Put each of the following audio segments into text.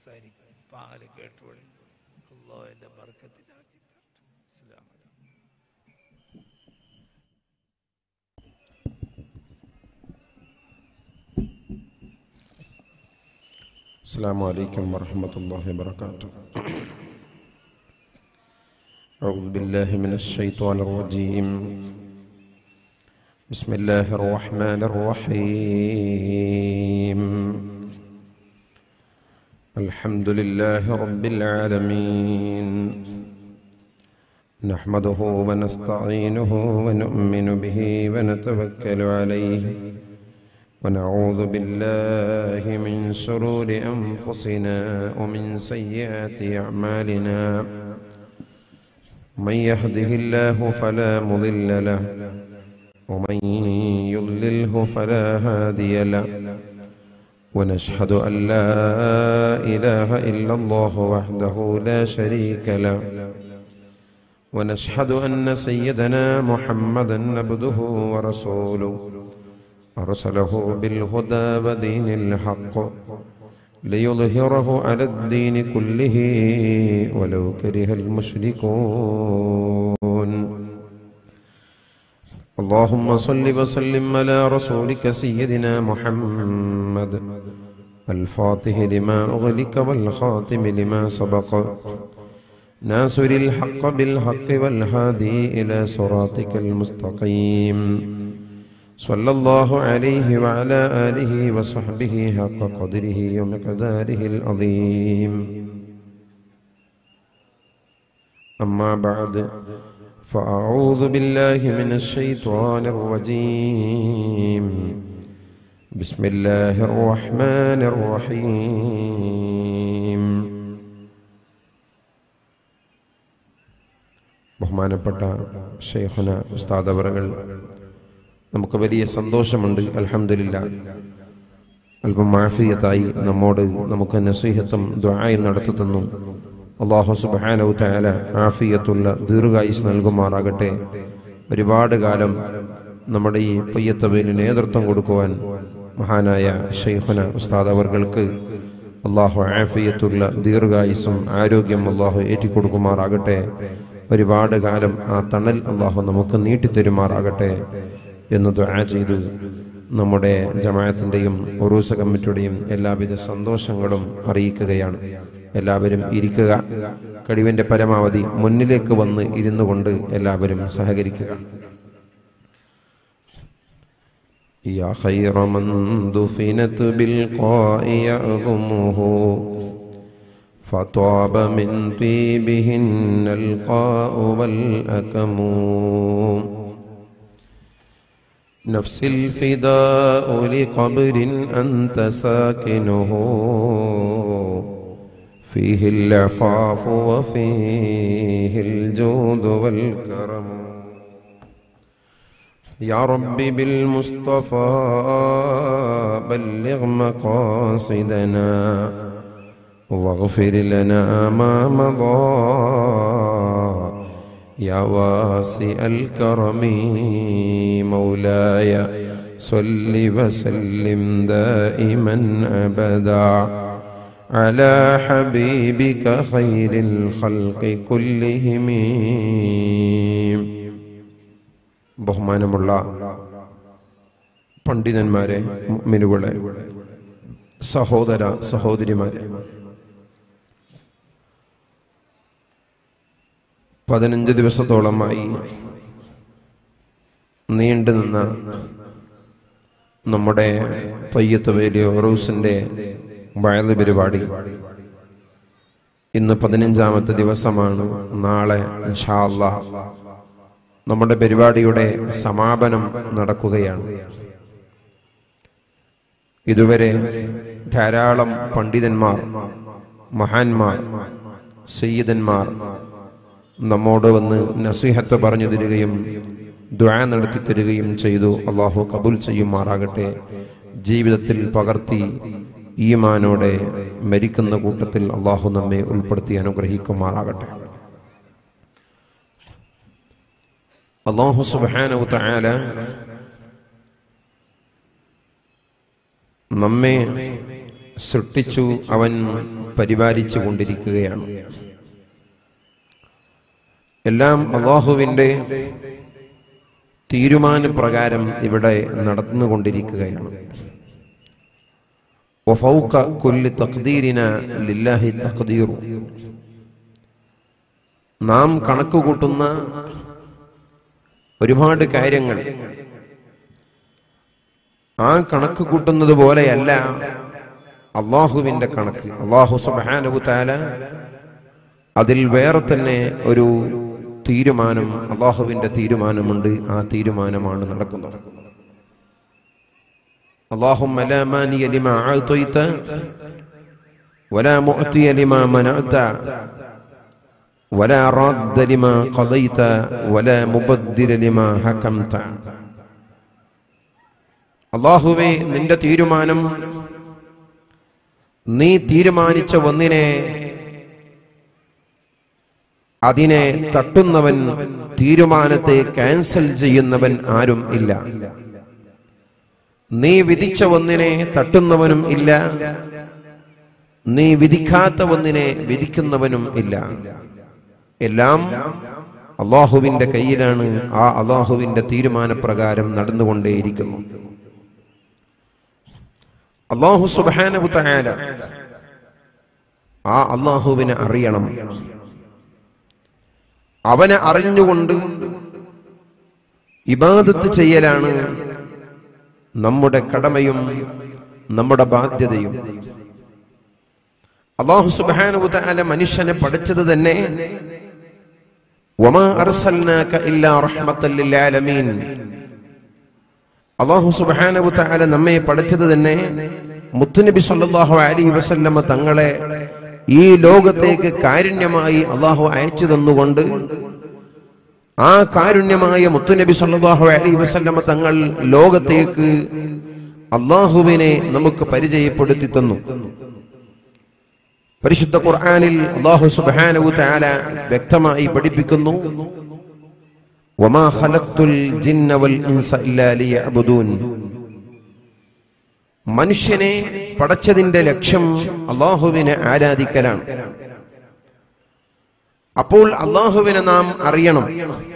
സംസാരിക്കും പാല് കേട്ടുകൊള്ളി അല്ലോ എൻ്റെ ബർക്കത്തിലാക്കി തരട്ടെ അസ്സലാമു അലൈക്കും السلام عليكم ورحمة الله وبركاته أعوذ بالله من الشيطان الرجيم بسم الله الرحمن الرحيم الحمد لله رب العالمين نحمده ونستعينه ونؤمن به ونتوكل عليه ونعوذ بالله من شرور أنفسنا ومن سيئات أعمالنا من يهده الله فلا مضل له ومن يضلله فلا هادي له ونشهد أن لا إله إلا الله وحده لا شريك له ونشهد أن سيدنا محمدا عبده ورسوله أرسله بالهدى ودين الحق ليظهره على الدين كله ولو كره المشركون اللهم صل وسلم على رسولك سيدنا محمد الفاتح لما أغلق والخاتم لما سبق ناصر الحق بالحق والهادي إلى صراطك المستقيم صلى الله عليه وعلى آله وصحبه حق قدره ومقداره العظيم أما بعد فأعوذ بالله من الشيطان الرجيم بسم الله الرحمن الرحيم ബഹുമാനപ്പെട്ട ഷെയ്ഖുന ഉസ്താദ് അവറുകൾ നമുക്ക് വലിയ സന്തോഷമുണ്ട് അൽഹംദുലില്ല അല്പം മാഫിയത്തായി നമ്മോട് നമുക്ക് നസീഹത്തും ദ്വായും നടത്തി തന്നു അള്ളാഹു സുബാനവ് തയാല ആഫിയത്തുള്ള ദീർഘായുസ് നൽകുമാറാകട്ടെ ഒരുപാട് കാലം നമ്മുടെ ഈ പയ്യത്തവയിന് നേതൃത്വം കൊടുക്കുവാൻ മഹാനായ ഷെയ്ഖുന ഉസ്താദ് അവർക്ക് അള്ളാഹു ആഫിയത്തുള്ള ദീർഘായുസും ആരോഗ്യം അള്ളാഹു ഏറ്റിക്കൊടുക്കുമാറാകട്ടെ ഒരുപാട് കാലം ആ തണൽ അള്ളാഹു നമുക്ക് നീട്ടിത്തരുമാറാകട്ടെ എന്ന് ദുആ ചെയ്തു നമ്മുടെ ജമാഅത്തിന്റെയും ഉറൂസ കമ്മിറ്റിയുടെയും എല്ലാവിധ സന്തോഷങ്ങളും അറിയിക്കുകയാണ് എല്ലാവരും ഇരിക്കുക കഴിവിന്റെ പരമാവധി മുന്നിലേക്ക് വന്ന് ഇരുന്നു കൊണ്ട് എല്ലാവരും സഹകരിക്കുക يا خير من دفنت بالقاء يأظمه فطاب من طيبهن القاء والأكم نفس الفداء لقبر أنت ساكنه فيه العفاف وفيه الجود والكرم يا رب بالمصطفى بلغ مقاصدنا واغفر لنا ما مضى يا واسع الكرم مولاي صل وسلم دائما ابدا على حبيبك خير الخلق كلهم ബഹുമാനമുള്ള പണ്ഡിതന്മാരെ മിനുകളെ സഹോദര സഹോദരിമാരെ പതിനഞ്ച് ദിവസത്തോളമായി നീണ്ടു നിന്ന നമ്മുടെ പയ്യത്ത് വേലിയ റൂസിന്റെ വയല് പരിപാടി ഇന്ന് പതിനഞ്ചാമത്തെ ദിവസമാണ് നാളെ ഇൻഷാ അല്ലാഹ് നമ്മുടെ പരിപാടിയുടെ സമാപനം നടക്കുകയാണ് ഇതുവരെ ധാരാളം പണ്ഡിതന്മാർ മഹാന്മാർ സയ്യിദന്മാർ നമ്മോട് വന്ന് നസീഹത്ത് പറഞ്ഞു തരികയും ദ്വാ നടത്തി തരികയും ചെയ്തു അള്ളാഹു കബൂൽ ചെയ്യുമാറാകട്ടെ ജീവിതത്തിൽ പകർത്തി ഈമാനോടെ മരിക്കുന്ന കൂട്ടത്തിൽ അള്ളാഹു നമ്മെ ഉൾപ്പെടുത്തി അനുഗ്രഹിക്കുമാറാകട്ടെ അള്ളാഹു സുബാനു തആല നമ്മെ സൃഷ്ടിച്ചു അവൻ പരിപാലിച്ചു കൊണ്ടിരിക്കുകയാണ് എല്ലാം അള്ളാഹുവിൻ്റെ തീരുമാനപ്രകാരം ഇവിടെ നടന്നുകൊണ്ടിരിക്കുകയാണ് وفوق كل تقديرنا لله تقدير നാം കണക്ക് കൂട്ടുന്ന ഒരുപാട് കാര്യങ്ങൾ ആ കണക്ക് കൂട്ടുന്നത് പോലെയല്ല അള്ളാഹുവിന്റെ കണക്ക് അള്ളാഹു സുബാനബു താല അതിൽ വേറെ തന്നെ ഒരു തീരുമാനം അള്ളാഹുവിന്റെ തീരുമാനമുണ്ട് ആ തീരുമാനമാണ് നടക്കുന്നത് اللهم لا ماني لما أعطيت ولا معطي لما منعت ولا راد لما قضيت ولا مبدل لما حكمت അള്ളാഹുവേ നിന്റെ തീരുമാനം നീ തീരുമാനിച്ച ഒന്നിനെ അതിനെ തട്ടുന്നവൻ തീരുമാനത്തെ ക്യാൻസൽ ചെയ്യുന്നവൻ ആരും ഇല്ല നീ വിധിച്ച ഒന്നിനെ തട്ടുന്നവനും ഇല്ല നീ വിധിക്കാത്ത ഒന്നിനെ വിധിക്കുന്നവനും ഇല്ല എല്ലാം അള്ളാഹുവിന്റെ കയ്യിലാണ് ആ അള്ളാഹുവിന്റെ തീരുമാനപ്രകാരം നടന്നുകൊണ്ടേയിരിക്കുന്നു അള്ളാഹു സുബാനബുത്തായാല ആ അള്ളാഹുവിനെ അറിയണം അവനെ അറിഞ്ഞുകൊണ്ട് ഇബാദത്ത് ചെയ്യലാണ് നമ്മുടെ കടമയും നമ്മുടെ ബാധ്യതയും അള്ളാഹു സുബാനുല മനുഷ്യനെ പഠിച്ചത് തന്നെ അള്ളാഹു സുബാനുല നമ്മെ പഠിച്ചത് തന്നെ മുത്തുനബി സല്ലാഹു അലി വസല്ലമ തങ്ങളെ ഈ ലോകത്തേക്ക് കാരുണ്യമായി അള്ളാഹു അയച്ചു തന്നുകൊണ്ട് ആ കാരുണ്യമായ മുത്തുനബി സല്ലല്ലാഹു അലൈഹി വസല്ലമ തങ്ങൾ ലോകത്തേക്ക് അള്ളാഹുവിനെ നമുക്ക് പരിചയപ്പെടുത്തി തന്നു പരിശുദ്ധ ഖുർആനിൽ അള്ളാഹു സുബ്ഹാനഹു തആല വ്യക്തമായി പഠിപ്പിക്കുന്നു വമാ ഖലഖ്തുൽ ജിന്ന വൽ ഇൻസ ഇല്ലാ ലിയഅ്ബുദൂൻ മനുഷ്യനെ പടച്ചതിന്റെ ലക്ഷ്യം അള്ളാഹുവിനെ ആരാധിക്കലാണ് അപ്പോൾ അള്ളാഹുവിനെ നാം അറിയണം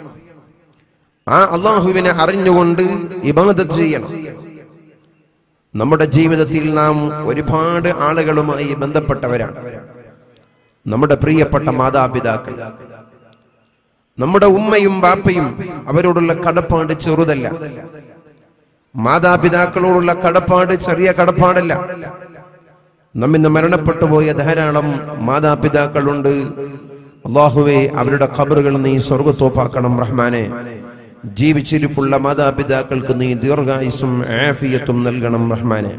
ആ അള്ളാഹുവിനെ അറിഞ്ഞുകൊണ്ട് ഇബാദത്ത് ചെയ്യണം നമ്മുടെ ജീവിതത്തിൽ നാം ഒരുപാട് ആളുകളുമായി ബന്ധപ്പെട്ടവരാണ് നമ്മുടെ പ്രിയപ്പെട്ട മാതാപിതാക്കൾ നമ്മുടെ ഉമ്മയും ബാപ്പയും അവരോടുള്ള കടപ്പാട് ചെറുതല്ല മാതാപിതാക്കളോടുള്ള കടപ്പാട് ചെറിയ കടപ്പാടല്ല നമ്മിന്ന് മരണപ്പെട്ടു പോയ ധാരാളം മാതാപിതാക്കളുണ്ട് അള്ളാഹുവെ അവരുടെ ഖബറുകൾ നീ സ്വർഗത്തോപ്പാക്കണം റഹ്മാനെ ജീവിച്ചിരിപ്പുള്ള മാതാപിതാക്കൾക്ക് നീ ദീർഘായുസും ആഫിയത്തും നൽകണം റഹ്മാനെ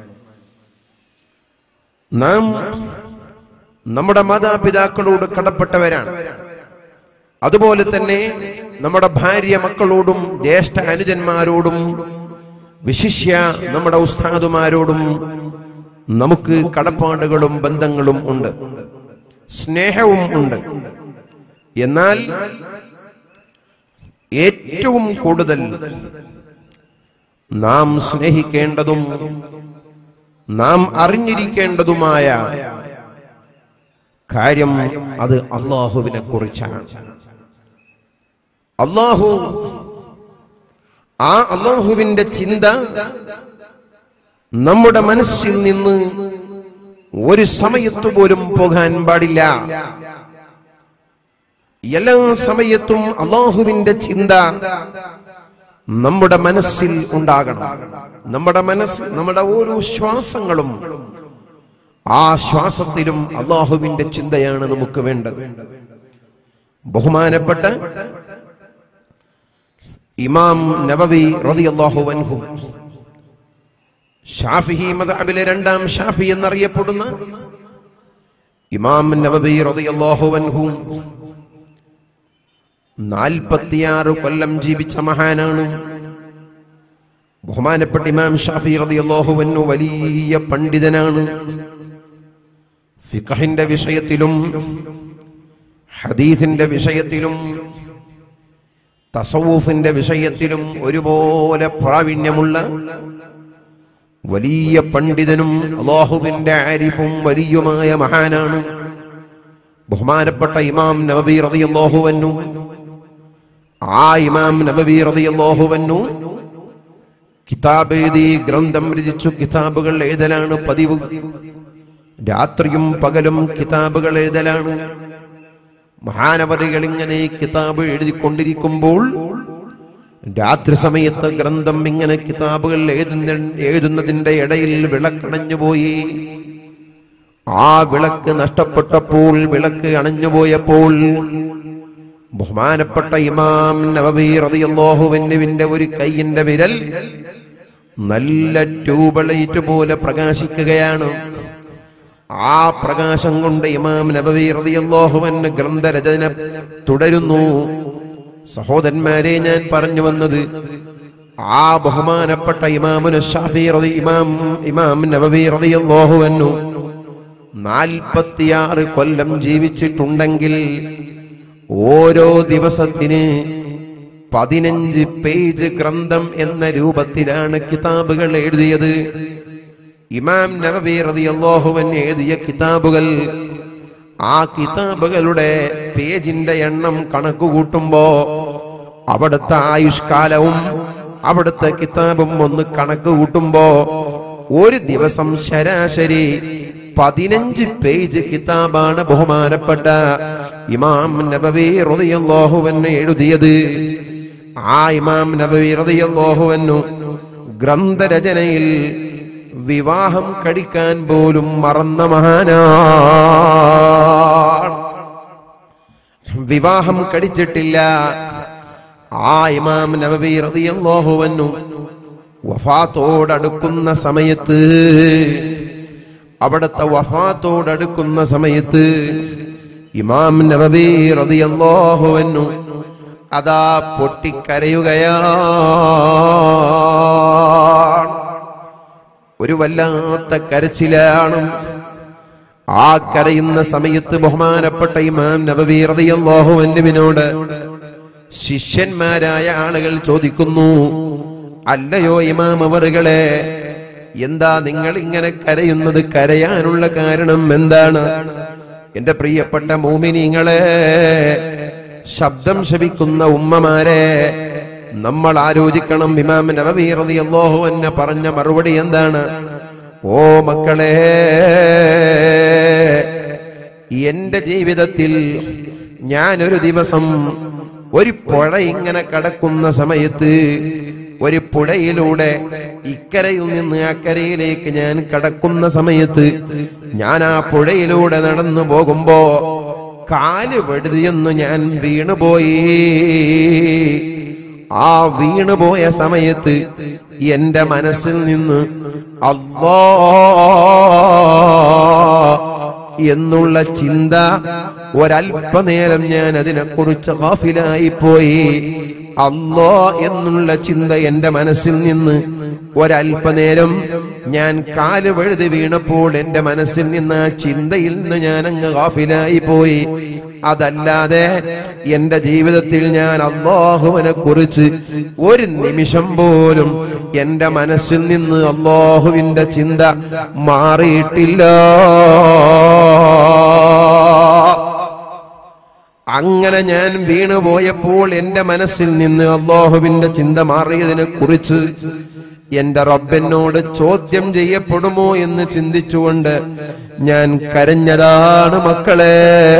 നാം നമ്മുടെ മാതാപിതാക്കളോട് കടപ്പെട്ടവരാണ് അതുപോലെ തന്നെ നമ്മുടെ ഭാര്യ മക്കളോടും ജ്യേഷ്ഠ അനുജന്മാരോടും വിശിഷ്യ നമ്മുടെ ഉസ്താദുമാരോടും നമുക്ക് കടപ്പാടുകളും ബന്ധങ്ങളും ഉണ്ട് സ്നേഹവും ഉണ്ട് എന്നാൽ ഏറ്റവും കൂടുതൽ നാം സ്നേഹിക്കേണ്ടതും നാം അറിഞ്ഞിരിക്കേണ്ടതുമായ കാര്യം അത് അള്ളാഹുവിനെ കുറിച്ചാണ് അള്ളാഹു ആ അള്ളാഹുവിന്റെ ചിന്ത നമ്മുടെ മനസ്സിൽ നിന്ന് ഒരു സമയത്തു പോലും പോകാൻ പാടില്ല എല്ലാ സമയത്തും അള്ളാഹുവിന്റെ ചിന്ത നമ്മുടെ മനസ്സിൽ ഉണ്ടാകണം നമ്മുടെ മനസ്സ് നമ്മുടെ ഓരോ ശ്വാസങ്ങളും ആ ശ്വാസത്തിലും അള്ളാഹുവിന്റെ ചിന്തയാണ് നമുക്ക് വേണ്ടത് ബഹുമാനപ്പെട്ട ഇമാം നബവി റളിയല്ലാഹു അൻഹു ഷാഫിഹി മദഹബിലെ രണ്ടാം ഷാഫി എന്നറിയപ്പെടുന്ന ഇമാം നബവി റളിയല്ലാഹു അൻഹു നാൽപ്പത്തിയാറ് കൊല്ലം ജീവിച്ച മഹാനാണ് ബഹുമാനപ്പെട്ട ഇമാം ഷാഫി റളിയല്ലാഹു അൻഹു വലിയ പണ്ഡിതനാണ് ഫിഖഹിന്റെ വിഷയത്തിലും ഹദീസിന്റെ വിഷയത്തിലും തസവൂഫിന്റെ വിഷയത്തിലും ഒരുപോലെ പ്രാവീണ്യമുള്ള വലിയ പണ്ഡിതനും അള്ളാഹുവിന്റെ ആരിഫും വലിയുമായ മഹാനാണ് ബഹുമാനപ്പെട്ട ഇമാം നബബി റളിയല്ലാഹു അൻഹു ആ ഇമാം നബബി റളിയല്ലാഹു അൻഹു കിതാബ് എഴുതി ഗ്രന്ഥം രചിച്ചു കിതാബുകൾ എഴുതലാണ് പതിവ് രാത്രിയും പകലും കിതാബുകൾ എഴുതലാണ് മഹാനവതികൾ ഇങ്ങനെ കിതാബ് എഴുതിക്കൊണ്ടിരിക്കുമ്പോൾ രാത്രി സമയത്ത് ഗ്രന്ഥം ഇങ്ങനെ കിതാബുകൾ എഴുതുന്ന എഴുതുന്നതിന്റെ ഇടയിൽ വിളക്കണഞ്ഞുപോയി ആ വിളക്ക് നഷ്ടപ്പെട്ടപ്പോൾ വിളക്ക് അണഞ്ഞുപോയപ്പോൾ ബഹുമാനപ്പെട്ട ഇമാം നബവി റളിയല്ലാഹുവിന്റെ ഒരു കൈയിന്റെ വിരൽ നല്ല ട്യൂബ് പോലെ പ്രകാശിക്കുകയാണ് ആ പ്രകാശം കൊണ്ട് ഇമാം നബവി റളിയല്ലാഹുവിന് ഗ്രന്ഥരചന തുടരുന്നു സഹോദരന്മാരെ ഞാൻ പറഞ്ഞു വന്നത് ആ ബഹുമാനപ്പെട്ട ഇമാമുന് ഷാഫി റളി ഇമാം ഇമാം നബവി റളിയല്ലാഹുവിനു നാൽപ്പത്തിയാറ് കൊല്ലം ജീവിച്ചിട്ടുണ്ടെങ്കിൽ ഓരോ ദിവസത്തിന് പതിനഞ്ച് പേജ് ഗ്രന്ഥം എന്ന രൂപത്തിലാണ് കിതാബുകൾ എഴുതിയത് ഇമാം നബവി റളിയല്ലാഹുവൻ എഴുതിയ കിതാബുകൾ ആ കിതാബുകളുടെ പേജിന്റെ എണ്ണം കണക്ക് കൂട്ടുമ്പോ അവിടുത്തെ ആയുഷ്കാലവും അവിടുത്തെ കിതാബും ഒന്ന് കണക്ക് കൂട്ടുമ്പോ ഒരു ദിവസം ശരാശരി പതിനഞ്ച് പേജ് കിതാബാണ് ബഹുമാനപ്പെട്ട ഇമാം നബവി റളിയല്ലാഹുവൻ എഴുതിയത് ആ ഇമാം നബവി റളിയല്ലാഹുവന്നു ഗ്രന്ഥരചനയിൽ വിവാഹം കഴിക്കാൻ പോലും മറന്ന മഹാനാണ് വിവാഹം കഴിച്ചിട്ടില്ല ആ ഇമാം നബവി റളിയല്ലാഹുവന്നു വഫാത്തോടടുക്കുന്ന സമയത്ത് അവിടുത്തെ വഫാത്തോടടുക്കുന്ന സമയത്ത് ഇമാം നബവി റളിയല്ലാഹുവന്നു അതാ പൊട്ടിക്കരയുകയാണ് ഒരു വല്ലാത്ത കരച്ചിലാണ് ആ കരയുന്ന സമയത്ത് ബഹുമാനപ്പെട്ട ഇമാം നബവി റളിയല്ലാഹു അൻഹുവിനോട് ശിഷ്യന്മാരായ ആളുകൾ ചോദിക്കുന്നു അല്ലയോ ഇമാം അവറുകളെ എന്താ നിങ്ങൾ ഇങ്ങനെ കരയുന്നത് കരയാനുള്ള കാരണം എന്താണ് എന്റെ പ്രിയപ്പെട്ട മോമിനിങ്ങളെ ശബ്ദം ശപിക്കുന്ന ഉമ്മമാരെ നമ്മൾ ആലോചിക്കണം ഇമാം നബവി റളിയല്ലാഹു അൻഹു പറഞ്ഞ മറുപടി എന്താണ് ഓ മക്കളെ എന്റെ ജീവിതത്തിൽ ഞാനൊരു ദിവസം ഒരു പുഴ ഇങ്ങനെ കടക്കുന്ന സമയത്ത് ഒരു പുഴയിലൂടെ ഇക്കരയിൽ നിന്ന് അക്കരയിലേക്ക് ഞാൻ കടക്കുന്ന സമയത്ത് ഞാൻ ആ പുഴയിലൂടെ നടന്നു പോകുമ്പോ കാല് വെടുതിയൊന്നു ഞാൻ വീണുപോയി ആ വീണുപോയ സമയത്ത് എന്റെ മനസ്സിൽ നിന്ന് അല്ലോ എന്നുള്ള ചിന്ത ഒരല്പനേരം ഞാൻ അതിനെക്കുറിച്ച് ഗാഫിലായി പോയി അല്ലോ എന്നുള്ള ചിന്ത എന്റെ മനസ്സിൽ നിന്ന് ഒരല്പനേരം ഞാൻ കാല് വഴുതി വീണപ്പോൾ എന്റെ മനസ്സിൽ നിന്ന് ആ ചിന്തയിൽ നിന്ന് ഞാൻ അങ്ങ് ഗാഫിലായി പോയി അതല്ലാതെ എന്റെ ജീവിതത്തിൽ ഞാൻ അള്ളാഹുവിനെ കുറിച്ച് ഒരു നിമിഷം പോലും എന്റെ മനസ്സിൽ നിന്ന് അള്ളാഹുവിന്റെ ചിന്ത മാറിയിട്ടില്ല അങ്ങനെ ഞാൻ വീണുപോയപ്പോൾ എന്റെ മനസ്സിൽ നിന്ന് അള്ളാഹുവിന്റെ ചിന്ത മാറിയതിനെ കുറിച്ച് എന്റെ റബ്ബെന്നോട് ചോദ്യം ചെയ്യപ്പെടുമോ എന്ന് ചിന്തിച്ചുകൊണ്ട് ഞാൻ കരഞ്ഞതാണ് മക്കളെ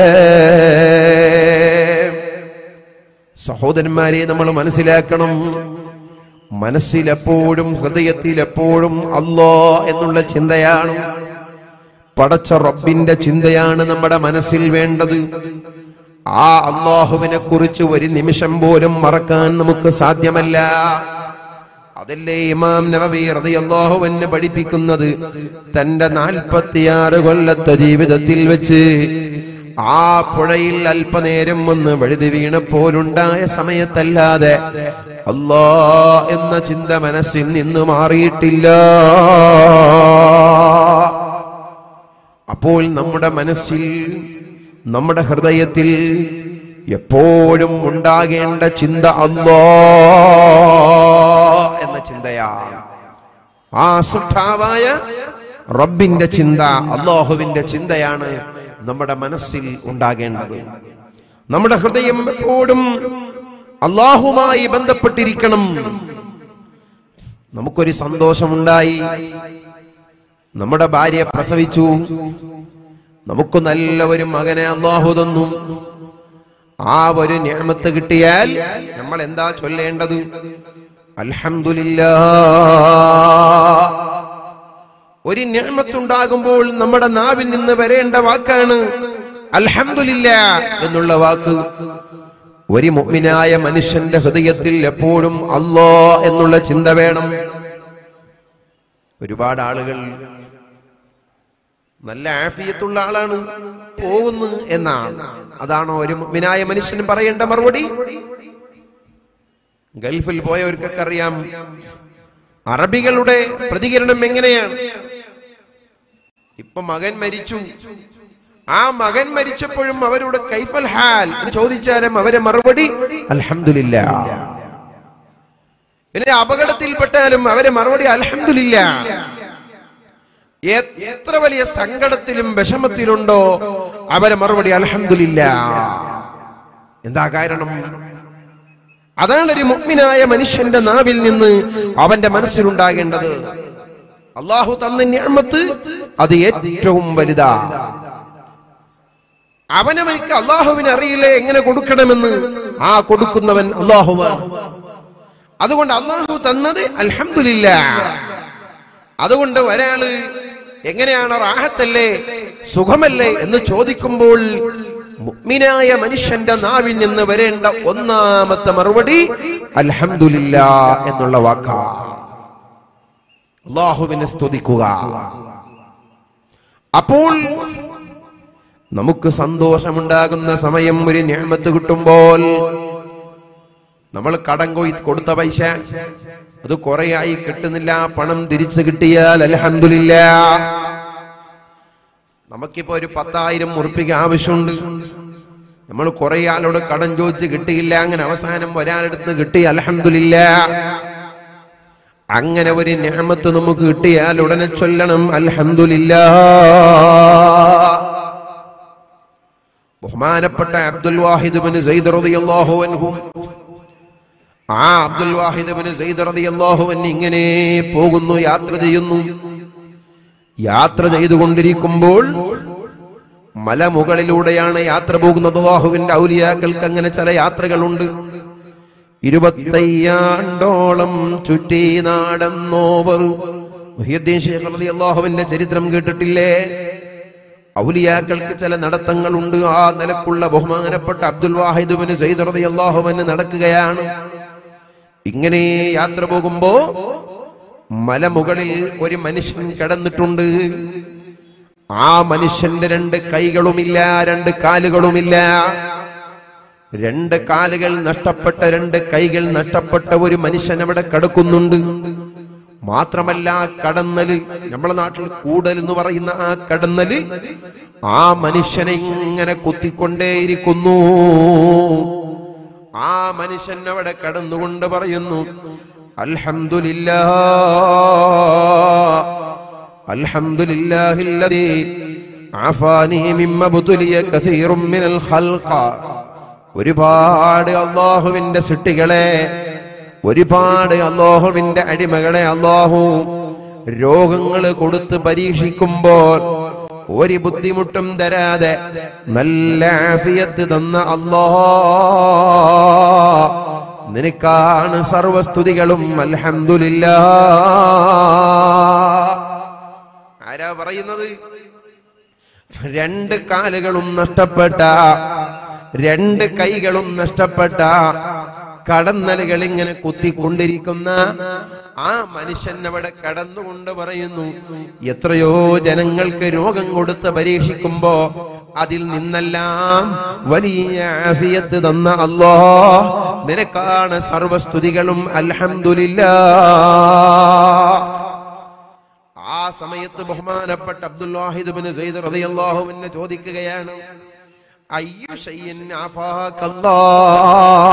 സഹോദരന്മാരെ നമ്മൾ മനസ്സിലാക്കണം മനസ്സിലെപ്പോഴും ഹൃദയത്തിലെപ്പോഴും അല്ലോ എന്നുള്ള ചിന്തയാണ് പടച്ച റബ്ബിന്റെ ചിന്തയാണ് നമ്മുടെ മനസ്സിൽ വേണ്ടത് ആ അള്ളാഹുവിനെ കുറിച്ച് ഒരു നിമിഷം പോലും മറക്കാൻ നമുക്ക് സാധ്യമല്ല അതല്ലേ ഇമാം നബവി റളിയല്ലാഹു അൻഹു പഠിപ്പിക്കുന്നത് തന്റെ നാൽപ്പത്തിയാറ് കൊല്ലത്തെ ജീവിതത്തിൽ വെച്ച് ആ പുഴയിൽ അല്പനേരം ഒന്ന് വഴുതി വീണപ്പോലുണ്ടായ സമയത്തല്ലാതെ അല്ലാ എന്ന ചിന്ത മനസ്സിൽ നിന്ന് മാറിയിട്ടില്ല അപ്പോൾ നമ്മുടെ മനസ്സിൽ നമ്മുടെ ഹൃദയത്തിൽ എപ്പോഴും ഉണ്ടാകേണ്ട ചിന്ത അല്ലോ എന്ന ചിന്തയാണ് ആ സുഷ്ടാവായ റബ്ബിന്റെ ചിന്ത അള്ളാഹുവിന്റെ ചിന്തയാണ് നമ്മുടെ മനസ്സിൽ ഉണ്ടാകേണ്ടത് നമ്മുടെ ഹൃദയം എപ്പോഴും അള്ളാഹുമായി ബന്ധപ്പെട്ടിരിക്കണം നമുക്കൊരു സന്തോഷമുണ്ടായി നമ്മുടെ ഭാര്യ പ്രസവിച്ചു നമുക്ക് നല്ല ഒരു മകനെ അള്ളാഹു തന്നു ആ ഒരു ഞാമത്ത് കിട്ടിയാൽ നമ്മൾ എന്താ ചൊല്ലേണ്ടത് അൽഹംദുലില്ലാ ഒരു ഞാമത്തുണ്ടാകുമ്പോൾ നമ്മുടെ നാവിൽ നിന്ന് വരേണ്ട വാക്കാണ് അൽഹംദുലില്ല എന്നുള്ള വാക്ക് ഒരു മുഅ്മിനായ മനുഷ്യന്റെ ഹൃദയത്തിൽ എപ്പോഴും അല്ലോ എന്നുള്ള ചിന്ത വേണം ഒരുപാട് ആളുകൾ നല്ല ആഫിയത്തുള്ള ആളാണ് പോകുന്നു എന്നാണ് അതാണോ ഒരു മുഅ്മിനായ മനുഷ്യന് പറയേണ്ട മറുപടി ഗൾഫിൽ പോയവർക്കൊക്കെ അറിയാം അറബികളുടെ പ്രതികരണം എങ്ങനെയാണ് ഇപ്പൊ മകൻ മരിച്ചു ആ മകൻ മരിച്ചപ്പോഴും അവരോട് കൈഫൽ ഹാൽ എന്ന് ചോദിച്ചാലും അവരെ മറുപടി അൽഹംദുലില്ല പിന്നെ അപകടത്തിൽപ്പെട്ടാലും അവരെ മറുപടി അൽഹംദുലില്ല എ- എത്ര വലിയ സങ്കടത്തിലും വിഷമത്തിലുണ്ടോ അവരെ മറുപടി അൽഹംദുലില്ല എന്താ കാരണം അതാണ് ഒരു മുഗ്മിനായ മനുഷ്യന്റെ നാവിൽ നിന്ന് അവന്റെ മനസ്സിലുണ്ടാകേണ്ടത് അള്ളാഹു തന്ന ഞാമത്ത് അത് ഏറ്റവും വലുതാ അവനവനിക്ക് അള്ളാഹുവിന് അറിയില്ലേ എങ്ങനെ കൊടുക്കണമെന്ന് ആ കൊടുക്കുന്നവൻ അള്ളാഹുവാണ് അതുകൊണ്ട് അള്ളാഹു തന്നത് അൽഹംദുലില്ല അതുകൊണ്ട് ഒരാള് എങ്ങനെയാണ് റാഹത്തല്ലേ സുഖമല്ലേ എന്ന് ചോദിക്കുമ്പോൾ മുഅ്മിനായ മനുഷ്യന്റെ നാവിൽ നിന്ന് വരേണ്ട ഒന്നാമത്തെ മറുപടി അൽഹംദുലില്ല എന്നുള്ള വാക്കാ അള്ളാഹുവിനെ സ്തുതിക്കുക അപ്പോൾ നമുക്ക് സന്തോഷമുണ്ടാകുന്ന സമയം ഒരു ഞാമത്ത് കിട്ടുമ്പോൾ നമ്മൾ കടം കൊയ് കൊടുത്ത പൈസ അത് കുറെയായി കിട്ടുന്നില്ല പണം തിരിച്ചു കിട്ടിയാൽ അലഹമില്ല നമുക്കിപ്പോ ഒരു പത്തായിരം ഉറുപ്പിക ആവശ്യമുണ്ട് നമ്മൾ കുറെ ആളോട് കടം ചോദിച്ച് കിട്ടിയില്ല അങ്ങനെ അവസാനം ഒരാളെടുത്ത് കിട്ടി അലഹമില്ല അങ്ങനെ ഒരു ഞാമത്ത് നമുക്ക് കിട്ടിയാൽ ഉടനെ ചൊല്ലണം അൽഹംദുലില്ല ബഹുമാനപ്പെട്ട അബ്ദുൽ വാഹിദ് ബിൻ സയ്യിദ് റളിയല്ലാഹു അൻഹു ആ അബ്ദുൽ വാഹിദ് ബിൻ സയ്യിദ് റളിയല്ലാഹു അൻഹു ഇങ്ങനെ പോകുന്നു യാത്ര ചെയ്യുന്നു യാത്ര ചെയ്തുകൊണ്ടിരിക്കുമ്പോൾ മലമുകളിലൂടെയാണ് യാത്ര പോകുന്നത് അള്ളാഹുവിന്റെ ഔലിയാക്കൾക്ക് അങ്ങനെ ചില യാത്രകളുണ്ട് ഇരുപത്തയ്യാണ്ടോളം ചുറ്റി നാടന്നോവർ മുഹിയുദ്ദീൻ ശേഖ് റളിയല്ലാഹുവിന്റെ ചരിത്രം കേട്ടിട്ടില്ലേ ഔലിയാക്കൾക്ക് ചില നടത്തങ്ങളുണ്ട് ആ നിലക്കുള്ള ബഹുമാനപ്പെട്ട അബ്ദുൽ വാഹിദ് ബിൻ സയ്യിദ് റളിയല്ലാഹു അൻഹു നടക്കുകയാണ് ഇങ്ങനെ യാത്ര പോകുമ്പോ മലമുകളിൽ ഒരു മനുഷ്യൻ കിടന്നിട്ടുണ്ട് ആ മനുഷ്യന്റെ രണ്ട് കൈകളുമില്ല രണ്ട് കാലുകളുമില്ല രണ്ട് കാലുകൾ നഷ്ടപ്പെട്ട രണ്ട് കൈകൾ നഷ്ടപ്പെട്ട ഒരു മനുഷ്യൻ അവിടെ കിടക്കുന്നുണ്ട് മാത്രമല്ല ആ കടന്നല് നമ്മളെ നാട്ടിൽ കൂടൽ എന്ന് പറയുന്ന ആ കടന്നല് ആ മനുഷ്യനെ ഇങ്ങനെ കുത്തിക്കൊണ്ടേയിരിക്കുന്നു ആ മനുഷ്യൻ അവിടെ കടന്നുകൊണ്ട് പറയുന്നു അൽഹംദുലില്ലാ അൽഹംദുലില്ലാഹില്ലദീ ആഫാനി മിമ്മ ബുതുലിയ കസീറും മിനൽ ഖൽഖ ഒരുപാട് അള്ളാഹുവിന്റെ സിട്ടികളെ ഒരുപാട് അള്ളാഹുവിന്റെ അടിമകളെ അള്ളാഹു രോഗങ്ങൾ കൊടുത്ത് പരീക്ഷിക്കുമ്പോൾ ഒരു ബുദ്ധിമുട്ടും തരാതെ നല്ല ആഫിയത്ത് തന്ന അല്ലാ നിനക്കാണ് സർവസ്തുതികളും അൽഹംദുലില്ലാ ആരാ പറയുന്നത് രണ്ട് കാലുകളും നഷ്ടപ്പെട്ട രണ്ട് കൈകളും നഷ്ടപ്പെട്ട കടന്നലുകൾ ഇങ്ങനെ കുത്തിക്കൊണ്ടിരിക്കുന്ന ആ മനുഷ്യൻ അവിടെ കടന്നുകൊണ്ട് പറയുന്നു എത്രയോ ജനങ്ങൾക്ക് രോഗം കൊടുത്ത് പരീക്ഷിക്കുമ്പോ അതിൽ നിന്നെല്ലാം വലിയ ആഫിയത്ത് തന്ന അല്ലോ നിനക്കാണ് സർവസ്തുതികളും അൽഹംദുലില്ലാ ആ സമയത്ത് ബഹുമാനപ്പെട്ട അബ്ദുൽ വാഹിദ് ബിൻ സയ്യിദ് റളിയല്ലാഹു അൻഹു ചോദിക്കുകയാണ് അയ്യു ഷൈഇൻ ആഫാകല്ലാ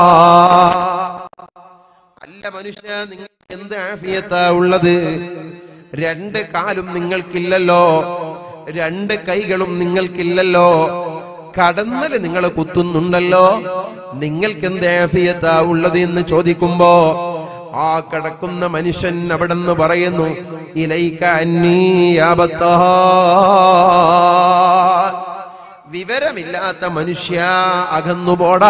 അല്ല മനുഷ്യ നിങ്ങൾ എന്ത് ആഫിയത്താ ഉള്ളത് രണ്ട് കാലും നിങ്ങൾക്കില്ലല്ലോ രണ്ട് കൈകളും നിങ്ങൾക്കില്ലല്ലോ കടന്നല് നിങ്ങൾ കുത്തുന്നുണ്ടല്ലോ നിങ്ങൾക്ക് എന്ത് ആഫിയത്താ ഉള്ളത് എന്ന് ചോദിക്കുമ്പോ ആ കിടക്കുന്ന മനുഷ്യൻ അവിടെ നിന്ന് പറയുന്നു ഇലൈക അന്നീയാപത്താ വിവരമില്ലാത്ത മനുഷ്യ അകന്നുപോടാ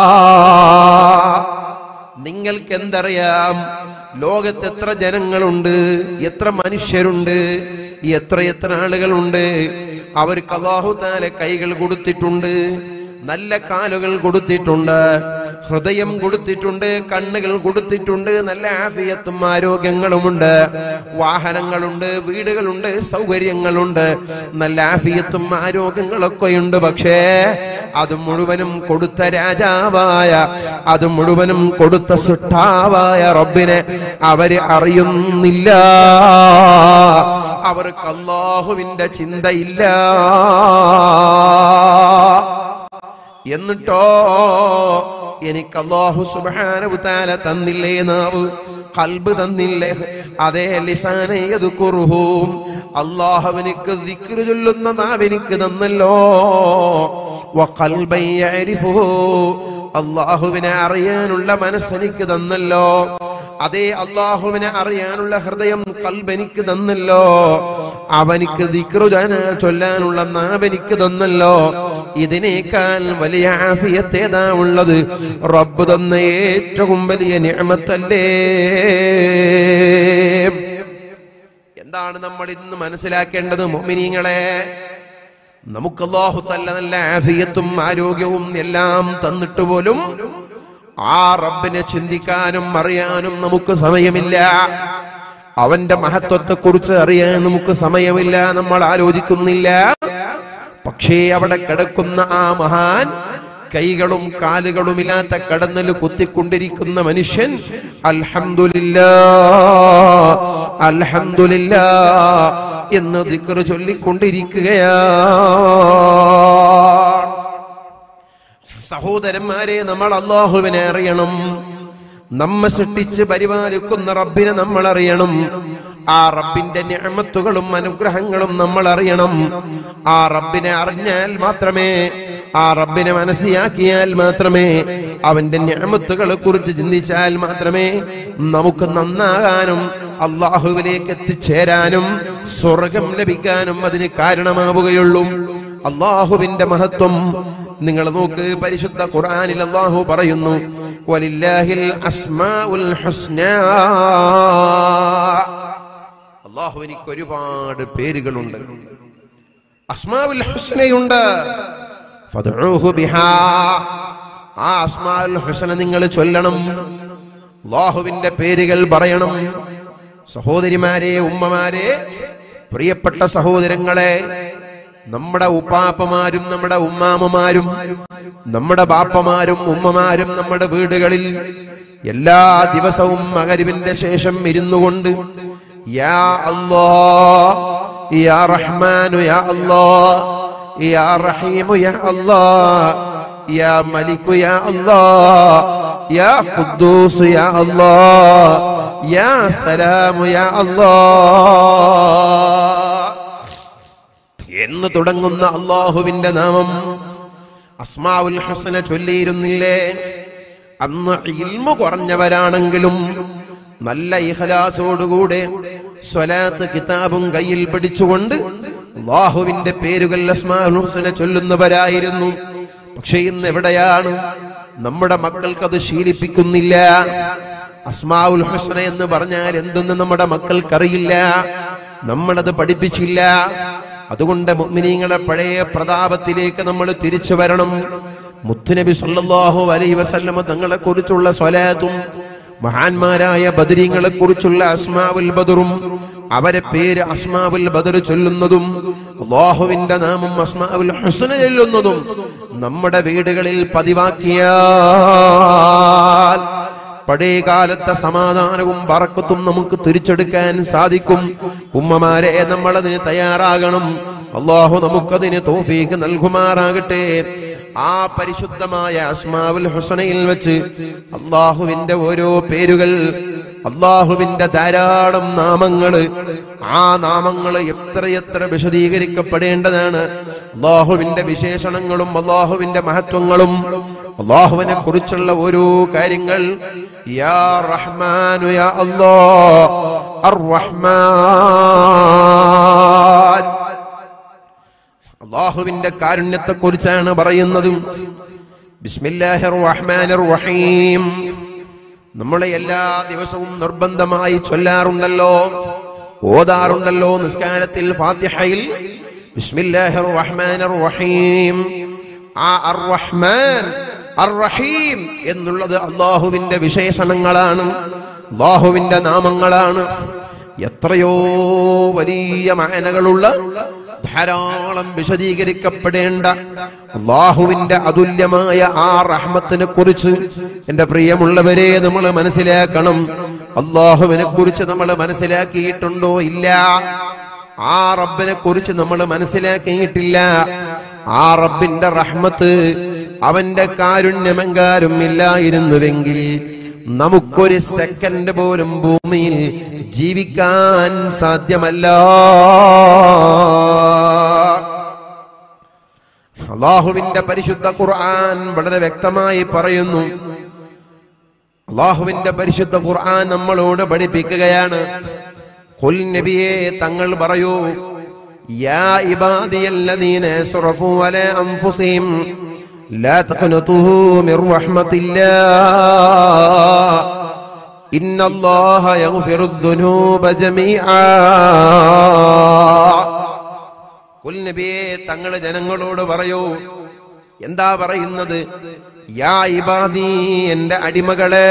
നിങ്ങൾക്ക് എന്തറിയാം ലോകത്ത് എത്ര ജനങ്ങളുണ്ട് എത്ര മനുഷ്യരുണ്ട് എത്ര എത്ര ആളുകളുണ്ട് അവർക്ക് അള്ളാഹു താല കൈകൾ കൊടുത്തിട്ടുണ്ട് നല്ല കാലുകൾ കൊടുത്തിട്ടുണ്ട് ഹൃദയം കൊടുത്തിട്ടുണ്ട് കണ്ണുകൾ കൊടുത്തിട്ടുണ്ട് നല്ല ആഫിയത്തും ആരോഗ്യങ്ങളുമുണ്ട് വാഹനങ്ങളുണ്ട് വീടുകളുണ്ട് സൗകര്യങ്ങളുണ്ട് നല്ല ആഫിയത്തും ആരോഗ്യങ്ങളൊക്കെയുണ്ട് പക്ഷേ അത് മുഴുവനും കൊടുത്ത രാജാവായ അത് മുഴുവനും കൊടുത്ത സുട്ടാവായ റബ്ബിനെ അവര് അറിയുന്നില്ല അവർക്ക് അള്ളാഹുവിന്റെ ചിന്തയില്ല എന്നിട്ടോ എനിക്ക് അള്ളാഹു സുബാനവുതാല തന്നില്ലേ നാവ് കൽബ് തന്നില്ലേ അതേ ലിസാനേത് കുറുഹൂം അള്ളാഹുവിനിക്ക് ദിക്റ് ചൊല്ലുന്ന നാവെനിക്ക് തന്നല്ലോ വഖൽബൻ യഅരിഫുഹു. അള്ളാഹുവിനെ അറിയാനുള്ള മനസ്സെനിക്ക് തന്നല്ലോ അതേ അള്ളാഹുവിനെ അറിയാനുള്ള ഹൃദയം കൽബനിക്ക് തന്നല്ലോ അവനിക്ക് ദിക്റുജന ചൊല്ലാനുള്ള നാവനിക്ക് തന്നല്ലോ ഇതിനേക്കാൾ വലിയ ആഫിയത്തേതാ ഉള്ളത് റബ്ബ് തന്ന ഏറ്റവും വലിയ നിയമത്തല്ലേ എന്താണ് നമ്മൾ ഇന്ന് മനസ്സിലാക്കേണ്ടത് മോമിനിങ്ങളെ നമുക്ക് അല്ലാഹു തല്ല നല്ല ആഫിയത്തും ആരോഗ്യവും എല്ലാം തന്നിട്ട് പോലും ആ റബ്ബിനെ ചിന്തിക്കാനും അറിയാനും നമുക്ക് സമയമില്ല അവന്റെ മഹത്വത്തെ കുറിച്ച് അറിയാൻ നമുക്ക് സമയമില്ല നമ്മൾ ആലോചിക്കുന്നില്ല പക്ഷേ അവിടെ കിടക്കുന്ന ആ മഹാൻ കൈകളും കാലുകളുമില്ലാത്ത കടന്നല് കുത്തിക്കൊണ്ടിരിക്കുന്ന മനുഷ്യൻ അൽഹംദുലില്ലാ അൽഹംദുലില്ലാ എന്ന് ദിക്റ് ചൊല്ലിക്കൊണ്ടിരിക്കുകയാണ് സഹോദരന്മാരെ നമ്മൾ അള്ളാഹുവിനെ അറിയണം നമ്മെ സൃഷ്ടിച്ച് പരിപാലിക്കുന്ന റബ്ബിനെ നമ്മൾ അറിയണം ആ റബ്ബിന്റെ ഞാമത്തുകളും അനുഗ്രഹങ്ങളും നമ്മൾ അറിയണം ആ റബ്ബിനെ അറിഞ്ഞാൽ മാത്രമേ ആ റബ്ബിനെ മനസ്സിലാക്കിയാൽ മാത്രമേ അവന്റെ ഞാമത്തുകളെ കുറിച്ച് ചിന്തിച്ചാൽ മാത്രമേ നമുക്ക് നന്നാകാനും അള്ളാഹുവിലേക്ക് എത്തിച്ചേരാനും സ്വർഗം ലഭിക്കാനും അതിന് കാരണമാവുകയുള്ളൂ അള്ളാഹുവിന്റെ മഹത്വം നിങ്ങൾ നോക്ക് പരിശുദ്ധ ഖുർആനിൽ അള്ളാഹു പറയുന്നു വലില്ലാഹിൽ അസ്മാഉൽ ഹുസ്നാ അള്ളാഹു എനിക്ക് ഒരുപാട് പേരുകളുണ്ട് അസ്മാഉൽ ഹുസ്നയുണ്ട് ഫദ്ഉഹു ബിഹാ ആ അസ്മാഉൽ ഹുസ്ന നിങ്ങൾ ചൊല്ലണം അള്ളാഹുവിന്റെ പേരുകൾ പറയണം സഹോദരിമാരെ ഉമ്മമാരെ പ്രിയപ്പെട്ട സഹോദരങ്ങളെ നമ്മുടെ ഉപ്പാപ്പമാരും നമ്മുടെ ഉമ്മാമ്മമാരും നമ്മുടെ ബാപ്പമാരും ഉമ്മമാരും നമ്മുടെ വീടുകളിൽ എല്ലാ ദിവസവും മകരിവിന്റെ ശേഷം ഇരുന്നു കൊണ്ട് യാ അല്ലാ യാ റഹ്മാനു യാ അല്ലാ യാ റഹീമു യാ അല്ലാ യാ മലിക്കു യാ അല്ലാ യാ ഖുദ്ദൂസ് യാ അല്ലാ യാ സലാമു യാ അല്ലാ എന്ന് തുടങ്ങുന്ന അള്ളാഹുവിന്റെ നാമം അസ്മാവുൽ ഹസന ചൊല്ലിയിരുന്നില്ലേ അന്ന് ഇൽമു കുറഞ്ഞവരാണെങ്കിലും നല്ല ഇഹലാസോടുകൂടെ സ്വലാത്ത് കിതാബും കയ്യിൽ പിടിച്ചുകൊണ്ട് അള്ളാഹുവിന്റെ പേരുകൾ അസ്മാഉൽ ഹുസന ചൊല്ലുന്നവരായിരുന്നു പക്ഷെ ഇന്ന് എവിടെയാണ് നമ്മുടെ മക്കൾക്ക് അത് ശീലിപ്പിക്കുന്നില്ല അസ്മാഉൽ ഹുസ്ന എന്ന് പറഞ്ഞാൽ എന്തെന്ന് നമ്മുടെ മക്കൾക്കറിയില്ല നമ്മളത് പഠിപ്പിച്ചില്ല അതുകൊണ്ട് മുഅ്മിനീങ്ങളെ പഴയ പ്രതാപത്തിലേക്ക് നമ്മൾ തിരിച്ചു വരണം മുത്തുനബി സല്ലല്ലാഹു അലൈഹി വസല്ലമ തങ്ങളെ കുറിച്ചുള്ള സ്വലാത്തും മഹാന്മാരായ ബദരീങ്ങളെ കുറിച്ചുള്ള അസ്മാവുൽ ബദറും അവരെ പേര് അസ്മാവുൽ ബദർ ചൊല്ലുന്നതും അള്ളാഹുവിന്റെ നാമം അസ്മാവുൽ ഹുസ്ന ചൊല്ലുന്നതും നമ്മുടെ വീടുകളിൽ പതിവാക്കിയാൽ പഴയ കാലത്തെ സമാധാനവും പറക്കത്തും നമുക്ക് തിരിച്ചെടുക്കാൻ സാധിക്കും ഉമ്മമാരെ നമ്മൾ അതിന് തയ്യാറാകണം അള്ളാഹു നമുക്കതിന് തോഫീക്ക് നൽകുമാറാകട്ടെ ആ പരിശുദ്ധമായ അസ്മാവുൽ ഹുസനയിൽ വെച്ച് അള്ളാഹുവിന്റെ ഓരോ പേരുകൾ അള്ളാഹുവിന്റെ ധാരാളം നാമങ്ങള് ആ നാമങ്ങള് എത്രയെത്ര വിശദീകരിക്കപ്പെടേണ്ടതാണ് അള്ളാഹുവിന്റെ വിശേഷണങ്ങളും അള്ളാഹുവിന്റെ മഹത്വങ്ങളും അള്ളാഹുവിനെ കുറിച്ചുള്ള ഓരോ കാര്യങ്ങൾ യാ റഹ്മാനു യാ അല്ലാ അർ റഹ്മാൻ അള്ളാഹുവിന്റെ കാരുണ്യത്തെ കുറിച്ചാണ് പറയുന്നത് ബിസ്മില്ലാഹിർ റഹ്മാനിർ റഹീം നമ്മളെ എല്ലാ ദിവസവും നിർബന്ധമായി ചൊല്ലാറുണ്ടല്ലോ ഓതാറുണ്ടല്ലോ നിസ്കാരത്തിൽ ഫാത്തിഹയിൽ ബിസ്മില്ലാഹിർ റഹ്മാനിർ റഹീം ആ അർ റഹ്മാൻ അർ റഹീം എന്നുള്ളത് അള്ളാഹുവിന്റെ വിശേഷണങ്ങളാണ് അള്ളാഹുവിന്റെ നാമങ്ങളാണ് എത്രയോ വലിയ മാനകളുള്ള ധാരാളം വിശദീകരിക്കപ്പെടേണ്ട അള്ളാഹുവിന്റെ അതുല്യമായ ആ റഹ്മത്തിനെ കുറിച്ച് എന്റെ പ്രിയമുള്ളവരെ നമ്മൾ മനസ്സിലാക്കണം അള്ളാഹുവിനെ കുറിച്ച് നമ്മൾ മനസ്സിലാക്കിയിട്ടുണ്ടോ ഇല്ല ആ റബ്ബിനെ കുറിച്ച് നമ്മൾ മനസ്സിലാക്കിയിട്ടില്ല ആ റബ്ബിന്റെ റഹ്മത്ത് അവന്റെ കാരുണ്യമെങ്കാരും ഇല്ലായിരുന്നുവെങ്കിൽ നമുക്കൊരു സെക്കൻഡ് പോലും ഭൂമിയിൽ ജീവിക്കാൻ സാധ്യമല്ല അള്ളാഹുവിന്റെ പരിശുദ്ധ ഖുർആൻ വളരെ വ്യക്തമായി പറയുന്നു അള്ളാഹുവിന്റെ പരിശുദ്ധ ഖുർആൻ നമ്മളോട് പഠിപ്പിക്കുകയാണ് ഖുൽ നബിയെ തങ്ങൾ പറയൂ യാ ഇബാദിയല്ലദീന അസ്റഫു അലാ അൻഫുസിഹിം ലാ തഖ്നതു മിർ റഹ്മത്തില്ലാഹ് ഇന്നല്ലാഹ യഗ്ഫിറുദ് ദുനൂബ ജമീആ ഖുൽ നബിയെ തങ്ങൾ ജനങ്ങളോട് പറയൂ എന്താ പറയുന്നത് യാ ഇബാദി എന്റെ അടിമകളെ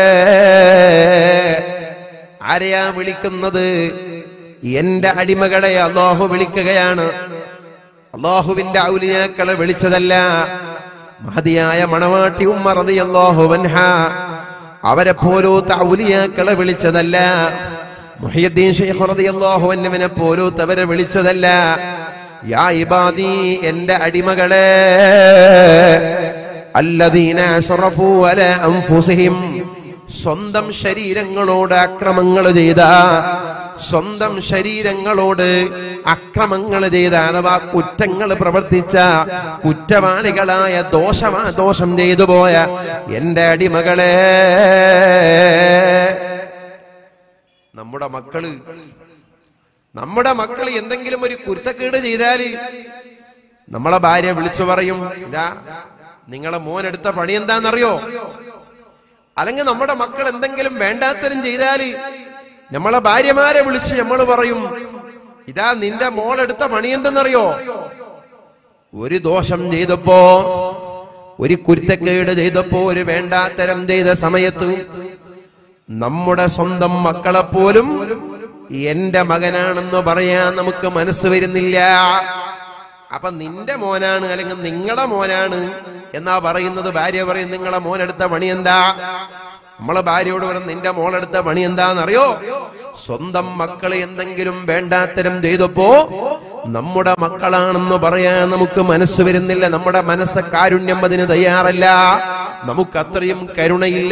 ആരെയാ വിളിക്കുന്നത് എന്റെ അടിമകളെ അള്ളാഹു വിളിക്കുകയാണ് അള്ളാഹുവിന്റെ ഔലിയാക്കളെ വിളിച്ചതല്ല മഹതിയായ മണവാട്ടി ഉമ്മ റളിയല്ലാഹു അൻഹ അവരെ പോലൂത്ത ഔലിയാക്കളെ വിളിച്ചതല്ല മുഹിയുദ്ദീൻ ഷെയ്ഖ് റളിയല്ലാഹു അൻഹുവിനെ പോലൂത്തവരെ വിളിച്ചതല്ല യാ ഇബാദി എന്റെ അടിമകളെ അല്ലദീന അസ്റഫു അലാ അൻഫുസിഹിം സ്വന്തം ശരീരങ്ങളോട് അക്രമങ്ങൾ ചെയ്ത സ്വന്തം ശരീരങ്ങളോട് അക്രമങ്ങൾ ചെയ്ത അഥവാ കുറ്റങ്ങൾ പ്രവർത്തിച്ച കുറ്റവാളികളായ ദോഷമാ ദോഷം ചെയ്തു പോയ എന്റെ അടിമകളെ നമ്മുടെ മക്കള് നമ്മുടെ മക്കൾ എന്തെങ്കിലും ഒരു കുരുത്തക്കേട് ചെയ്താല് നമ്മളെ ഭാര്യ വിളിച്ചു പറയും ഇതാ നിങ്ങളെ മോൻ എടുത്ത പണി എന്താണെന്നറിയോ അല്ലെങ്കിൽ നമ്മുടെ മക്കൾ എന്തെങ്കിലും വേണ്ടാത്തരം ചെയ്താല് നമ്മളെ ഭാര്യമാരെ വിളിച്ച് നമ്മൾ പറയും ഇതാ നിന്റെ മോളെടുത്ത പണി എന്തെന്നറിയോ ഒരു ദോഷം ചെയ്തപ്പോ ഒരു കുരുത്തക്കേട് ചെയ്തപ്പോ ഒരു വേണ്ടാത്തരം ചെയ്ത സമയത്ത് നമ്മുടെ സ്വന്തം മക്കളെ പോലും എന്റെ മകനാണെന്ന് പറയാൻ നമുക്ക് മനസ്സ് വരുന്നില്ല അപ്പൊ നിന്റെ മോനാണ് അല്ലെങ്കിൽ നിങ്ങളെ മോനാണ് എന്നാ പറയുന്നത് ഭാര്യ പറയും നിങ്ങളെ മോനെടുത്ത പണി എന്താ നമ്മളെ ഭാര്യയോട് പറയും നിന്റെ മോളെടുത്ത പണി എന്താണെന്നറിയോ സ്വന്തം മക്കളെ എന്തെങ്കിലും വേണ്ടാത്തരം ചെയ്തപ്പോ നമ്മുടെ മക്കളാണെന്ന് പറയാൻ നമുക്ക് മനസ്സ് വരുന്നില്ല നമ്മുടെ മനസ്സ് കാരുണ്യം അതിന് തയ്യാറല്ല നമുക്ക് അത്രയും കരുണയില്ല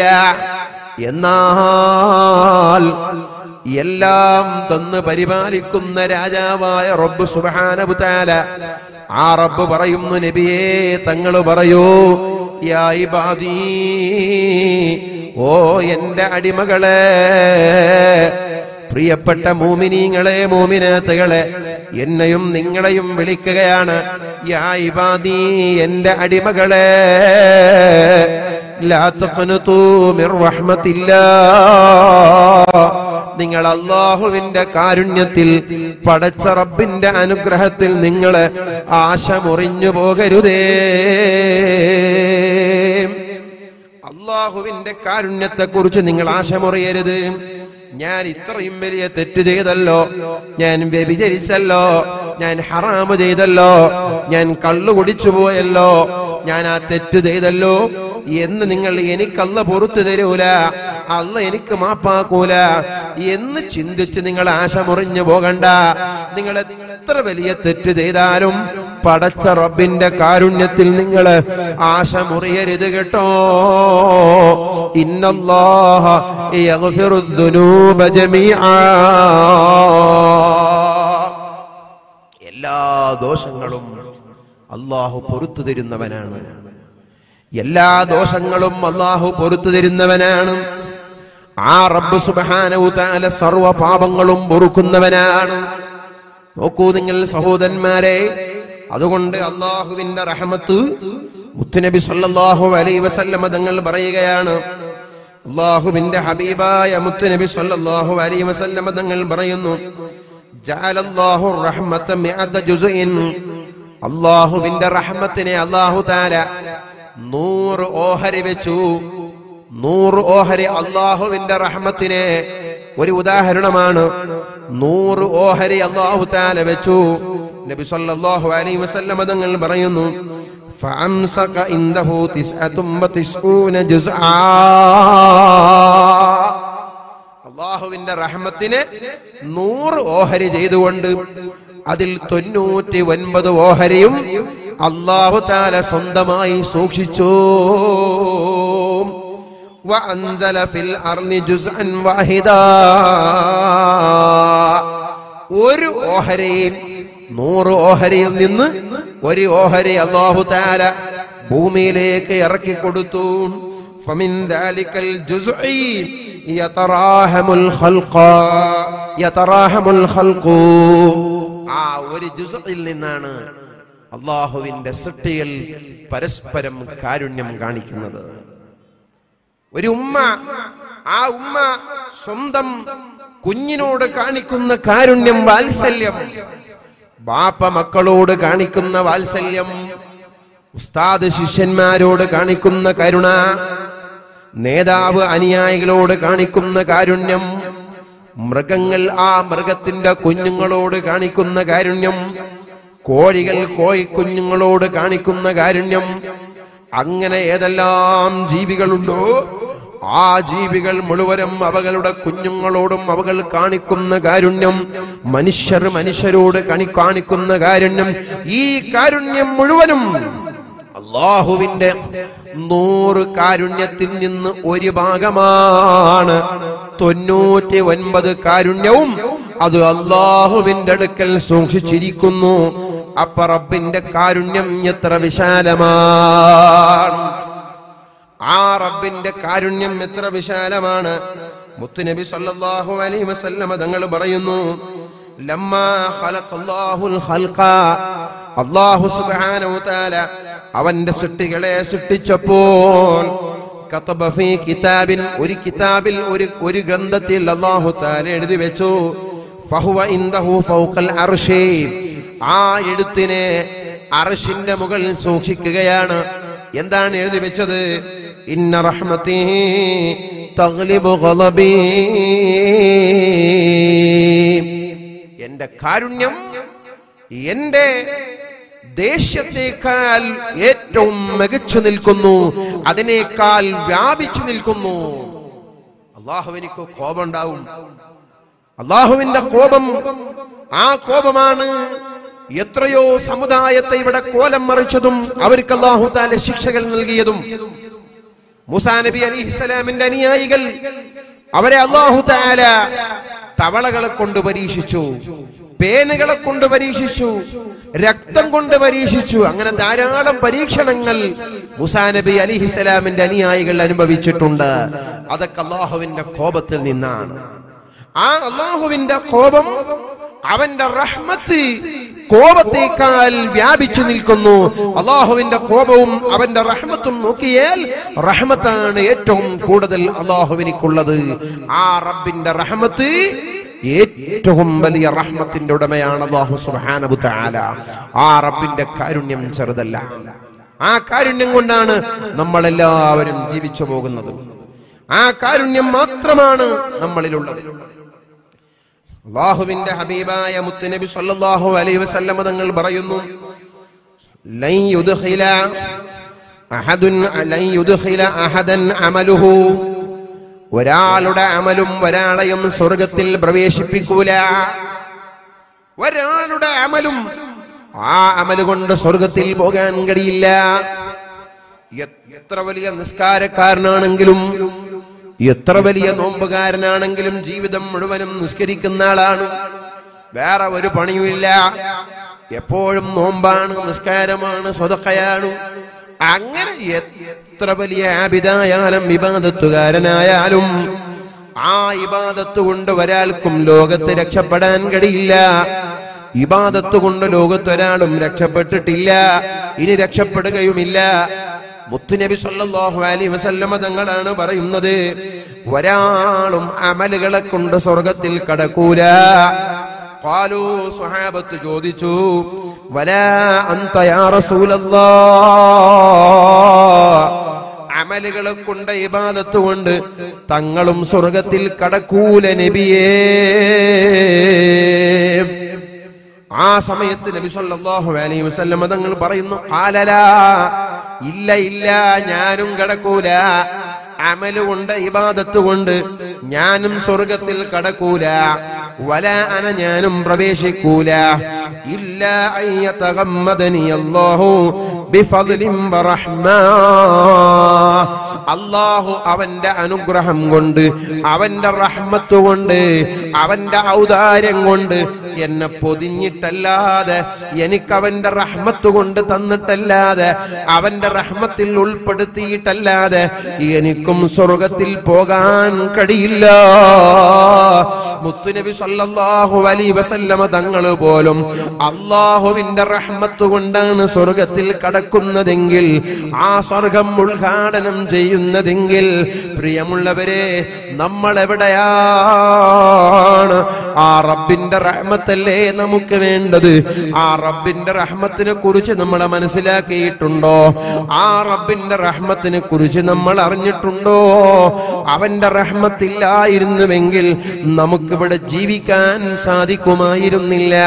എന്നാൽ എല്ലാം തന്ന് പരിപാലിക്കുന്ന രാജാവായ റബ്ബ് സുബ്ഹാനഹു ആ റബ്ബ് പറയുന്നു നബിയേ തങ്ങൾ പറയൂ യാ ഇബാദീ ഓ എന്റെ അടിമകളെ പ്രിയപ്പെട്ട മൂമിനീങ്ങളെ മൂമിനാത്തുകളെ എന്നെയും നിങ്ങളെയും വിളിക്കുകയാണ് യാ ഇബാദീ എന്റെ അടിമകളെ ലാ തഖ്നതൂ മിർ റഹ്മത്തില്ലാ നിങ്ങൾ അള്ളാഹുവിന്റെ കാരുണ്യത്തിൽ പടച്ച റബ്ബിന്റെ അനുഗ്രഹത്തിൽ നിങ്ങൾ ആശ മുറിഞ്ഞു പോകരുതേ അള്ളാഹുവിന്റെ കാരുണ്യത്തെ കുറിച്ച് നിങ്ങൾ ആശ മുറിയരുത് ഞാൻ ഇത്രയും വലിയ തെറ്റ് ചെയ്തല്ലോ ഞാൻ വ്യഭിചരിച്ചല്ലോ ഞാൻ ഹറാമ് ചെയ്തല്ലോ ഞാൻ കള്ളു കുടിച്ചു പോയല്ലോ ഞാൻ ആ തെറ്റ് ചെയ്തല്ലോ എന്ന് നിങ്ങൾ എനിക്കല്ല പുറത്തു തരൂല അല്ല എനിക്ക് മാപ്പാക്കൂല എന്ന് ചിന്തിച്ച് നിങ്ങൾ ആശ മുറിഞ്ഞു പോകണ്ട നിങ്ങൾ എത്ര വലിയ തെറ്റ് ചെയ്താലും പടച്ച റബ്ബിന്റെ കാരുണ്യത്തിൽ നിങ്ങൾ ആശ മുറിയരുത് കേട്ടോ ഇന്നല്ലാഹ യഗ്ഫിറുദ്ദുനൂബ ജമീആ എല്ലാ ദോഷങ്ങളും അള്ളാഹു പൊറത്തു തരുന്നവനാണ് എല്ലാ ദോഷങ്ങളും അള്ളാഹു പൊറത്തു തരുന്നവനാണ് ആ റബ്ബ് സുബ്ഹാനഹു തആല സർവ്വ പാപങ്ങളും പൊറുക്കുന്നവനാണ് നോക്കൂ നിങ്ങൾ സഹോദരന്മാരെ അതുകൊണ്ട് അള്ളാഹുവിന്റെ റഹമത്ത് മുത്തുനബി സല്ലല്ലാഹു അലൈഹി വസല്ലമ തങ്ങൾ പറയുകയാണ് അള്ളാഹുവിന്റെ ഹബീബായ മുത്തുനബി സല്ലല്ലാഹു അലൈഹി വസല്ലമ തങ്ങൾ പറയുന്നു ജഅലല്ലാഹു റഹ്മത മിഅത ജുസ്ഇൻ അള്ളാഹുവിന്റെ റഹ്മത്തിനെ അള്ളാഹു താല നൂറ് ഓഹരി വെച്ചു നൂറ് ഓഹരി അള്ളാഹുവിന്റെ റഹ്മത്തിനെ ഒരു ഉദാഹരണമാണ് നൂറ് ഓഹരി അള്ളാഹു താല വെച്ചു നബി സല്ലല്ലാഹു അലൈഹി വസല്ലമ തങ്ങൾ പറയുന്നു فأمسك عنده تسعة وتسعون جزءا അള്ളാഹുവിന്റെ റഹ്മത്തിനെ നൂറ് ഓഹരി ചെയ്തുകൊണ്ട് അതിൽ തൊണ്ണൂറ്റി ഒൻപത് ഓഹരിയും അള്ളാഹു താല സ്വന്തമായി സൂക്ഷിച്ചു وأنزل في الأرض جزءا واحدا ഒരു ഓഹരിയിൽ നൂറ് ഓഹരിയിൽ നിന്ന് ഒരു ഓഹരി അള്ളാഹു താല ഭൂമിയിലേക്ക് ഇറക്കി കൊടുത്തു فمن ذلك الجزء يتراحم الخلق يتراحم الخلق ആ ഒരു ജുസയിൽ നിന്നാണ് അള്ളാഹുവിന്റെ സൃഷ്ടിയിൽ പരസ്പരം കാരുണ്യം കാണിക്കുന്നത് ഒരു ഉമ്മ ആ ഉമ്മ സ്വന്തം കുഞ്ഞിനോട് കാണിക്കുന്ന കാരുണ്യം വാത്സല്യം ബാപ്പ മക്കളോട് കാണിക്കുന്ന വാത്സല്യം ഉസ്താദ് ശിഷ്യന്മാരോട് കാണിക്കുന്ന കരുണ നേതാവ് അനുയായികളോട് കാണിക്കുന്ന കാരുണ്യം മൃഗങ്ങൾ ആ മൃഗത്തിന്റെ കുഞ്ഞുങ്ങളോട് കാണിക്കുന്ന കാരുണ്യം കോഴികൾ കോഴിക്കുഞ്ഞുങ്ങളോട് കാണിക്കുന്ന കാരുണ്യം അങ്ങനെ ഏതെല്ലാം ജീവികളുണ്ടോ ആ ജീവികൾ മുഴുവനും അവകളുടെ കുഞ്ഞുങ്ങളോടും അവകൾ കാണിക്കുന്ന കാരുണ്യം മനുഷ്യർ മനുഷ്യരോട് കണി കാണിക്കുന്ന കാരുണ്യം ഈ കാരുണ്യം മുഴുവനും അള്ളാഹുവിന്റെ നൂറ് കാരുണ്യത്തിൽ നിന്ന് ഒരു ഭാഗമാണ് തൊണ്ണൂറ്റി ഒൻപത് കാരുണ്യവും അത് അള്ളാഹുവിന്റെ അടുക്കൽ സൂക്ഷിച്ചിരിക്കുന്നു അപ്പ റബ്ബിന്റെ കാരുണ്യം എത്ര വിശാലമാണ് ആ റബ്ബിന്റെ കാരുണ്യം എത്ര വിശാലമാണ് മുത്തുനബി സല്ലല്ലാഹു അലൈഹി വസല്ലമ തങ്ങൾ പറയുന്നു ലമ്മാ ഖലഖല്ലാഹുൽ ഖൽഖ അല്ലാഹു സുബ്ഹാനഹു തആല അവന്റെ സൃഷ്ടികളെ സൃഷ്ടിച്ചപ്പോൾ കതബ ഫീ കിതാബിൻ ഒരു കിതാബിൽ ഒരു ഒരു ഗ്രന്ഥത്തിൽ അല്ലാഹു തആല എഴുതി വെച്ചു ഫഹുവ ഇൻദഹു ഫൗഖൽ അർശി ആ എഴുത്തിനെ അർശിന്റെ മുകളിൽ സൂക്ഷിക്കുകയാണ് എന്താണ് എഴുതി വെച്ചത് ഇന്ന റഹ്മത്തി തഗ്ലിബു ഗളബി എന്റെ കാരുണ്യം എന്റെ ദേഷ്യത്തേക്കാൾ ഏറ്റവും മികച്ചു നിൽക്കുന്നു അതിനേക്കാൾ വ്യാപിച്ചു നിൽക്കുന്നു അള്ളാഹുവിനിക്ക് കോപം ഉണ്ടാവും അള്ളാഹുവിന്റെ കോപം ആ കോപമാണ് എത്രയോ സമുദായത്തെ ഇവിടെ കോലം മറിച്ചതും അവർക്ക് അള്ളാഹു താല ശിക്ഷകൾ നൽകിയതും മുസാ നബി അലിഹിസലാമിന്റെ അനുയായികൾ അവരെ അള്ളാഹു താല തവളകളെ കൊണ്ട് പരീക്ഷിച്ചു പേനുകളെ കൊണ്ട് പരീക്ഷിച്ചു രക്തം കൊണ്ട് പരീക്ഷിച്ചു അങ്ങനെ ധാരാളം പരീക്ഷണങ്ങൾ മുസാ നബി അലിഹിസലാമിന്റെ അനുയായികൾ അനുഭവിച്ചിട്ടുണ്ട് അതൊക്കെ അള്ളാഹുവിന്റെ കോപത്തിൽ നിന്നാണ് ആ അള്ളാഹുവിന്റെ കോപം അവന്റെ റഹ്മത്ത് കോപത്തേക്കാൾ വ്യാപിച്ചു നിൽക്കുന്നു അള്ളാഹുവിന്റെ കോപവും അവന്റെ റഹ്മത്തും നോക്കിയാൽ റഹ്മത്താണ് ഏറ്റവും കൂടുതൽ അള്ളാഹുവിനിക്കുള്ളത് ആ റബ്ബിന്റെ റഹ്മത്ത് ഏറ്റവും വലിയ റഹ്മത്തിന്റെ ഉടമയാണ് അള്ളാഹു സുബ്ഹാനഹു തആല ആ റബ്ബിന്റെ കാരുണ്യം ചെറുതല്ല ആ കാരുണ്യം കൊണ്ടാണ് നമ്മളെല്ലാവരും ജീവിച്ചു പോകുന്നത് ആ കാരുണ്യം മാത്രമാണ് നമ്മളിലുള്ളത് അള്ളാഹുവിന്റെ ഹബീബായ മുത്തുനബി സല്ലല്ലാഹു അലൈഹി വസല്ലമ തങ്ങൾ പറയുന്നു ലൻ യുദ്ഖില അഹദുൻ ലൻ യുദ്ഖില അഹദൻ അമലുഹു ഒരാളുടെ അമലും ഒരാളെയും സ്വർഗത്തിൽ പ്രവേശിപ്പിക്കൂല ഒരാളുടെ അമലും ആ അമല് കൊണ്ട് സ്വർഗത്തിൽ പോകാൻ കഴിയില്ല എ- എത്ര വലിയ നിസ്കാരക്കാരനാണെങ്കിലും എത്ര വലിയ നോമ്പുകാരനാണെങ്കിലും ജീവിതം മുഴുവനും നിസ്കരിക്കുന്ന ആളാണ് വേറെ ഒരു പണിയുമില്ല എപ്പോഴും നോമ്പാണ് നിസ്കാരമാണ് സ്വതക്കയാണ് അങ്ങനെ എത്ര വലിയ ആബിദായാലും വിവാദത്തുകാരനായാലും ആ ഇബാദത്ത് കൊണ്ട് ഒരാൾക്കും ലോകത്ത് രക്ഷപ്പെടാൻ കഴിയില്ല ഇബാദത്ത് കൊണ്ട് ലോകത്ത് ഒരാളും രക്ഷപ്പെട്ടിട്ടില്ല ഇനി രക്ഷപ്പെടുകയുമില്ല മുത്തുനബി സല്ലല്ലാഹു അലൈഹി വസല്ലമ തങ്ങളാണ് പറയുന്നത് ഒരാളും അമലുകളെ കൊണ്ട് സ്വർഗത്തിൽ കടക്കൂല ഖാലു സ്വഹാബത്ത് ചോദിച്ചു വലാ അന്ത യാ റസൂലല്ലാഹ് അമലുകളെ കൊണ്ട് ഇബാദത്ത് കൊണ്ട് തങ്ങളും സ്വർഗത്തിൽ കടക്കൂല നബിയേ ആ സമയത്ത് നബി സല്ലല്ലാഹു അലൈഹി വസല്ലം തങ്ങൾ പറയുന്നു ഖാലലാ ഇല്ല ഇല്ല ഞാനും കടക്കൂല അമല് കൊണ്ട് ഇബാദത്ത് കൊണ്ട് ഞാനും സ്വർഗത്തിൽ കടക്കൂല വല അന ഞാനും പ്രവേശിക്കൂല ഇല്ല അയ്യതഗമ്മദനി അല്ലാഹു ബിഫദ്ലിൻ വറഹ്മാ അള്ളാഹു അവന്റെ അനുഗ്രഹം കൊണ്ട് അവന്റെ റഹ്മത്ത് കൊണ്ട് അവന്റെ ഔദാര്യം കൊണ്ട് എന്നെ പൊതിഞ്ഞിട്ടല്ലാതെ എനിക്ക് അവന്റെ റഹ്മത്ത് കൊണ്ട് തന്നിട്ടല്ലാതെ അവന്റെ റഹ്മത്തിൽ ഉൾപ്പെടുത്തിയിട്ടല്ലാതെ എനിക്കും സ്വർഗത്തിൽ പോകാൻ കഴിയില്ല മുത്തുനബി സല്ലല്ലാഹു അലൈഹി വസല്ലമ തങ്ങൾ പോലും അള്ളാഹുവിന്റെ റഹ്മത്ത് കൊണ്ടാണ് സ്വർഗത്തിൽ കടക്കുന്നതെങ്കിൽ ആ സ്വർഗം ഉദ്ഘാടനം ചെയ്യുന്നതെങ്കിൽ പ്രിയമുള്ളവരെ നമ്മൾ എവിടെയാണ് ആ റബ്ബിന്റെ റഹ്മത്തല്ലേ നമുക്ക് വേണ്ടത് ആ റബ്ബിന്റെ റഹ്മത്തിനെ കുറിച്ച് നമ്മൾ മനസ്സിലാക്കിയിട്ടുണ്ടോ ആ റബ്ബിന്റെ റഹ്മത്തിനെ കുറിച്ച് നമ്മൾ അറിഞ്ഞിട്ടുണ്ടോ അവന്റെ റഹ്മത്തില്ലായിരുന്നുവെങ്കിൽ നമുക്കിവിടെ ജീവിക്കാൻ സാധിക്കുമായിരുന്നില്ല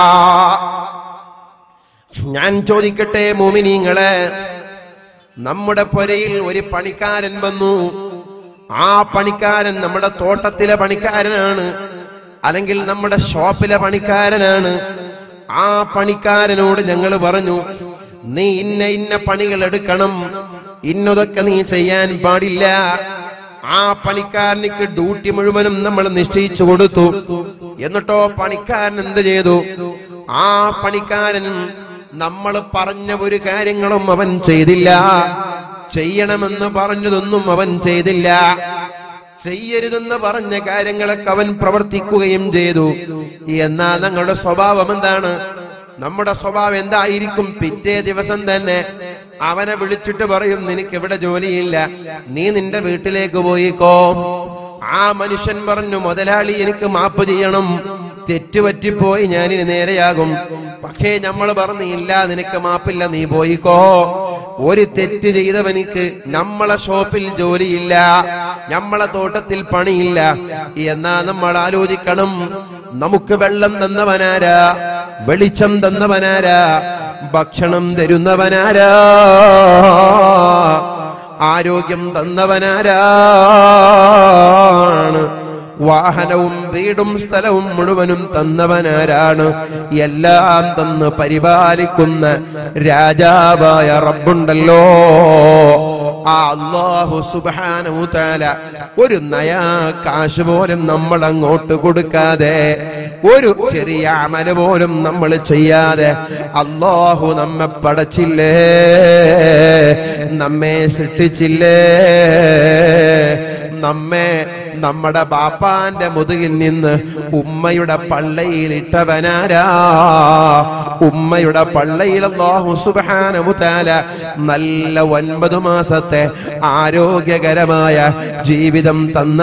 ഞാൻ ചോദിക്കട്ടെ മോമിനിങ്ങളെ നമ്മുടെ പുരയിൽ ഒരു പണിക്കാരൻ വന്നു ആ പണിക്കാരൻ നമ്മുടെ തോട്ടത്തിലെ പണിക്കാരനാണ് അല്ലെങ്കിൽ നമ്മുടെ ഷോപ്പിലെ പണിക്കാരനാണ് ആ പണിക്കാരനോട് ഞങ്ങൾ പറഞ്ഞു നീ ഇന്ന ഇന്ന പണികൾ എടുക്കണം ഇന്നതൊക്കെ നീ ചെയ്യാൻ പാടില്ല ആ പണിക്കാരനിക്ക് ഡ്യൂട്ടി മുഴുവനും നമ്മൾ നിശ്ചയിച്ചു കൊടുത്തു എന്നിട്ടോ പണിക്കാരൻ എന്ത് ചെയ്തു ആ പണിക്കാരൻ നമ്മൾ പറഞ്ഞ ഒരു കാര്യങ്ങളും അവൻ ചെയ്തില്ല ചെയ്യണമെന്ന് പറഞ്ഞതൊന്നും അവൻ ചെയ്തില്ല ചെയ്യരുതെന്ന് പറഞ്ഞ കാര്യങ്ങളൊക്കെ അവൻ പ്രവർത്തിക്കുകയും ചെയ്തു എന്നാ ഞങ്ങളുടെ സ്വഭാവം എന്താണ് നമ്മുടെ സ്വഭാവം എന്തായിരിക്കും പിറ്റേ ദിവസം തന്നെ അവനെ വിളിച്ചിട്ട് പറയും നിനക്ക് ഇവിടെ ജോലിയില്ല നീ നിന്റെ വീട്ടിലേക്ക് പോയിക്കോ ആ മനുഷ്യൻ പറഞ്ഞു മുതലാളി എനിക്ക് മാപ്പ് ചെയ്യണം തെറ്റുപറ്റിപ്പോയി ഞാനിനി നേരെയാകും പക്ഷേ നമ്മൾ പറഞ്ഞു ഇല്ല നിനക്ക് മാപ്പില്ല നീ പോയിക്കോ ഒരു തെറ്റ് ചെയ്തവനിക്ക് നമ്മളെ ഷോപ്പിൽ ജോലിയില്ല നമ്മളെ തോട്ടത്തിൽ പണിയില്ല എന്നാ നമ്മൾ ആലോചിക്കണം നമുക്ക് വെള്ളം തന്നവനാരാ വെളിച്ചം തന്നവനാരാ ഭക്ഷണം തരുന്നവനാരാ ആരോഗ്യം തന്നവനാരാണ് വാഹനവും വീടും സ്ഥലവും മുഴുവനും തന്നവനാരാണ് എല്ലാം തന്ന് പരിപാലിക്കുന്ന രാജാവായ റബ്ബുണ്ടല്ലോ ആ അള്ളാഹു സുബ്ഹാനഹു തആല ഒരു നയാ കാശ് പോലും നമ്മൾ അങ്ങോട്ട് കൊടുക്കാതെ ഒരു ചെറിയ അമല് പോലും നമ്മൾ ചെയ്യാതെ അള്ളാഹു നമ്മെ പടച്ചില്ലേ നമ്മെ സൃഷ്ടിച്ചില്ലേ നമ്മെ നമ്മുടെ ബാപ്പാന്റെ മുതുകിൽ നിന്ന് ഉമ്മയുടെ പള്ളയിൽ ഇട്ടവനാരാ ഉമ്മയുടെ പള്ളയിൽ അല്ലാഹു സുബ്ഹാനഹു തആല നല്ല ഒൻപത് മാസത്തെ ആരോഗ്യകരമായ ജീവിതം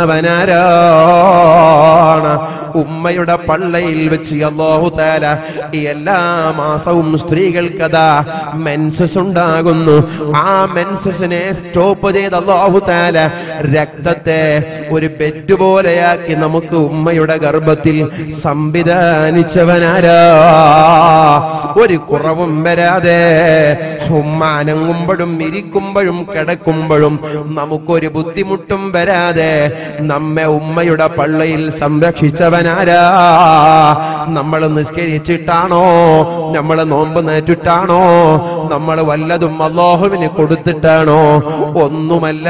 തന്നവനാരാണ് ഉമ്മയുടെ പള്ളയിൽ വെച്ച് അല്ലാഹു തആല എല്ലാ മാസവും സ്ത്രീകൾക്കതാ മെൻസസ് ഉണ്ടാകുന്നു ആ മെൻസസിനെ സ്റ്റോപ്പ് ചെയ്ത് അല്ലാഹു തആല രക്തത്തെ ഒരു ബെഡ് പോലെയാക്കി നമുക്ക് ഉമ്മയുടെ ഗർഭത്തിൽ സംവിധാനിച്ചവനാരാ ഒരു കുറവും വരാതെ ഉമ്മ അനങ്ങുമ്പോഴും ഇരിക്കുമ്പോഴും കിടക്കുമ്പോഴും നമുക്കൊരു ബുദ്ധിമുട്ടും വരാതെ നമ്മെ ഉമ്മയുടെ പള്ളയിൽ സംരക്ഷിച്ചവനാരാ നമ്മൾ നിസ്കരിച്ചിട്ടാണോ നമ്മൾ നോമ്പ് നേറ്റിട്ടാണോ നമ്മൾ വല്ലതും അള്ളാഹുവിന് കൊടുത്തിട്ടാണോ ഒന്നുമല്ല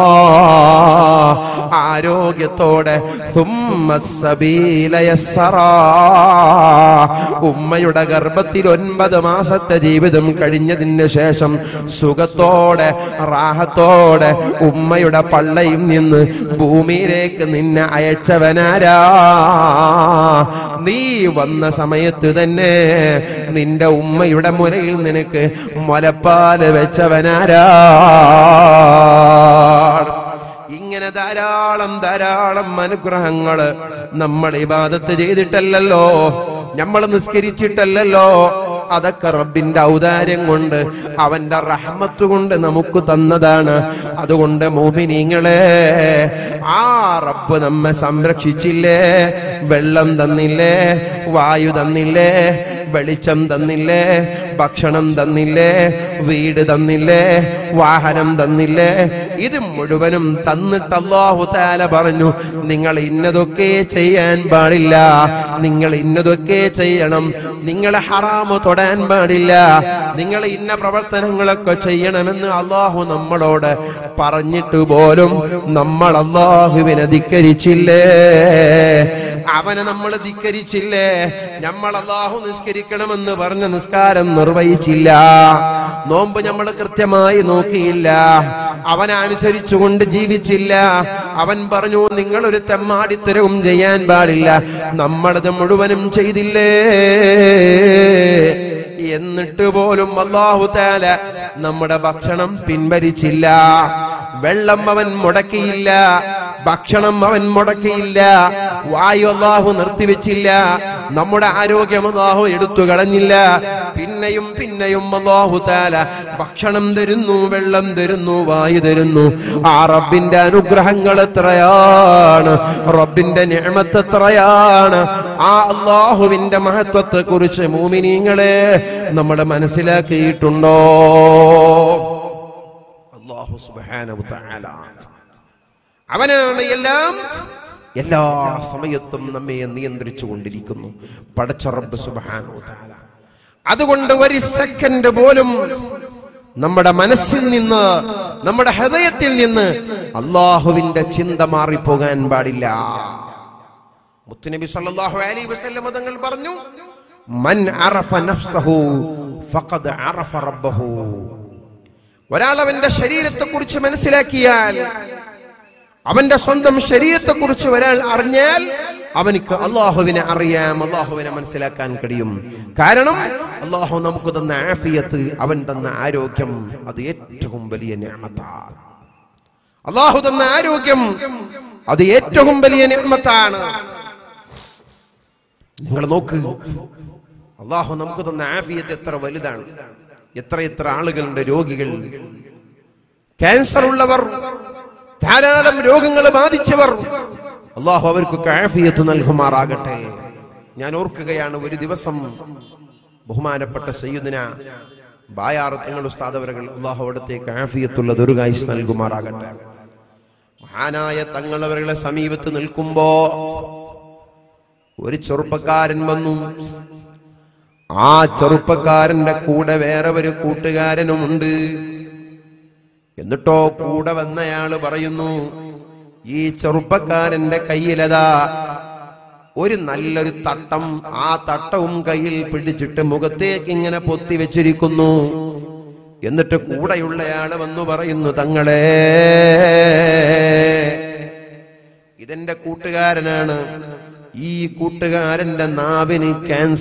ആരോഗ്യത്തോടെ സുമ്മ സബീല യസ്സറാ. ഉമ്മയുടെ ഗർഭത്തിൽ ഒൻപത് മാസത്തെ ജീവിതം കഴിഞ്ഞതിന് ശേഷം സുഖത്തോടെ റാഹത്തോടെ ഉമ്മയുടെ പള്ളയിൽ നിന്ന് ഭൂമിയിലേക്ക് നിന്നെ അയച്ചവനാരാ നീ വന്ന സമയത്ത് തന്നെ നിന്റെ ഉമ്മയുടെ മുരയിൽ നിനക്ക് മുലപ്പാല് വെച്ചവനാരാ ഇങ്ങനെ ധാരാളം ധാരാളം അനുഗ്രഹങ്ങള് നമ്മൾ ഇബാദത്ത് ചെയ്തിട്ടല്ലല്ലോ നമ്മൾ നിസ്കരിച്ചിട്ടല്ലല്ലോ അതൊക്കെ റബ്ബിന്റെ ഔദാര്യം കൊണ്ട് അവന്റെ റഹ്മത്ത് കൊണ്ട് നമുക്ക് തന്നതാണ് അതുകൊണ്ട് മോഹിനിങ്ങളെ ആ റബ്ബ് നമ്മെ സംരക്ഷിച്ചില്ലേ വെള്ളം തന്നില്ലേ വായു തന്നില്ലേ വെളിച്ചം തന്നില്ലേ ഭക്ഷണം തന്നില്ലേ വീട് തന്നില്ലേ വാഹനം തന്നില്ലേ ഇത് മുഴുവനും തന്നിട്ട് അല്ലാഹു താല പറഞ്ഞു നിങ്ങൾ ഇന്നതൊക്കെ ചെയ്യാൻ പാടില്ല നിങ്ങൾ ഇന്നതൊക്കെ ചെയ്യണം നിങ്ങൾ ഹറാമ് തൊടാൻ പാടില്ല നിങ്ങൾ ഇന്ന പ്രവർത്തനങ്ങളൊക്കെ ചെയ്യണമെന്ന് അള്ളാഹു നമ്മളോട് പറഞ്ഞിട്ട് പോലും നമ്മൾ അള്ളാഹുവിനെ ധിക്കരിച്ചില്ലേ അവനെ നമ്മൾ ധിക്കരിച്ചില്ലേ നമ്മൾ അള്ളാഹു നിസ്കരിക്കണമെന്ന് പറഞ്ഞ നിസ്കാരം നിർവഹിച്ചില്ല നോമ്പ് നമ്മൾ കൃത്യമായി നോക്കിയില്ല അവനെ അനുസരിച്ചുകൊണ്ട് ജീവിച്ചില്ല അവൻ പറഞ്ഞു നിങ്ങൾ ഒരു തെമ്മാടിത്തരവും ചെയ്യാൻ പാടില്ല നമ്മളത് മുഴുവനും ചെയ്തില്ലേ എന്നിട്ട് പോലും അള്ളാഹു താല നമ്മുടെ ഭക്ഷണം പിൻവലിച്ചില്ല വെള്ളം അവൻ മുടക്കിയില്ല ഭക്ഷണം അവൻ മുടക്കിയില്ല വായു അള്ളാഹു നിർത്തിവെച്ചില്ല നമ്മുടെ ആരോഗ്യം അള്ളാഹു എടുത്തു കളഞ്ഞില്ല പിന്നെയും പിന്നെയും അള്ളാഹു താല ഭക്ഷണം തരുന്നു വെള്ളം തരുന്നു വായു തരുന്നു ആ റബ്ബിന്റെ അനുഗ്രഹങ്ങൾ എത്രയാണ് റബ്ബിന്റെ നിയമത്ത് എത്രയാണ് ആ അള്ളാഹുവിന്റെ മഹത്വത്തെ കുറിച്ച് മൂമിനീങ്ങളെ നമ്മൾ മനസ്സിലാക്കിയിട്ടുണ്ടോ അള്ളാഹു സുബ്ഹാനഹു തആല അവനാണ് എല്ലാം എല്ലാ സമയത്തും നമ്മെ നിയന്ത്രിച്ചു കൊണ്ടിരിക്കുന്നു പടച്ച റബ്ബ് സുബ്ഹാനഹു തആല അതുകൊണ്ട് ഒരു സെക്കൻഡ് പോലും നമ്മുടെ മനസ്സിൽ നിന്ന് നമ്മുടെ ഹൃദയത്തിൽ നിന്ന് അള്ളാഹുവിന്റെ ചിന്ത മാറിപ്പോകാൻ പാടില്ല മുത്തുനബി സല്ലല്ലാഹു അലൈഹി വസല്ലം തങ്ങൾ പറഞ്ഞു മൻ അറഫ നഫ്സഹു ഫഖദ് അറഫ റബ്ബഹു ഒരാൾ അവന്റെ ശരീരത്തെ കുറിച്ച് മനസ്സിലാക്കിയാൽ അവന്റെ സ്വന്തം ശരീരത്തെ കുറിച്ച് ഒരാൾ അറിഞ്ഞാൽ അവനിക്ക് അള്ളാഹുവിനെ അറിയാം അള്ളാഹുവിനെ മനസ്സിലാക്കാൻ കഴിയും കാരണം അള്ളാഹു നമുക്ക് തന്ന ആഫിയത്ത് അവൻ തന്ന ആരോഗ്യം അത് ഏറ്റവും വലിയ ഞാമത്താണ് അള്ളാഹു തന്ന ആരോഗ്യം അത് ഏറ്റവും വലിയ നിയമത്താണ് നിങ്ങൾ നോക്ക് അള്ളാഹു നമുക്ക് തന്ന ആഫിയത്ത് എത്ര വലുതാണ് എത്ര എത്ര ആളുകളുണ്ട് രോഗികൾ ക്യാൻസർ ഉള്ളവർ ധാരാളം രോഗങ്ങൾ ബാധിച്ചവർ അള്ളാഹു അവർക്ക് ആഫിയത്ത് നൽകുമാറാകട്ടെ ഞാൻ ഓർക്കുകയാണ് ഒരു ദിവസം ബഹുമാനപ്പെട്ട സയ്യുദിന ബായാർ തങ്ങൾ ഉസ്താദ് അവരുകൾ അള്ളാഹു അവിടത്തേക്ക് ആഫിയത്തുള്ള ദുർഗായുസ് നൽകുമാറാകട്ടെ മഹാനായ തങ്ങളവരുടെ സമീപത്ത് നിൽക്കുമ്പോ ഒരു ചെറുപ്പക്കാരൻ വന്നു ആ ചെറുപ്പക്കാരന്റെ കൂടെ വേറെ ഒരു കൂട്ടുകാരനുമുണ്ട് എന്നിട്ടോ കൂടെ വന്നയാള് പറയുന്നു ഈ ചെറുപ്പക്കാരന്റെ കയ്യിലതാ ഒരു നല്ലൊരു തട്ടം ആ തട്ടവും കയ്യിൽ പിടിച്ചിട്ട് മുഖത്തേക്ക് ഇങ്ങനെ പൊത്തി വെച്ചിരിക്കുന്നു എന്നിട്ട് കൂടെയുള്ളയാള് വന്നു പറയുന്നു തങ്ങളെ ഇതെന്റെ കൂട്ടുകാരനാണ് ഈ കൂട്ടുകാരന്റെ നാവിന്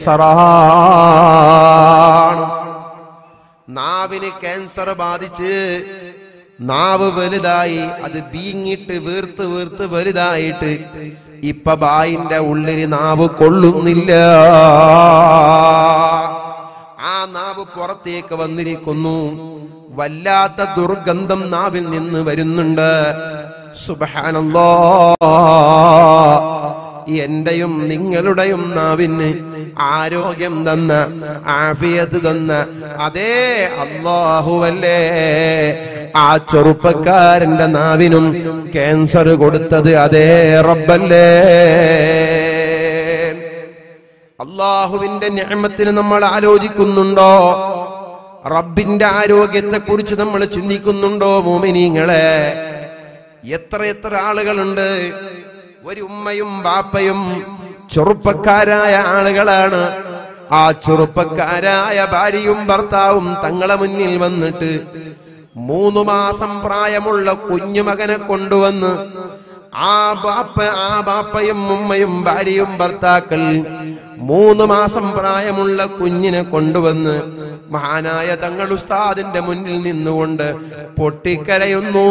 ക്യാൻസറാണ് നാവിന് ക്യാൻസർ ബാധിച്ച് നാവ് വലുതായി അത് ബീങ്ങിട്ട് വീർത്ത് വീർത്ത് വലുതായിട്ട് ഇപ്പൊ ബായിന്റെ ഉള്ളിൽ നാവ് കൊള്ളുന്നില്ല ആ നാവ് പുറത്തേക്ക് വന്നിരിക്കുന്നു വല്ലാത്ത ദുർഗന്ധം നാവിൽ നിന്ന് വരുന്നുണ്ട് സുബഹാനല്ലോ എന്റെയും നിങ്ങളുടെയും നാവിന് ആരോഗ്യം തന്ന ആഫിയത്ത് തന്ന അതേ അള്ളാഹുവല്ലേ ആ ചെറുപ്പക്കാരന്റെ നാവിനും ക്യാൻസർ കൊടുത്തത് അതേ റബ്ബല്ലേ അള്ളാഹുവിന്റെ ഞാമത്തിന് നമ്മൾ ആലോചിക്കുന്നുണ്ടോ റബ്ബിന്റെ ആരോഗ്യത്തെ കുറിച്ച് നമ്മൾ ചിന്തിക്കുന്നുണ്ടോ മോമിനിങ്ങളെ എത്ര എത്ര ആളുകളുണ്ട് ഒരു ഉമ്മയും ബാപ്പയും ചെറുപ്പക്കാരായ ആളുകളാണ് ആ ചെറുപ്പക്കാരായ ഭാര്യയും ഭർത്താവും തങ്ങളെ മുന്നിൽ വന്നിട്ട് മൂന്നു മാസം പ്രായമുള്ള കുഞ്ഞുമകനെ കൊണ്ടുവന്ന് ആ ബാപ്പ ആ ബാപ്പയും ഉമ്മയും ഭാര്യയും ഭർത്താക്കൾ മൂന്ന് മാസം പ്രായമുള്ള കുഞ്ഞിനെ കൊണ്ടുവന്ന് മഹാനായ തങ്ങൾ ഉസ്താദിന്റെ മുന്നിൽ നിന്നുകൊണ്ട് പൊട്ടിക്കരയുന്നു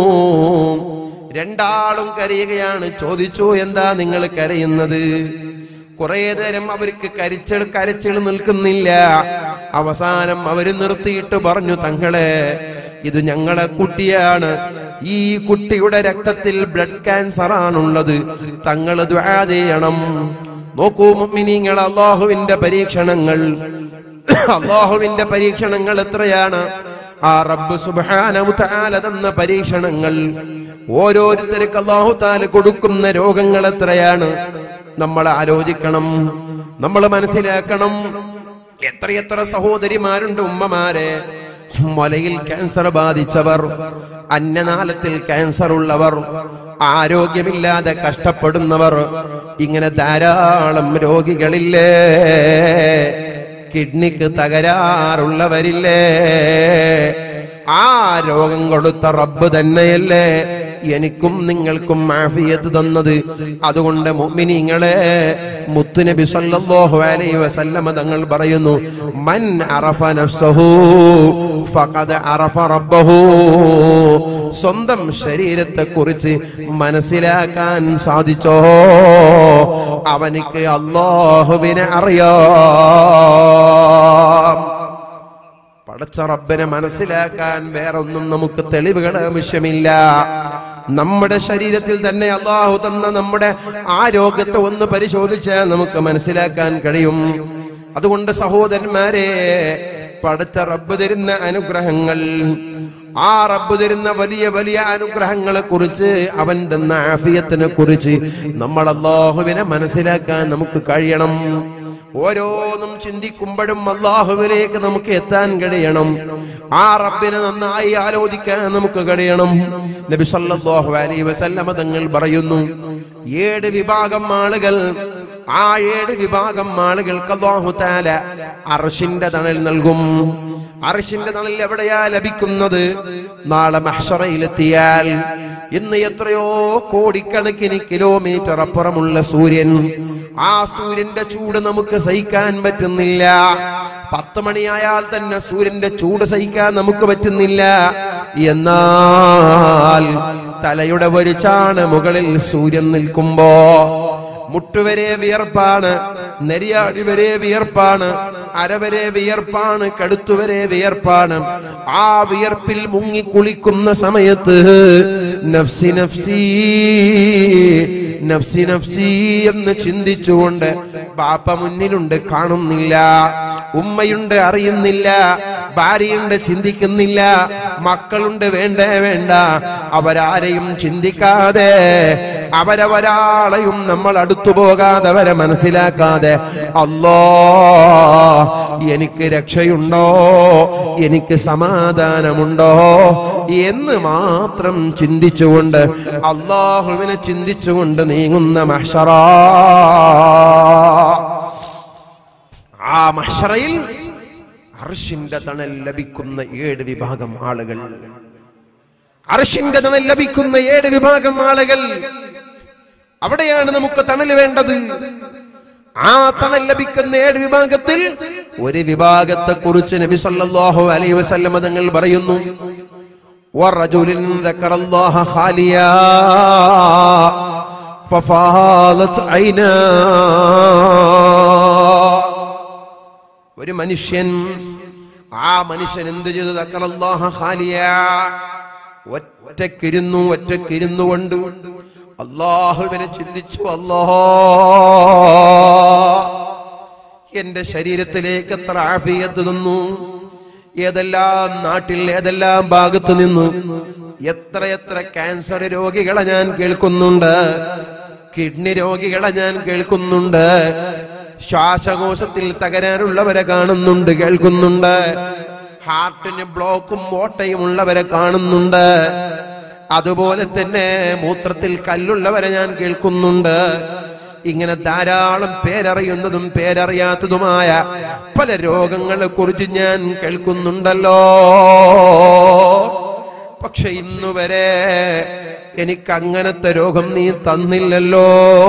രണ്ടാളും കരയുകയാണ് ചോദിച്ചു എന്താ നിങ്ങൾ കരയുന്നത് കുറെ നേരം അവർക്ക് കരിച്ചൾ കരച്ചിൽ നിൽക്കുന്നില്ല അവസാനം അവര് നിർത്തിയിട്ട് പറഞ്ഞു തങ്ങളെ ഇത് ഞങ്ങളെ കുട്ടിയാണ് ഈ കുട്ടിയുടെ രക്തത്തിൽ ബ്ലഡ് ക്യാൻസർ ആണുള്ളത് തങ്ങൾ ദ്വാ ചെയ്യണം നോക്കൂ മുഅ്മിനീങ്ങൾ അള്ളാഹുവിന്റെ പരീക്ഷണങ്ങൾ അള്ളാഹുവിന്റെ പരീക്ഷണങ്ങൾ എത്രയാണ് ആ റബ്ബ് സുബ്ഹാനഹു തആല തന്ന പരീക്ഷണങ്ങൾ ഓരോരുത്തർക്ക് അള്ളാഹു താല കൊടുക്കുന്ന രോഗങ്ങൾ എത്രയാണ് നമ്മൾ ആലോചിക്കണം നമ്മൾ മനസ്സിലാക്കണം എത്രയെത്ര സഹോദരിമാരുണ്ട് ഉമ്മമാരെ മൊലയിൽ ക്യാൻസർ ബാധിച്ചവർ അന്നനാളത്തിൽ ക്യാൻസർ ഉള്ളവർ ആരോഗ്യമില്ലാതെ കഷ്ടപ്പെടുന്നവർ ഇങ്ങനെ ധാരാളം രോഗികളില്ലേ കിഡ്നിക്ക് തകരാറുള്ളവരില്ലേ ആ രോഗം കൊടുത്ത റബ്ബ് തന്നെയല്ലേ എനിക്കും നിങ്ങൾക്കും ആഫിയത്ത് തന്നത് അതുകൊണ്ട് മുഅ്മിനീങ്ങളെ മുത്തുനബി സല്ലല്ലാഹു അലൈഹി വസല്ലമ തങ്ങൾ പറയുന്നു മൻ അറഫ നഫ്സഹു ഫഖദ് അറഫ റബ്ബഹു സ്വന്തം ശരീരത്തെ കുറിച്ച് മനസ്സിലാക്കാൻ സാധിച്ചോ അവനിക്ക് അള്ളാഹുവിനെ അറിയാം പടച്ച റബ്ബനെ മനസ്സിലാക്കാൻ വേറൊന്നും നമുക്ക് തെളിവുകൾ ആവശ്യമില്ല നമ്മുടെ ശരീരത്തിൽ തന്നെ അള്ളാഹു തന്ന നമ്മുടെ ആരോഗ്യത്തെ ഒന്ന് പരിശോധിച്ചാൽ നമുക്ക് മനസ്സിലാക്കാൻ കഴിയും അതുകൊണ്ട് സഹോദരന്മാരെ പടച്ച റബ്ബ് തരുന്ന അനുഗ്രഹങ്ങൾ ആ റബ്ബ് തരുന്ന വലിയ വലിയ അനുഗ്രഹങ്ങളെ കുറിച്ച് അവൻ തന്ന ആഫിയത്തിനെ കുറിച്ച് നമ്മൾ അള്ളാഹുവിനെ മനസ്സിലാക്കാൻ നമുക്ക് കഴിയണം ഓരോന്നും ചിന്തിക്കുമ്പോഴും അള്ളാഹുവിലേക്ക് നമുക്ക് എത്താൻ കഴിയണം ആ റബ്ബിനെ നന്നായി ആലോചിക്കാൻ നമുക്ക് കഴിയണം നബി സല്ലല്ലാഹു അലൈഹി വസല്ലമ തങ്ങൾ പറയുന്നു ഏഴ് വിഭാഗം ആളുകൾ ആ ഏഴ് വിഭാഗം ആളുകൾക്ക് അള്ളാഹു താല അർഷിന്റെ തണൽ നൽകും അർഷിന്റെ തണൽ എവിടെയാ ലഭിക്കുന്നത് നാളെ മഹ്ഷറയിലെത്തിയാൽ ഇന്ന് എത്രയോ കോടിക്കണക്കിന് കിലോമീറ്റർ അപ്പുറമുള്ള സൂര്യൻ ആ സൂര്യന്റെ ചൂട് നമുക്ക് സഹിക്കാൻ പറ്റുന്നില്ല പത്ത് മണിയായാൽ തന്നെ സൂര്യന്റെ ചൂട് സഹിക്കാൻ നമുക്ക് പറ്റുന്നില്ല എന്നാൽ തലയുടെ വരിച്ചാണ് മുകളിൽ സൂര്യൻ നിൽക്കുമ്പോ മുട്ടുവരെ വിയർപ്പാണ് നെരിയാടി വരെ വിയർപ്പാണ് അരവരെ വിയർപ്പാണ് കടുത്തുവരെ വിയർപ്പാണ് ആ വിയർപ്പിൽ മുങ്ങി കുളിക്കുന്ന സമയത്ത് നഫ്സി നഫ്സി നഫ്സി നഫ്സി എന്ന് ചിന്തിച്ചുകൊണ്ട് ബാപ്പ മുന്നിലുണ്ട് കാണുന്നില്ല ഉമ്മയുണ്ട് അറിയുന്നില്ല ഭാര്യയുണ്ട് ചിന്തിക്കുന്നില്ല മക്കളുണ്ട് വേണ്ടേ വേണ്ട അവരാരെയും ചിന്തിക്കാതെ അവരവരാളെയും നമ്മൾ അടുത്തു പോകാതെ അവരെ മനസ്സിലാക്കാതെ അല്ലോ എനിക്ക് രക്ഷയുണ്ടോ എനിക്ക് സമാധാനമുണ്ടോ എന്ന് മാത്രം ചിന്തിച്ചുകൊണ്ട് അള്ളാഹുവിനെ ചിന്തിച്ചുകൊണ്ട് നീങ്ങുന്ന മഹ്ഷറ ആ മഹ്ഷറയിൽ അർഷിന്റെ തണൽ ലഭിക്കുന്ന ഏഴ് വിഭാഗം ആളുകൾ അർഷിന്റെ തണൽ ലഭിക്കുന്ന ഏഴ് വിഭാഗം ആളുകൾ അവിടെയാണ് നമുക്ക് തണൽ വേണ്ടത് ആ തണൽ ലഭിക്കുന്ന ഏഴ് വിഭാഗത്തിൽ ഒരു വിഭാഗത്തെ കുറിച്ച് നബി സല്ലല്ലാഹു അലൈഹി വസല്ലമ തങ്ങൾ പറയുന്നു ورجل ذكر الله خاليا ففاضت عيناه ഒരു മനുഷ്യൻ ആ മനുഷ്യൻ എന്ത് ചെയ്തു ദക്കറല്ലാഹ ഖാലിയ ഒറ്റക്കിരുന്നു ഒറ്റക്കിരുന്നു കൊണ്ട് അള്ളാഹുവിനെ ചിന്തിച്ചു അല്ലാ എന്റെ ശരീരത്തിലേക്ക് എത്ര ആഫിയത്ത് തന്നു ഏതെല്ലാം നാട്ടിൽ ഏതെല്ലാം ഭാഗത്ത് നിന്ന് എത്ര എത്ര ക്യാൻസർ രോഗികളെ ഞാൻ കേൾക്കുന്നുണ്ട് കിഡ്നി രോഗികളെ ഞാൻ കേൾക്കുന്നുണ്ട് ശ്വാസകോശത്തിൽ തകരാറുള്ളവരെ കാണുന്നുണ്ട് കേൾക്കുന്നുണ്ട് ഹാർട്ടിന് ബ്ലോക്കും ഓട്ടയും ഉള്ളവരെ കാണുന്നുണ്ട് അതുപോലെ തന്നെ മൂത്രത്തിൽ കല്ലുള്ളവരെ ഞാൻ കേൾക്കുന്നുണ്ട് ഇങ്ങനെ ധാരാളം പേരറിയുന്നതും പേരറിയാത്തതുമായ പല രോഗങ്ങളെ കുറിച്ച് ഞാൻ കേൾക്കുന്നുണ്ടല്ലോ പക്ഷെ ഇന്നുവരെ എനിക്ക് അങ്ങനത്തെ രോഗം നീ തന്നില്ലല്ലോ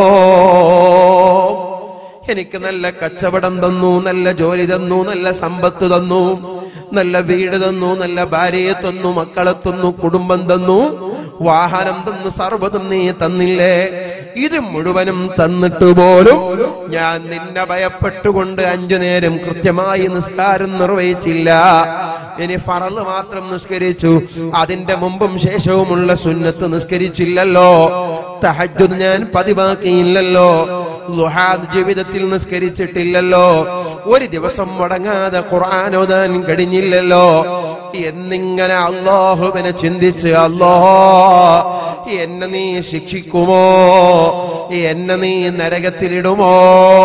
എനിക്ക് നല്ല കച്ചവടം തന്നു നല്ല ജോലി തന്നു നല്ല സമ്പത്ത് തന്നു നല്ല വീട് തന്നു നല്ല ഭാര്യയെ തന്നു മക്കളെ തന്നു കുടുംബം തന്നു വാഹനം തന്നു സർവ്വതും നീ തന്നില്ലേ ഇത് മുഴുവനും തന്നിട്ട് പോലും ഞാൻ നിന്നെ ഭയപ്പെട്ടുകൊണ്ട് അഞ്ചു നേരം കൃത്യമായി നിസ്കാരം നിർവഹിച്ചില്ല ഇനി ഫറല് മാത്രം നിസ്കരിച്ചു അതിന്റെ മുമ്പും ശേഷവുമുള്ള സുന്നത്ത് നിസ്കരിച്ചില്ലല്ലോ തഹജ്ജുദ് ഞാൻ പതിവാക്കിയില്ലല്ലോ ലുഹാ ജീവിതത്തിൽ നിസ്കരിച്ചിട്ടില്ലല്ലോ ഒരു ദിവസം മുടങ്ങാതെ ഖുർആൻ ഓതാൻ കഴിഞ്ഞില്ലല്ലോ എന്നിങ്ങനെ അള്ളാഹുവിനെ ചിന്തിച്ച് അല്ലോ എന്നെ നീ ശിക്ഷിക്കുമോ എന്നെ നീ നരകത്തിലിടുമോ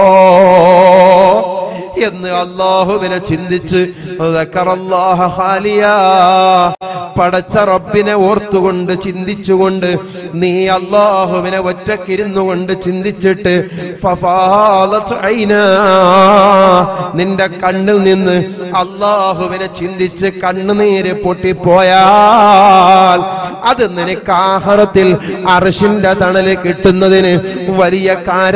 എന്ന് അള്ളാഹുവിനെ ചിന്തിച്ച് ദക്കറല്ലാഹ ഖാലിയാ. പടച്ച റബ്ബിനെ ഓർത്തുകൊണ്ട് ചിന്തിച്ചുകൊണ്ട് നീ അള്ളാഹുവിനെ ഒറ്റക്കിരുന്നു കൊണ്ട് ചിന്തിച്ചിട്ട് ഫഫാലത്ത് ഐനാ. നിന്റെ കണ്ണിൽ നിന്ന് അള്ളാഹുവിനെ ചിന്തിച്ച് കണ്ണുനീര് പൊട്ടിപ്പോയാൽ അത് നിനക്ക് ആഹാരത്തിൽ അർഷിന്റെ തണല് കിട്ടുന്നതിന് വലിയ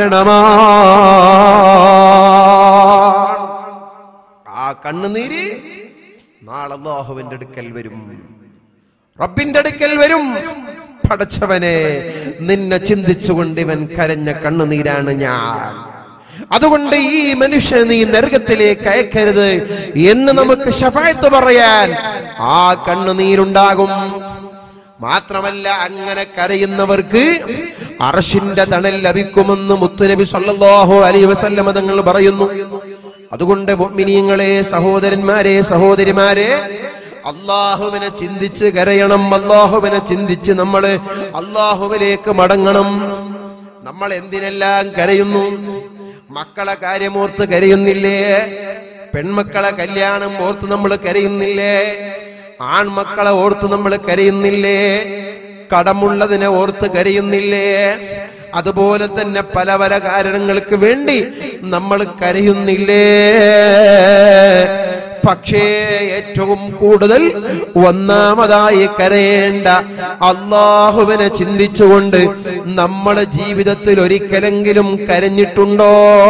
കാരണമാണ് ആ കണ്ണുനീര് നാളെ അള്ളാഹുവിന്റെ അടുക്കൽ വരും റബ്ബിന്റെ അടുക്കൽ വരും പടച്ചവനെ നിന്നെ ചിന്തിച്ചുകൊണ്ട് ഇവൻ കരഞ്ഞ കണ്ണുനീരാണ് ഞാൻ അതുകൊണ്ട് ഈ മനുഷ്യൻ നീ നരകത്തിലേക്ക് അയക്കരുത് എന്ന് നമുക്ക് ഷഫായത്ത് പറയാൻ ആ കണ്ണുനീരുണ്ടാകും മാത്രമല്ല അങ്ങനെ കരയുന്നവർക്ക് അർഷിന്റെ തണൽ ലഭിക്കുമെന്ന് മുത്തുനബി സല്ലല്ലാഹു അലൈഹി വസല്ലമ തങ്ങൾ പറയുന്നു അതുകൊണ്ട് മുഅ്മിനീങ്ങളെ സഹോദരന്മാരെ സഹോദരിമാരെ അള്ളാഹുവിനെ ചിന്തിച്ച് കരയണം അള്ളാഹുവിനെ ചിന്തിച്ച് നമ്മൾ അള്ളാഹുവിലേക്ക് മടങ്ങണം നമ്മൾ എന്തിനെല്ലാം കരയുന്നു മക്കളെ കാര്യമോർത്ത് കരയുന്നില്ലേ പെൺമക്കളെ കല്യാണം ഓർത്ത് നമ്മൾ കരയുന്നില്ലേ ആൺമക്കളെ ഓർത്ത് നമ്മൾ കരയുന്നില്ലേ കടമുള്ളതിനെ ഓർത്ത് കരയുന്നില്ലേ അതുപോലെ തന്നെ പല പല കാരണങ്ങൾക്ക് വേണ്ടി നമ്മൾ കരയുന്നില്ലേ പക്ഷേ ഏറ്റവും കൂടുതൽ ഒന്നാമതായി കരയേണ്ട അള്ളാഹുവിനെ ചിന്തിച്ചുകൊണ്ട് നമ്മുടെ ജീവിതത്തിൽ ഒരിക്കലെങ്കിലും കരഞ്ഞിട്ടുണ്ടോ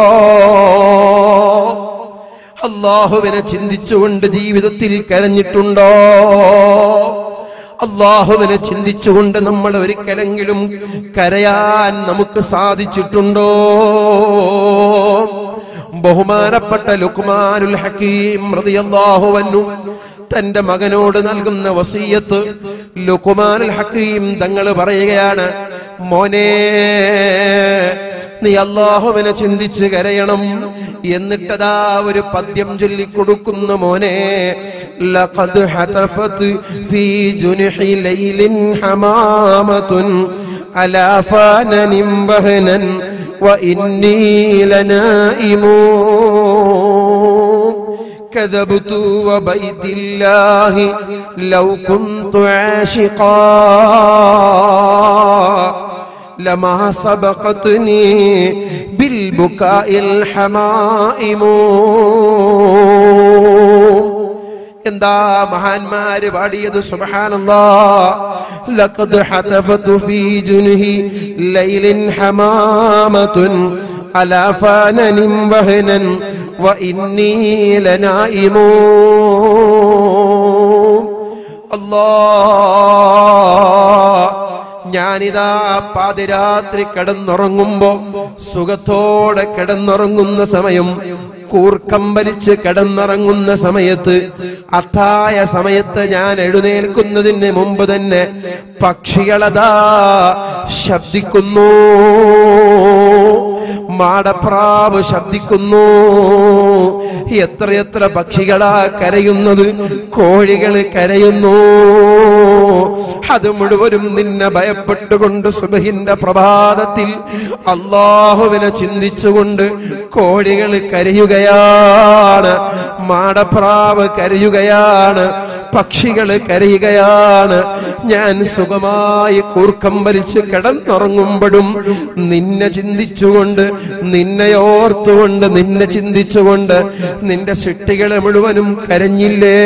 അള്ളാഹുവിനെ ചിന്തിച്ചുകൊണ്ട് ജീവിതത്തിൽ കരഞ്ഞിട്ടുണ്ടോ അള്ളാഹുവിനെ ചിന്തിച്ചുകൊണ്ട് നമ്മൾ ഒരിക്കലെങ്കിലും കരയാൻ നമുക്ക് സാധിച്ചിട്ടുണ്ടോ ബഹുമാനപ്പെട്ട ലുക്മാനുൽ ഹക്കീം റളിയല്ലാഹു അൻഹു തന്റെ മകനോട് നൽകുന്ന വസീയത്ത് ലുക്മാനുൽ ഹക്കീം തങ്ങൾ പറയുകയാണ് മോനെ നീ അള്ളാഹുവിനെ ചിന്തിച്ച് കരയണം എന്നിട്ടതാ ഒരു പദ്യം ചൊല്ലിക്കൊടുക്കുന്ന മോനെ ലഖദ് ഹതഫത് ഫീ ജുൻഹി ലൈലിൻ ഹമാമത്തുൻ അലാ ഫാനനിൻ ബഹനൻ وإني لنائم كذبت وبيت الله لو كنت عاشقا لما سبقتني بالبكاء الحمائم എന്താ മഹാന്മാര് പാടിയത് സുബ്ഹാനല്ലാ ലഖദ് ഹതഫതു ഫീ ജുൻഹി ലൈലിൻ ഹമാമത്തുൻ അലാ ഫാനനിൻ വഹനൻ വഇന്നീ ലനായിമൂ അല്ലാ ഞാനിതാ പാതിരാത്രി കിടന്നുറങ്ങുമ്പോ സുഖത്തോടെ കിടന്നുറങ്ങുന്ന സമയം കൂർക്കം വലിച്ച് കിടന്നിറങ്ങുന്ന സമയത്ത് അത്തായ സമയത്ത് ഞാൻ എഴുന്നേൽക്കുന്നതിന് മുമ്പ് തന്നെ പക്ഷികളതാ ശബ്ദിക്കുന്നു മാടപ്രാവ് ശബ്ദിക്കുന്നു എത്രയെത്ര പക്ഷികളാ കരയുന്നത് കോഴികൾ കരയുന്നു അത് മുഴുവനും നിന്നെ ഭയപ്പെട്ടുകൊണ്ട് സുബഹിന്റെ പ്രഭാതത്തിൽ അള്ളാഹുവിനെ ചിന്തിച്ചുകൊണ്ട് കോഴികൾ കരയുകയാണ് മാടപ്രാവ് കരയുകയാണ് പക്ഷികൾ കരയുകയാണ് ഞാൻ സുഖമായി കൂർക്കം വലിച്ച് കിടന്നുറങ്ങുമ്പോഴും നിന്നെ ചിന്തിച്ചുകൊണ്ട് നിന്നെ ഓർത്തുകൊണ്ട് നിന്നെ ചിന്തിച്ചുകൊണ്ട് നിന്റെ സിട്ടികളെ മുഴുവനും കരഞ്ഞില്ലേ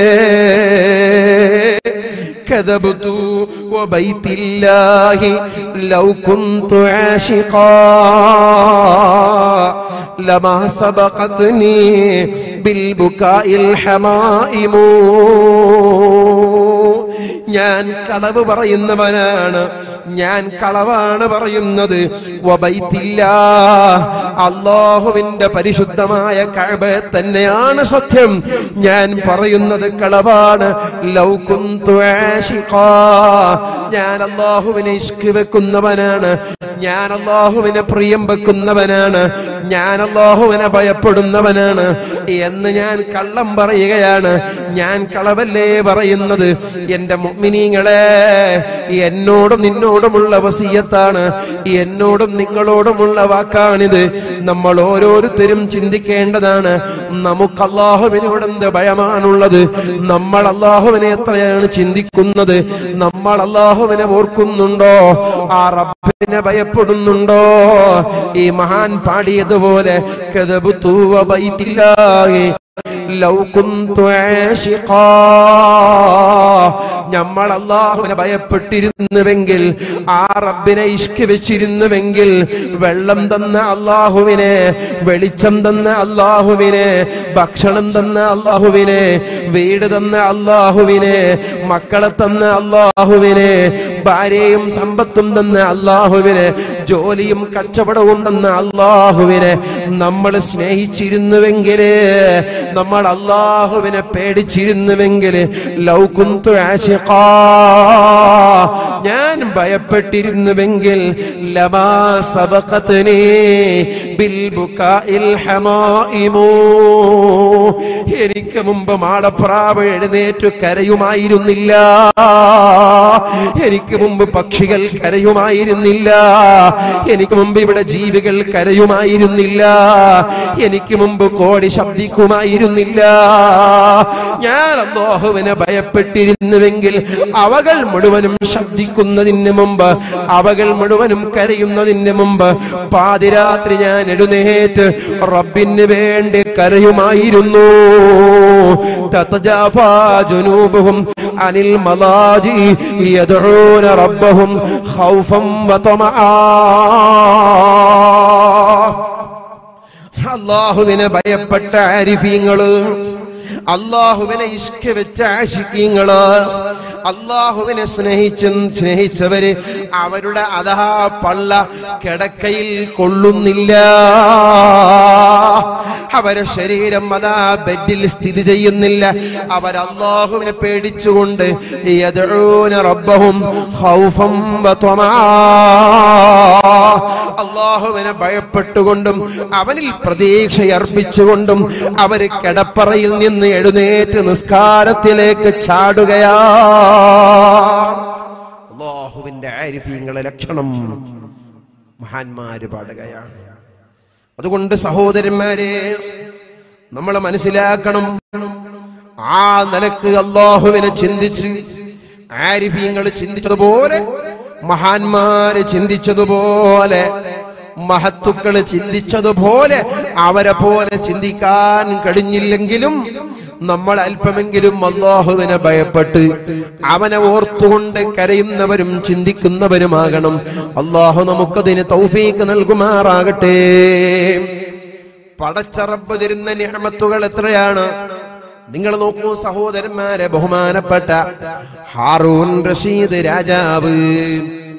كذبت وبيت الله لو كنت عاشقا لما سبقتني بالبكاء الحمائم ഞാൻ കളവ് പറയുന്നവനാണ് ഞാൻ കളവാണ് പറയുന്നത് വബൈത്തില്ല അള്ളാഹുവിന്റെ പരിശുദ്ധമായ കഅബയെ തന്നെയാണ് സത്യം ഞാൻ പറയുന്നത് കളവാണ് ലൗ കുന്തു ആശിഖാ. ഞാൻ അള്ളാഹുവിനെ ഇഷ്ക് വെക്കുന്നവനാണ് ഞാൻ അള്ളാഹുവിനെ പ്രിയം വെക്കുന്നവനാണ് ഞാൻ അള്ളാഹുവിനെ ഭയപ്പെടുന്നവനാണ് എന്ന് ഞാൻ കള്ളം പറയുകയാണ് ഞാൻ കളവല്ലേ പറയുന്നത് എന്റെ മുഅ്മിനീങ്ങളെ എന്നോടും നിന്നോടുമുള്ള വസീയത്താണ് എന്നോടും നിങ്ങളോടുമുള്ള വാക്കാണിത് നമ്മൾ ഓരോരുത്തരും ചിന്തിക്കേണ്ടതാണ് നമുക്ക് അള്ളാഹുവിനോട് എന്ത് ഭയമാണുള്ളത് നമ്മൾ അള്ളാഹുവിനെ എത്രയാണ് ചിന്തിക്കുന്നത് നമ്മൾ അള്ളാഹുവിനെ ഓർക്കുന്നുണ്ടോ ആ റബ്ബിനെ ഭയപ്പെടുന്നുണ്ടോ ഈ മഹാൻ പാടിയതുപോലെ കദബുതു വബൈത്തില്ലാഹി ലൗ കുന്തു ആശിഖാ നമ്മൾ അള്ളാഹുവിനെ ഭയപ്പെട്ടിരുന്നുവെങ്കിൽ ആ റബ്ബിനെ ഇഷ്ക് വെച്ചിരുന്നുവെങ്കിൽ വെള്ളം തന്ന അള്ളാഹുവിനെ വെളിച്ചം തന്ന അള്ളാഹുവിനെ ഭക്ഷണം തന്ന അള്ളാഹുവിനെ വീട് തന്ന അള്ളാഹുവിനെ മക്കളെ തന്ന അള്ളാഹുവിനെ ഭാര്യയും സമ്പത്തും തന്ന അള്ളാഹുവിനെ ജോലിയും കച്ചവടവും തന്ന അള്ളാഹുവിനെ നമ്മൾ സ്നേഹിച്ചിരുന്നുവെങ്കില് നമ്മൾ അള്ളാഹുവിനെ പേടിച്ചിരുന്നുവെങ്കിൽ ലൗകുന്തു ആശിഖാ ഞാൻ ഭയപ്പെട്ടിരുന്നുവെങ്കിൽ ലമാ സബഖത്നി ബിൽ ബുകാഇൽ ഹമായിമു എനിക്ക് മുമ്പ് മാടപ്രാവ് എഴുന്നേറ്റ് കരയുമായിരുന്നില്ല എനിക്ക് മുമ്പ് പക്ഷികൾ കരയുമായിരുന്നില്ല എനിക്ക് മുമ്പ് ഇവിടെ ജീവികൾ കരയുമായിരുന്നില്ല എനിക്ക് മുമ്പ് കോടി ശബ്ദിക്കുമായിരുന്നില്ല ഞാൻ അള്ളാഹുവിനെ ഭയപ്പെട്ടിരുന്നുവെങ്കിൽ അവകൾ മുഴുവനും ശബ്ദിക്കുന്നതിന് മുമ്പ് അവകൾ മുഴുവനും കരയുന്നതിന് മുമ്പ് പാതിരാത്രി ഞാൻ എഴുന്നേറ്റ് റബ്ബിന് വേണ്ടി കരയുമായിരുന്നു തതജാഫാ ജുനൂബുഹും അനിൽ മലാജി യദ്ഊന റബ്ബഹും ഖൗഫൻ വതമആ അള്ളാഹുവിനെ ഭയപ്പെട്ട ആരിഫീങ്ങള് അള്ളാഹുവിനെ ഇഷ്ക വെച്ച ആശിക്കീങ്ങള് അള്ളാഹുവിനെ സ്നേഹിച്ചും സ്നേഹിച്ചവര് അവരുടെ അതാ പള്ള കിടക്കയിൽ കൊള്ളുന്നില്ല അവരെ ശരീരം അതാ ബെഡിൽ സ്ഥിതി ചെയ്യുന്നില്ല അവർ അള്ളാഹുവിനെ പേടിച്ചുകൊണ്ട് യദ്ഊന റബ്ബഹും ഖൗഫൻ വതമആ അള്ളാഹുവിനെ ഭയപ്പെട്ടുകൊണ്ടും അവനിൽ പ്രതീക്ഷയർപ്പിച്ചുകൊണ്ടും അവര് കിടപ്പറയിൽ നിന്ന് എഴുന്നേറ്റ് നിസ്കാരത്തിലേക്ക് ചാടുകയാ അള്ളാഹുവിന്റെ ആരിഫീങ്ങളെ ലക്ഷണം മഹാന്മാര് പാടുകയാണ് അതുകൊണ്ട് സഹോദരന്മാരെ നമ്മൾ മനസ്സിലാക്കണം ആ നിലക്ക് അള്ളാഹുവിനെ ചിന്തിച്ച് ആരിഫീങ്ങൾ ചിന്തിച്ചതുപോലെ മഹാന്മാര് ചിന്തിച്ചതുപോലെ മഹത്തുക്കള് ചിന്തിച്ചതുപോലെ അവരെ പോലെ ചിന്തിക്കാൻ കഴിഞ്ഞില്ലെങ്കിലും നമ്മൾ അല്പമെങ്കിലും അള്ളാഹുവിനെ ഭയപ്പെട്ട് അവനെ ഓർത്തുകൊണ്ട് കരയുന്നവരും ചിന്തിക്കുന്നവരുമാകണം അള്ളാഹു നമുക്കതിന് തൗഫീക്ക് നൽകുമാറാകട്ടെ പടച്ചറപ്പ് തരുന്ന നിഹമത്തുകൾ എത്രയാണ് നിങ്ങൾ നോക്കൂ സഹോദരന്മാരെ ബഹുമാനപ്പെട്ട ഹാറൂൻ റഷീദ് രാജാവ്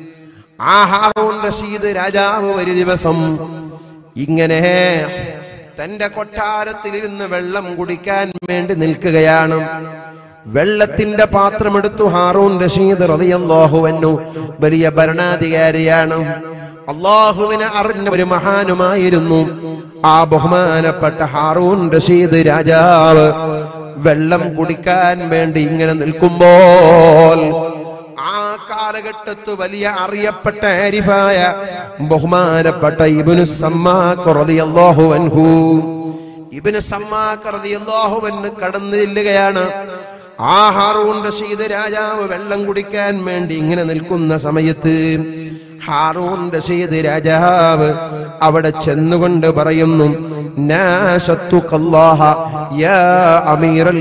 ആ ഹാറൂൻ റഷീദ് രാജാവ് ഒരു ദിവസം ഇങ്ങനെ തന്റെ കൊട്ടാരത്തിലിരുന്ന് വെള്ളം കുടിക്കാൻ വേണ്ടി നിൽക്കുകയാണ് വെള്ളത്തിന്റെ പാത്രമെടുത്തു ഹാറൂൻ റഷീദ് റളിയല്ലാഹുവന്നു വലിയ ഭരണാധികാരിയാണ് അള്ളാഹുവിനെ അറിഞ്ഞ ഒരു മഹാനുമായിരുന്നു ആ ബഹുമാനപ്പെട്ട ഹാറൂൻ റഷീദ് രാജാവ് വെള്ളം കുടിക്കാൻ വേണ്ടി ഇങ്ങനെ നിൽക്കുമ്പോൾ ആ കാലഘട്ടത്ത് വലിയ അറിയപ്പെട്ട ആരിഫായ ബഹുമാനപ്പെട്ട ഇബ്നു സമ്മാഖ് റളിയല്ലാഹു അൻഹു ഇബ്നു സമ്മാഖ് റളിയല്ലാഹു അൻഹു കടന്നു ചെല്ലുകയാണ് ആ ഹാറൂൺ റഷീദ് രാജാവ് വെള്ളം കുടിക്കാൻ വേണ്ടി ഇങ്ങനെ നിൽക്കുന്ന സമയത്ത് ഹാറൂൺ റഷീദ് രാജാവ് അവിടെ ചെന്നുകൊണ്ട് പറയുന്നു നാശത്തുക്കല്ലാഹ യാ അമീറൽ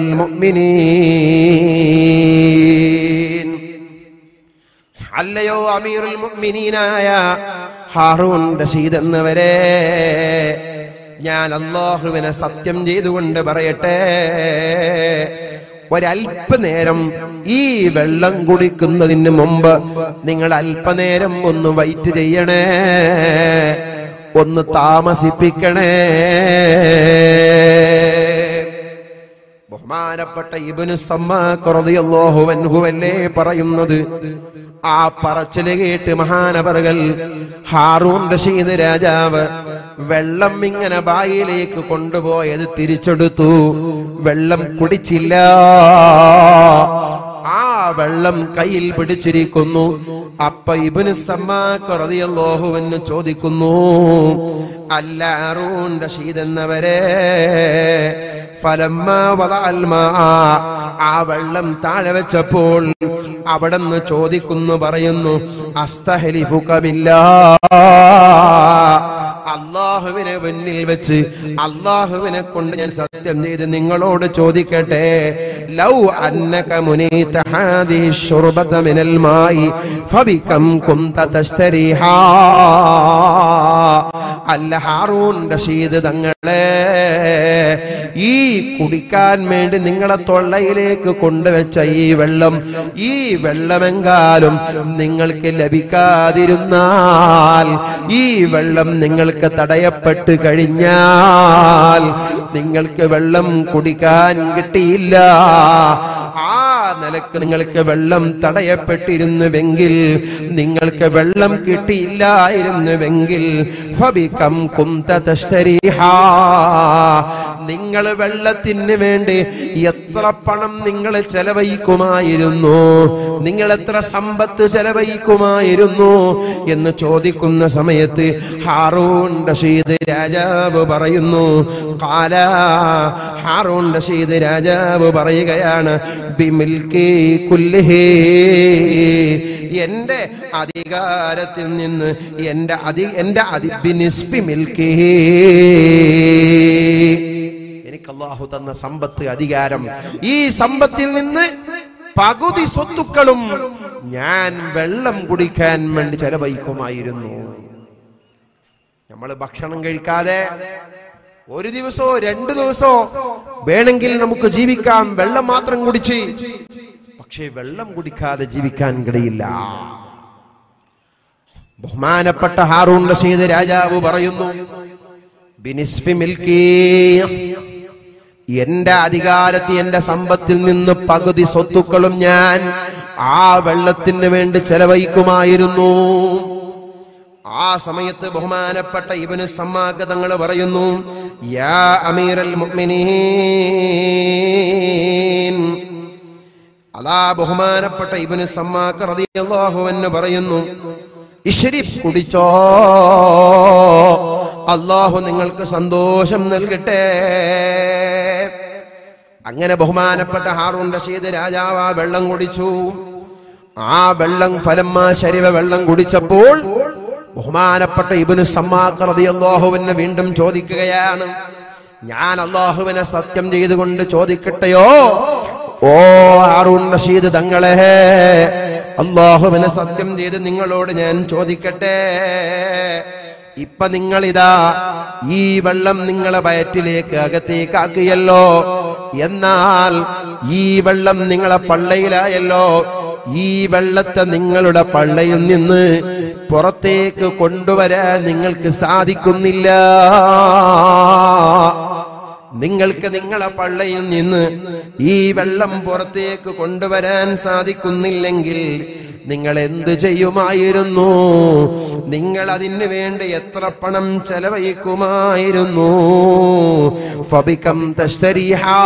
മുഅ്മിനീൻ അല്ലയോ അമീറുൽ മുഅ്മിനീനായ ഹാറൂൺ റഷീദ് എന്നവരെ ഞാൻ അള്ളാഹുവിനെ സത്യം ചെയ്തുകൊണ്ട് പറയട്ടെ ഒരല്പനേരം ഈ വെള്ളം കുടിക്കുന്നതിന് മുമ്പ് നിങ്ങൾ അല്പനേരം ഒന്ന് വൈറ്റ് ചെയ്യണേ ഒന്ന് താമസിപ്പിക്കണേ ബഹുമാനപ്പെട്ട ഇബിന് സമ്മാഹുവല്ലേ പറയുന്നത് ആ പറച്ചില് കേട്ട് മഹാനവറുകൾ ഹാറൂൺ റഷീദ് രാജാവ് വെള്ളം ഇങ്ങനെ ബായിലേക്ക് കൊണ്ടുപോയത് തിരിച്ചെടുത്തു വെള്ളം കുടിച്ചില്ല ആ വെള്ളം കയ്യിൽ പിടിച്ചിരിക്കുന്നു അപ്പ ഇബിന് സമ്മാഹുവെന്ന് ചോദിക്കുന്നു അല്ല അറൂൺ റഷീദ് എന്നവരെ ഫലമ്മ വദഅൽ മാ ആ വെള്ളം താഴെ വെച്ചപ്പോൾ അവിടെന്ന് ചോദിക്കുന്നു പറയുന്നു അസ്തഹലിഫുക ബില്ലാ അള്ളാഹുവിനെ മുന്നിൽ വെച്ച് അള്ളാഹുവിനെ കൊണ്ട് ഞാൻ സത്യം ചെയ്ത് നിങ്ങളോട് ചോദിക്കട്ടെ ലൗ അന്നക മുനീത ഹാദിഹി ശുർബത മിനൽ മായി ഫബികം കുന്ത തസ്തരിഹാ അല്ല ഹാറൂൻ റഷീദ് തങ്ങളെ ഈ കുടിക്കാൻ വേണ്ടി നിങ്ങളെ തൊള്ളയിലേക്ക് കൊണ്ടുവച്ച ഈ വെള്ളം ഈ വെള്ളമെങ്കാലും നിങ്ങൾക്ക് ലഭിക്കാതിരുന്നാൽ ഈ വെള്ളം നിങ്ങൾക്ക് തടയപ്പെട്ട് കഴിഞ്ഞാൽ നിങ്ങൾക്ക് വെള്ളം കുടിക്കാൻ കിട്ടിയില്ല ആ നിലക്ക് നിങ്ങൾക്ക് വെള്ളം തടയപ്പെട്ടിരുന്നുവെങ്കിൽ നിങ്ങൾക്ക് വെള്ളം കിട്ടിയില്ലായിരുന്നുവെങ്കിൽ ഫബികം കുന്ത തസ്തരീഹാ നിങ്ങൾ വെള്ളത്തിന് വേണ്ടി എത്ര പണം നിങ്ങൾ ചെലവഴിക്കുമായിരുന്നു നിങ്ങൾ എത്ര സമ്പത്ത് ചെലവഴിക്കുമായിരുന്നു എന്ന് ചോദിക്കുന്ന സമയത്ത് ഹാറൂൺ റഷീദ് രാജാവ് പറയുന്നു കാല ഹാറൂൺ റഷീദ് രാജാവ് പറയുകയാണ് ബിമിൽക്കി കുല്ലിഹി എന്റെ അധികാരത്തിൽ നിന്ന് എന്റെ അധി എന്റെ അധി ബിനിസ്ഫി മിൽക്കി എനിക്ക് അള്ളാഹു തന്ന സമ്പത്ത് അധികാരം ഈ സമ്പത്തിൽ നിന്ന് പകുതി സ്വത്തുക്കളും ഞാൻ വെള്ളം കുടിക്കാൻ വേണ്ടി ചെലവഴിക്കുമായിരുന്നു നമ്മൾ ഭക്ഷണം കഴിക്കാതെ ഒരു ദിവസമോ രണ്ടു ദിവസമോ വേണമെങ്കിൽ നമുക്ക് ജീവിക്കാം വെള്ളം മാത്രം കുടിച്ച് പക്ഷേ വെള്ളം കുടിക്കാതെ ജീവിക്കാൻ കഴിയില്ല ബഹുമാനപ്പെട്ട ഹാറൂൺ റഷീദ് രാജാവ് പറയുന്നു ബിനിസ്ഫി മിൽക്കി എന്റെ അധികാരത്തിൽ എന്റെ സമ്പത്തിൽ നിന്ന് പകുതി സ്വത്തുക്കളും ഞാൻ ആ വെള്ളത്തിന് വേണ്ടി ചെലവഴിക്കുമായിരുന്നു ആ സമയത്ത് ബഹുമാനപ്പെട്ട ഇവന് സമ്മാഗതങ്ങൾ പറയുന്നു യാ അമീറൽ മുഅ്മിനീൻ അതാ ബഹുമാനപ്പെട്ട ഇവന് സമ്മാക്ക് റളിയല്ലാഹു എന്ന് പറയുന്നു ഇശ്രീഫ് കുടിച്ചോ അള്ളാഹു നിങ്ങൾക്ക് സന്തോഷം നൽകട്ടെ അങ്ങനെ ബഹുമാനപ്പെട്ട ഹാറൂൺ റഷീദ് രാജാവ് ആ വെള്ളം കുടിച്ചു ആ വെള്ളം ഫലമ്മ ശരിവ വെള്ളം കുടിച്ചപ്പോൾ ബഹുമാനപ്പെട്ട ഇബിന് സമ്മാക്ക് റളിയല്ലാഹുവിനെ വീണ്ടും ചോദിക്കുകയാണ് ഞാൻ അള്ളാഹുവിനെ സത്യം ചെയ്തുകൊണ്ട് ചോദിക്കട്ടെയോ ഓ ഹാറൂൺ റഷീദ് തങ്ങളെ അള്ളാഹുവിനെ സത്യം ചെയ്ത് നിങ്ങളോട് ഞാൻ ചോദിക്കട്ടെ ഇപ്പൊ നിങ്ങളിതാ ഈ വെള്ളം നിങ്ങളെ വയറ്റിലേക്ക് അകത്തേക്ക് ആക്കിയല്ലോ എന്നാൽ ഈ വെള്ളം നിങ്ങളെ പള്ളയിലായല്ലോ ഈ വെള്ളത്തെ നിങ്ങളുടെ പള്ളയിൽ നിന്ന് പുറത്തേക്ക് കൊണ്ടുവരാൻ നിങ്ങൾക്ക് സാധിക്കുന്നില്ല നിങ്ങൾക്ക് നിങ്ങളെ പള്ളയിൽ നിന്ന് ഈ വെള്ളം പുറത്തേക്ക് കൊണ്ടുവരാൻ സാധിക്കുന്നില്ലെങ്കിൽ നിങ്ങൾ എന്തു ചെയ്യുമായിരുന്നു നിങ്ങൾ അതിന് വേണ്ടി എത്ര പണം ചെലവഴിക്കുമായിരുന്നു ഫബികം തസ്തരിഹാ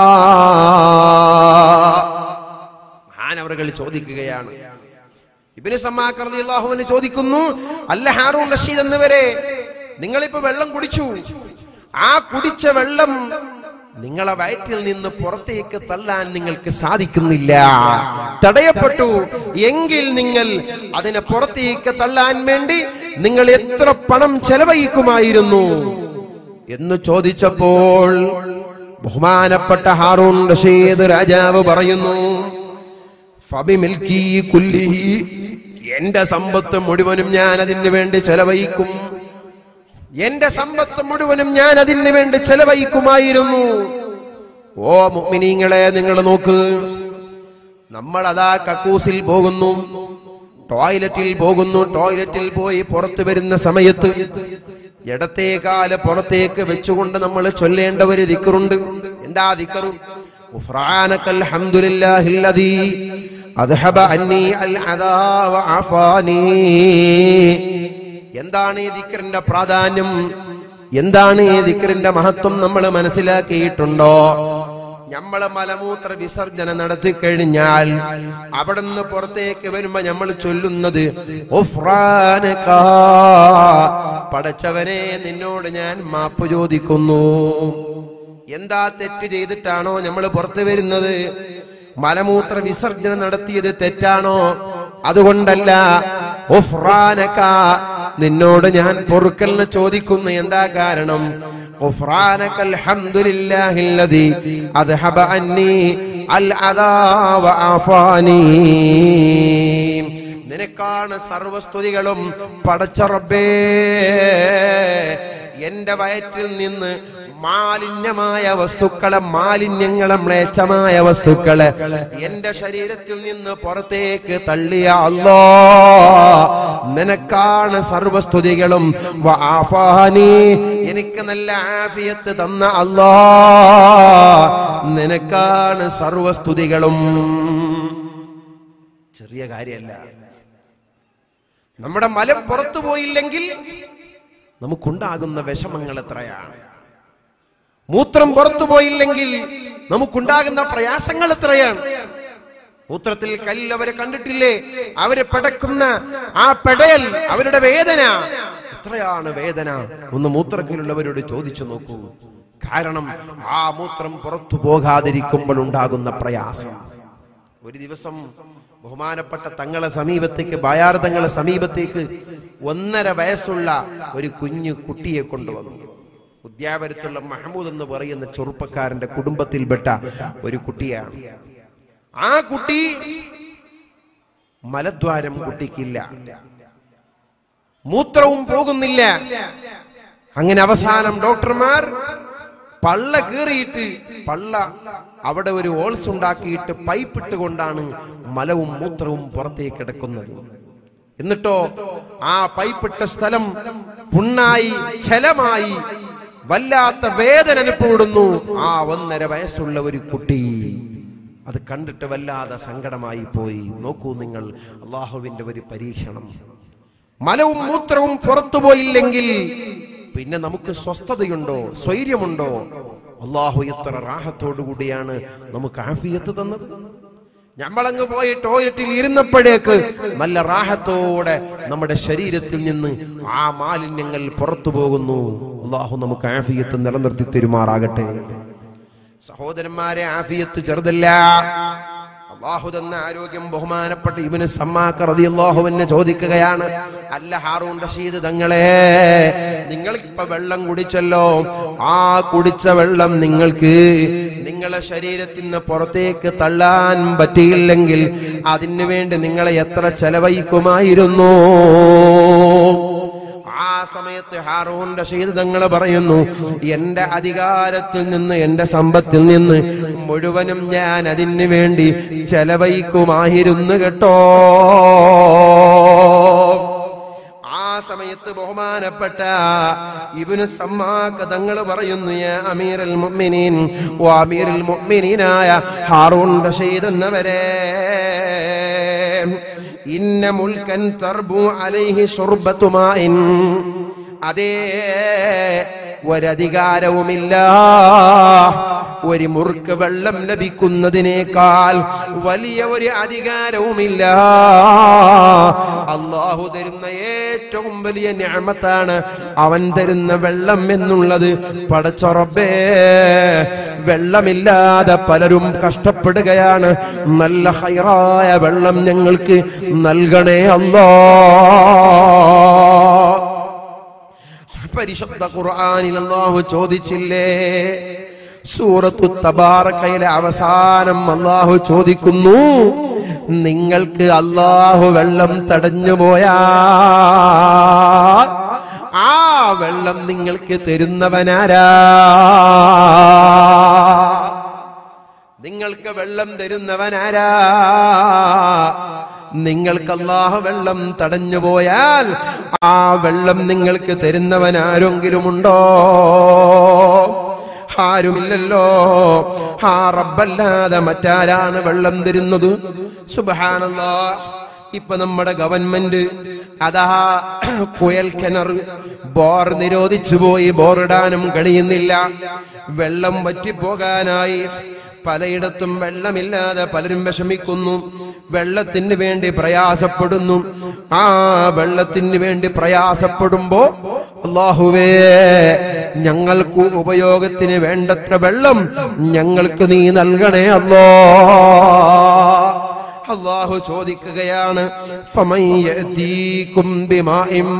മഹാനവറുകൾ ചോദിക്കുകയാണ് ഇബിന് സമ്മാക്കർ അള്ളാഹുവിന് ചോദിക്കുന്നു അല്ല ഹാറൂൺ റഷീദ് എന്നിവരെ നിങ്ങളിപ്പോ വെള്ളം കുടിച്ചു ആ കുടിച്ച വെള്ളം നിങ്ങളെ വയറ്റിൽ നിന്ന് പുറത്തേക്ക് തള്ളാൻ നിങ്ങൾക്ക് സാധിക്കുന്നില്ല തടയപ്പെട്ടു എങ്കിൽ നിങ്ങൾ അതിനെ പുറത്തേക്ക് തള്ളാൻ വേണ്ടി നിങ്ങൾ എത്ര പണം ചെലവഴിക്കുമായിരുന്നു എന്ന് ചോദിച്ചപ്പോൾ ബഹുമാനപ്പെട്ട ഹാറൂൺ റഷീദ് രാജാവ് പറയുന്നു ഫബിമിൽക്കി കുല്ലിഹി എന്റെ സമ്പത്ത് മുഴുവനും ഞാൻ അതിന് വേണ്ടി ചെലവഴിക്കും എന്റെ സമ്പത്ത് മുഴുവനും ഞാൻ അതിന് വേണ്ടി ചെലവഴിക്കുമായിരുന്നു ഓ മുഅ്മിനീങ്ങളെ നിങ്ങൾ നോക്ക് നമ്മൾ അതാ കക്കൂസിൽ പോകുന്നു ടോയ്ലറ്റിൽ പോകുന്നു ടോയ്ലറ്റിൽ പോയി പുറത്തു വരുന്ന സമയത്ത് ഇടത്തേ കാല് പുറത്തേക്ക് വെച്ചുകൊണ്ട് നമ്മൾ ചൊല്ലേണ്ട ഒരു ദിക്കറുണ്ട് എന്താ ദിക്കറും ഉഫ്രാനക്കൽ ഹംദുലില്ലാഹില്ലദീ അദ്ഹബ അന്നി അൽ അദാ വഅഫാനി എന്താണ് ഈ ദിക്കറിന്റെ പ്രാധാന്യം എന്താണ് ഈ ദിക്കറിന്റെ മഹത്വം നമ്മൾ മനസ്സിലാക്കിയിട്ടുണ്ടോ നമ്മള് മലമൂത്ര വിസർജന നടത്തി കഴിഞ്ഞാൽ അവിടുന്ന് പുറത്തേക്ക് വരുമ്പോ നമ്മൾ ചൊല്ലുന്നത് ഉഫ്രാനക. പടച്ചവനെ നിന്നോട് ഞാൻ മാപ്പ് ചോദിക്കുന്നു എന്താ തെറ്റ് ചെയ്തിട്ടാണോ നമ്മൾ പുറത്തു വരുന്നത് മലമൂത്ര വിസർജനം നടത്തിയത് തെറ്റാണോ അതുകൊണ്ടല്ല ഉഫ്രാനക നിന്നോട് ഞാൻ പൊറുക്കലിന് ചോദിക്കുന്നു എന്താ കാരണം غفرانك الحمد لله الذي أذهب عني الأذى وعافاني നിനക്കാണ് സർവസ്തുതികളും പടച്ച റബ്ബേ എന്റെ വയറ്റിൽ നിന്ന് മാലിന്യമായ വസ്തുക്കളെ മാലിന്യങ്ങളെ മ്ലേച്ഛമായ വസ്തുക്കളെ എന്റെ ശരീരത്തിൽ നിന്ന് പുറത്തേക്ക് തള്ളിയ അല്ലോ നിനക്കാണ് സർവസ്തുതികളും വആഫാനി. എനിക്ക് നല്ല ആഫിയത്ത് തന്ന അല്ലോ നിനക്കാണ് സർവസ്തുതികളും ചെറിയ കാര്യമല്ല നമ്മുടെ മലം പുറത്തു പോയില്ലെങ്കിൽ നമുക്കുണ്ടാകുന്ന വിഷമങ്ങൾ എത്രയാണ് മൂത്രം പുറത്തു പോയില്ലെങ്കിൽ നമുക്കുണ്ടാകുന്ന പ്രയാസങ്ങൾ എത്രയാണ് മൂത്രത്തിൽ കല്ല് അവരെ കണ്ടിട്ടില്ലേ അവരെ പടക്കുന്ന ആ പെടയൽ അവരുടെ വേദന എത്രയാണ് വേദന ഒന്ന് മൂത്രത്തിലുള്ളവരോട് ചോദിച്ചു നോക്കൂ കാരണം ആ മൂത്രം പുറത്തു പോകാതിരിക്കുമ്പോൾ ഉണ്ടാകുന്ന പ്രയാസം ഒരു ദിവസം ബഹുമാനപ്പെട്ട തങ്ങളെ സമീപത്തേക്ക് ബയാർ തങ്ങളെ സമീപത്തേക്ക് ഒന്നര വയസ്സുള്ള ഒരു കുഞ്ഞു കുട്ടിയെ കൊണ്ടുവന്നു ഉദ്യാപരത്തുള്ള മഹമ്മൂദ് എന്ന് പറയുന്ന ചെറുപ്പക്കാരന്റെ കുടുംബത്തിൽപ്പെട്ട ഒരു കുട്ടിയാണ് ആ കുട്ടി മലദ്വാരം കുട്ടിക്കില്ല മൂത്രവും പോകുന്നില്ല അങ്ങനെ അവസാനം ഡോക്ടർമാർ പള്ള കീറിയിട്ട് പള്ള അവിടെ ഒരു ഓൾസ് ഉണ്ടാക്കിയിട്ട് പൈപ്പ് ഇട്ടുകൊണ്ടാണ് മലവും മൂത്രവും പുറത്തേക്ക് കിടക്കുന്നത് എന്നിട്ടോ ആ പൈപ്പിട്ട സ്ഥലം പുണ്ണായി ഛലമായി വല്ലാത്ത വേദന അനുഭവപ്പെടുന്നു ആ ഒന്നര വയസ്സുള്ള ഒരു കുട്ടി അത് കണ്ടിട്ട് വല്ലാതെ സങ്കടമായി പോയി നോക്കൂ നിങ്ങൾ അള്ളാഹുവിന്റെ ഒരു പരീക്ഷണം മലവും മൂത്രവും പുറത്തു പോയില്ലെങ്കിൽ പിന്നെ നമുക്ക് സ്വസ്ഥതയുണ്ടോ സ്വൈര്യമുണ്ടോ അള്ളാഹു എത്ര റാഹത്തോടു കൂടിയാണ് നമുക്ക് ആഫിയത്ത് തന്നത് നമ്മളങ്ങ് പോയി ടോയ്ലറ്റിൽ ഇരുന്നപ്പോഴേക്ക് നല്ല റാഹത്തോടെ നമ്മുടെ ശരീരത്തിൽ നിന്ന് ആ മാലിന്യങ്ങൾ പുറത്തു പോകുന്നു അള്ളാഹു നമുക്ക് ആഫിയത്ത് നിലനിർത്തി തരുമാറാകട്ടെ സഹോദരന്മാരെ ആഫിയത്ത് ചെറുതല്ല അള്ളാഹു തന്ന ആരോഗ്യം ബഹുമാനപ്പെട്ട ഇവന് സമ്മാക്ക റളിയല്ലാഹുവിനെ ചോദിക്കുകയാണ് അല്ല ഹാറൂൺ റഷീദ് തങ്ങളെ നിങ്ങൾ ഇപ്പൊ വെള്ളം കുടിച്ചല്ലോ ആ കുടിച്ച വെള്ളം നിങ്ങൾക്ക് നിങ്ങളെ ശരീരത്തിൽ നിന്ന് പുറത്തേക്ക് തള്ളാൻ പറ്റിയില്ലെങ്കിൽ അതിനു വേണ്ടി നിങ്ങളെ എത്ര ചെലവഴിക്കുമായിരുന്നു ആ സമയത്ത് ഹാറൂൻ റഷീദ് തങ്ങൾ പറയുന്നു എന്റെ അധികാരത്തിൽ നിന്ന് എന്റെ സമ്പത്തിൽ നിന്ന് മുഴുവനും ഞാൻ അതിന് വേണ്ടി ചെലവഴിക്കുമായിരുന്നു കേട്ടോ ആ സമയത്ത് ബഹുമാനപ്പെട്ട ഇബിന് സമ്മാക്ക തങ്ങൾ പറയുന്നു യാ അമീറുൽ മുഅ്മിനീൻ ഓ അമീറുൽ മുഅ്മിനീനായ ഹാറൂൻ റഷീദ് എന്നവരെ ഇന്ന മുൽക്കൻ തർബു അലൈഹി ശുർബത്തു മാഇൻ അതേ ഒരധികാരവുമില്ല ഒരു മുറുക്ക് വെള്ളം ലഭിക്കുന്നതിനേക്കാൾ വലിയ ഒരു അധികാരവുമില്ല അള്ളാഹു തരുന്ന ഏറ്റവും വലിയ ഞാമത്താണ് അവൻ തരുന്ന വെള്ളം എന്നുള്ളത് പടച്ചൊറബേ വെള്ളമില്ലാതെ പലരും കഷ്ടപ്പെടുകയാണ് നല്ല ഹൈറായ വെള്ളം ഞങ്ങൾക്ക് നൽകണേ അല്ലാ പരിശുദ്ധ ഖുർആനിൽ അല്ലാഹു ചോദിച്ചില്ലേ സൂറത്തു തബാറക്കയിലെ അവസാനം അല്ലാഹു ചോദിക്കുന്നു നിങ്ങൾക്ക് അല്ലാഹു വെള്ളം തടഞ്ഞു പോയാ ആ വെള്ളം നിങ്ങൾക്ക് തരുന്നവനാരാ നിങ്ങൾക്ക് വെള്ളം തരുന്നവനാരാ നിങ്ങൾക്ക് അള്ളാഹു വെള്ളം തടഞ്ഞു പോയാൽ ആ വെള്ളം നിങ്ങൾക്ക് തരുന്നവൻ ആരെങ്കിലും ഉണ്ടോ ആരുമില്ലല്ലോ ആ റബ്ബല്ലാതെ മറ്റാരാണ് വെള്ളം തരുന്നത് സുബഹാനല്ലാ ഇപ്പൊ നമ്മുടെ ഗവൺമെന്റ് അതാ കുയൽ കിണർ ബോർ നിരോധിച്ചു പോയി ബോറിടാനും കഴിയുന്നില്ല വെള്ളം വറ്റിപ്പോകാനായി പലയിടത്തും വെള്ളമില്ലാതെ പലരും വിഷമിക്കുന്നു വെള്ളത്തിന് വേണ്ടി പ്രയാസപ്പെടുന്നു ആ വെള്ളത്തിന് വേണ്ടി പ്രയാസപ്പെടുമ്പോ അള്ളാഹുവേ ഞങ്ങൾക്ക് ഉപയോഗത്തിന് വേണ്ടത്ര വെള്ളം ഞങ്ങൾക്ക് നീ നൽകണേ അല്ലോ അള്ളാഹു ചോദിക്കുകയാണ് ഫമൻ യഅതീകും ബിമാഇൻ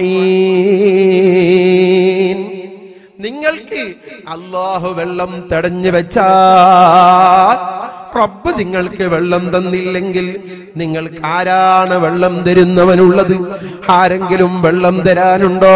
മഈൻ നിങ്ങൾക്ക് അള്ളാഹു വെള്ളം തടഞ്ഞു വെച്ചാൽ റബ്ബ് നിങ്ങൾക്ക് വെള്ളം തന്നില്ലെങ്കിൽ നിങ്ങൾക്ക് ആരാണ് വെള്ളം തരുന്നവനുള്ളത് ആരെങ്കിലും വെള്ളം തരാനുണ്ടോ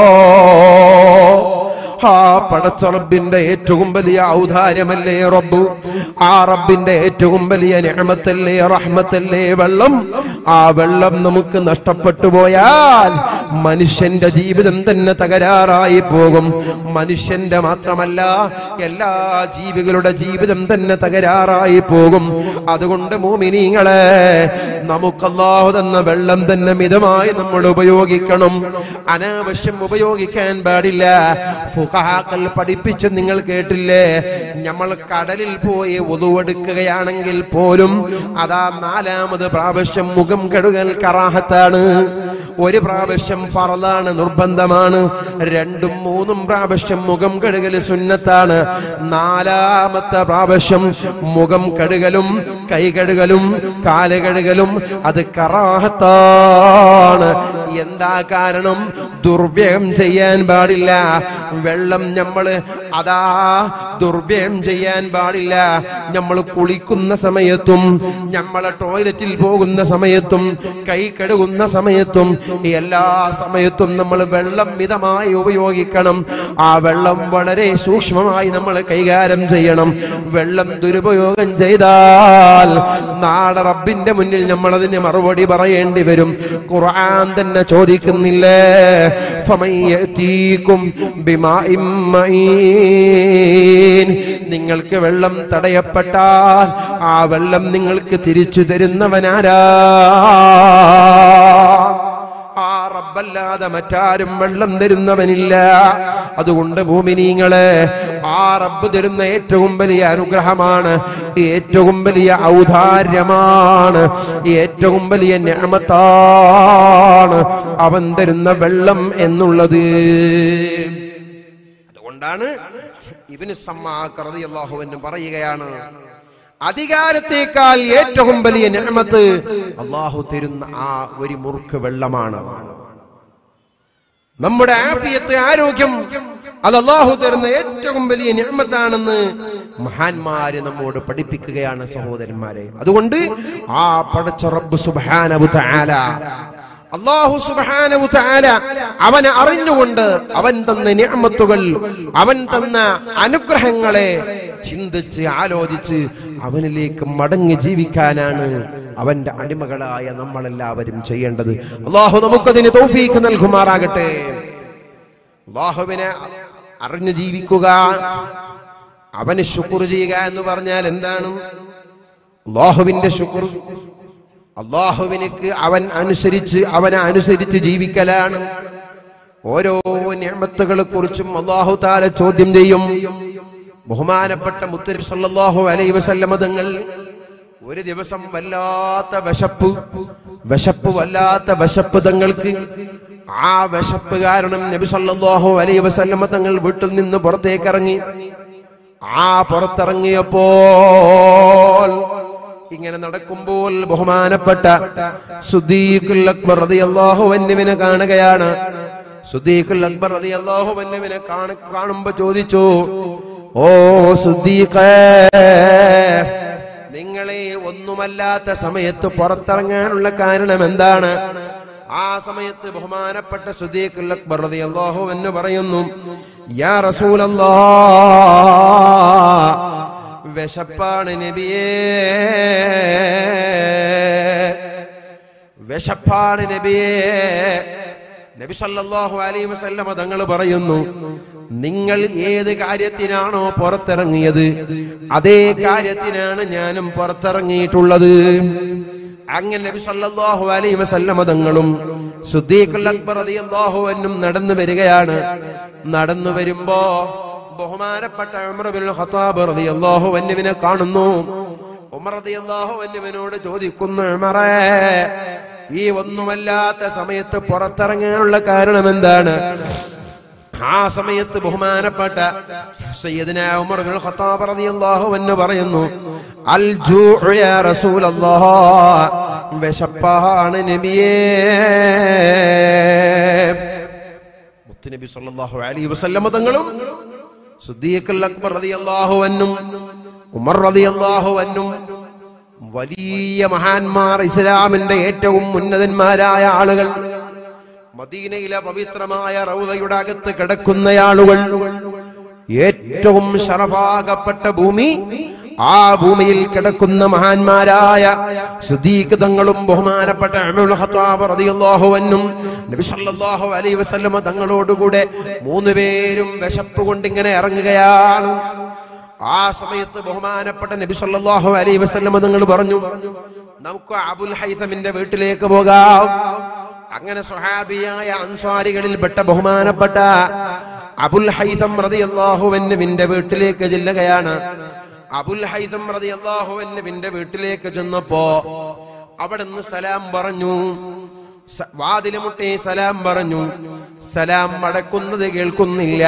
ആ പടച്ച റബ്ബിന്റെ ഏറ്റവും വലിയ ഔദാര്യമല്ലേ റബ്ബ് ആ റബ്ബിന്റെ ഏറ്റവും വലിയ നിഅമത്തല്ലേ റഹ്മത്തല്ലേ വെള്ളം ആ വെള്ളം നമുക്ക് നഷ്ടപ്പെട്ടു പോയാൽ മനുഷ്യന്റെ ജീവിതം തന്നെ തകരാറായി പോകും മനുഷ്യന്റെ മാത്രമല്ല എല്ലാ ജീവികളുടെ ജീവിതം തന്നെ തകരാറായി പോകും അതുകൊണ്ട് മോമിനിങ്ങളെ നമുക്ക് അല്ലാഹു തന്ന വെള്ളം തന്നെ മിതമായി നമ്മൾ ഉപയോഗിക്കണം അനാവശ്യം ഉപയോഗിക്കാൻ പാടില്ല ഫുഖഹാക്കൾ പഠിപ്പിച്ച് നിങ്ങൾ കേട്ടില്ലേ നമ്മൾ കടലിൽ പോയി ഒതുവെടുക്കുകയാണെങ്കിൽ പോലും അതാ നാലാമത് പ്രാവശ്യം മുഖം കഴുകൽ കറാഹത്താണ് ഒരു പ്രാവശ്യം ഫറലാണ് നിർബന്ധമാണ് രണ്ടും മൂന്നും പ്രാവശ്യം മുഖം കഴുകൽ സുന്നത്താണ് നാലാമത്തെ പ്രാവശ്യം മുഖം കഴുകലും കൈ കഴുകലും കാല് കഴുകലും അത് കറാഹത്താണ് എന്താ കാരണം ദുർവ്യയം ചെയ്യാൻ പാടില്ല വെള്ളം നമ്മള് അതാ ദുർവ്യയം ചെയ്യാൻ പാടില്ല നമ്മൾ കുളിക്കുന്ന സമയത്തും നമ്മളെ ടോയ്ലറ്റിൽ പോകുന്ന സമയത്തും കൈ കഴുകുന്ന സമയത്തും എല്ലാ സമയത്തും നമ്മൾ വെള്ളം മിതമായി ഉപയോഗിക്കണം ആ വെള്ളം വളരെ സൂക്ഷ്മമായി നമ്മൾ കൈകാര്യം ചെയ്യണം വെള്ളം ദുരുപയോഗം ചെയ്താൽ നാളെ റബ്ബിന്റെ മുന്നിൽ നമ്മൾ അതിന് മറുപടി പറയേണ്ടി വരും ഖുർആൻ തന്നെ ചോദിക്കുന്നില്ലേ ഫമൻ യഅതീകും ബിമാഇൻ മഈൻ. നിങ്ങൾക്ക് വെള്ളം തടയപ്പെട്ടാൽ ആ വെള്ളം നിങ്ങൾക്ക് തിരിച്ചു തരുന്നവനാരാ ആ റബ്ബല്ലാതെ മറ്റാരും വെള്ളം തരുന്നവനില്ല അതുകൊണ്ട് ഭൂമിനീങ്ങളെ ആ റബ്ബ് തരുന്ന ഏറ്റവും വലിയ അനുഗ്രഹമാണ് ഏറ്റവും വലിയ ഔദാര്യമാണ് ഏറ്റവും വലിയ ഞാമത്താണ് അവൻ തരുന്ന വെള്ളം എന്നുള്ളത് അതുകൊണ്ടാണ് ഇബിന് സമ്മാഹ് അള്ളാഹുവിന് പറയുകയാണ് അധികാരത്തേക്കാൾ ഏറ്റവും വലിയ നിഅമത്ത് അള്ളാഹു തരുന്ന ആ ഒരു മുറുക്ക് വെള്ളമാണ് നമ്മുടെ ആഫിയത്ത് ആരോഗ്യം അത് അള്ളാഹു തരുന്ന ഏറ്റവും വലിയ നിഅമത്താണെന്ന് മഹാന്മാര് നമ്മോട് പഠിപ്പിക്കുകയാണ് സഹോദരന്മാരെ അതുകൊണ്ട് ആ പടച്ച റബ്ബ് സുബ്ഹാനഹു തആല അള്ളാഹു സുബ്ഹാനഹു തആല അവനെ അറിഞ്ഞുകൊണ്ട് അവൻ തന്ന നിഅമത്തുകൾ അവൻ തന്ന അനുഗ്രഹങ്ങളെ ചിന്തിച്ച് ആലോചിച്ച് അവനിലേക്ക് മടങ്ങി ജീവിക്കാനാണ് അവന്റെ അടിമകളായ നമ്മളെല്ലാവരും ചെയ്യേണ്ടത് അള്ളാഹു നമുക്കതിന് തൗഫീഖ് നൽകുമാറാകട്ടെ അള്ളാഹുവിനെ അറിഞ്ഞു ജീവിക്കുക അവന് ശുക്ർ ചെയ്യുക എന്ന് പറഞ്ഞാൽ എന്താണ് അള്ളാഹുവിന്റെ ശുക്ർ അള്ളാഹുവിനിക്ക് അവൻ അനുസരിച്ച് അവനെ അനുസരിച്ച് ജീവിക്കലാണ് ഓരോ നിയമത്തുകളെ കുറിച്ചും അള്ളാഹു താല ചോദ്യം ചെയ്യും ബഹുമാനപ്പെട്ട മുത്തരി സല്ലല്ലാഹു അലൈഹി വസല്ലമ തങ്ങൾ ഒരു ദിവസം വല്ലാത്ത വിശപ്പ് വിശപ്പ് വല്ലാത്ത വിശപ്പ് തങ്ങൾക്ക് ആ വിശപ്പ് കാരണം നബി സല്ലല്ലാഹു അലൈഹി വസല്ലമ തങ്ങൾ വീട്ടിൽ നിന്ന് പുറത്തേക്ക് ഇറങ്ങി ആ പുറത്തിറങ്ങിയപ്പോൾ ഇങ്ങനെ നടക്കുമ്പോൾ ബഹുമാനപ്പെട്ട സുദ്ദീഖുൽ അക്ബർ റളിയല്ലാഹു അൻഹുവിനെ കാണുകയാണ് സുദ്ദീഖുൽ അക്ബർ റളിയല്ലാഹു അൻഹുവിനെ കാണ കാണുമ്പോൾ ചോദിച്ചു ഓ സുദ്ദീഖേ നിങ്ങളെ ഒന്നുമല്ലാത്ത സമയത്ത് പുറത്തിറങ്ങാനുള്ള കാരണം എന്താണ് ആ സമയത്ത് ബഹുമാനപ്പെട്ട സുദ്ദീഖുൽ അക്ബർ റളിയല്ലാഹു അൻഹു പറയുന്നു യാ റസൂലല്ലാഹ് വിശപ്പാണ് നബിയേ വിശപ്പാണ് നബിയേ നബി സല്ലല്ലാഹു അലൈഹി വസല്ലമ തങ്ങൾ പറയുന്നു നിങ്ങൾ ഏത് കാര്യത്തിനാണോ പുറത്തിറങ്ങിയത് അതേ കാര്യത്തിനാണ് ഞാനും പുറത്തിറങ്ങിയിട്ടുള്ളത് അങ്ങനെ നബി സല്ലല്ലാഹു അലൈഹി വസല്ലമ തങ്ങളും സുദ്ദീഖുൽ അക്ബർ റളിയല്ലാഹു അൻഹും നടന്നു വരികയാണ് നടന്നു വരുമ്പോ ബഹുമാനപ്പെട്ട ഉമർ ബിൻ ഖത്താബ് റളിയല്ലാഹു അൻഹുവിനെ കാണുന്നു ഉമർ റളിയല്ലാഹു അൻഹുവിനോട് ചോദിക്കുന്നു ഉമറേ ഈ ഒന്നുമല്ലാത്ത സമയത്ത് പുറത്തിറങ്ങാനുള്ള കാരണം എന്താണ് ആ സമയത്ത് ബഹുമാനപ്പെട്ട സയ്യിദ്ന ഉമർ ബിൻ ഖത്താബ് റളിയല്ലാഹു അൻഹു പറയുന്നു അൽ ജൂഉ യാ റസൂലല്ലാഹ് വിശപ്പാണ് നബിയേ മുത്തുനബി സല്ലല്ലാഹു അലൈഹി വസല്ലമ തങ്ങളും സുദ്ദീഖുൽ അക്ബർ റളിയല്ലാഹു അൻഹും ഉമർ റളിയല്ലാഹു അൻഹും വലിയ മഹാന്മാർ ഇസ്ലാമിന്റെ ഏറ്റവും ഉന്നതന്മാരായ ആളുകൾ മദീനയിലെ പവിത്രമായ റൗദയുടെ അകത്ത് കിടക്കുന്ന ആളുകൾ ഏറ്റവും ശറഫാകപ്പെട്ട ഭൂമി ആ ഭൂമിയിൽ കിടക്കുന്ന മഹാന്മാരായ സുദീഖ് തങ്ങളും ബഹുമാനപ്പെട്ട ഉമറുൽ ഖത്താബ് റളിയല്ലാഹു അൻഹും നബി സല്ലല്ലാഹു അലൈഹി വസല്ലമ തങ്ങളോടുകൂടെ മൂന്ന് പേരും വിശപ്പ് കൊണ്ട് ഇങ്ങനെ ഇറങ്ങുകയാണ് ആ സമയത്ത് ബഹുമാനപ്പെട്ട നബി സല്ലല്ലാഹു അലൈഹി വസല്ലമ തങ്ങൾ പറഞ്ഞു നമുക്ക് അബുൽ ഹൈതമിന്റെ വീട്ടിലേക്ക് പോകാം അങ്ങനെ സ്വഹാബിയായ അൻസ്വാരികളിൽപ്പെട്ട ബഹുമാനപ്പെട്ട അബുൽ ഹൈതം റളിയല്ലാഹുവിന്റെ വീട്ടിലേക്ക് ചെല്ലുകയാണ് അബുൽ ഹൈതം റളിയല്ലാഹുവിന്റെ വീട്ടിലേക്ക് ചെന്നപ്പോ അവിടുന്ന് സലാം പറഞ്ഞു സ- വാതില് മുട്ടി സലാം പറഞ്ഞു സലാം മടക്കുന്നത് കേൾക്കുന്നില്ല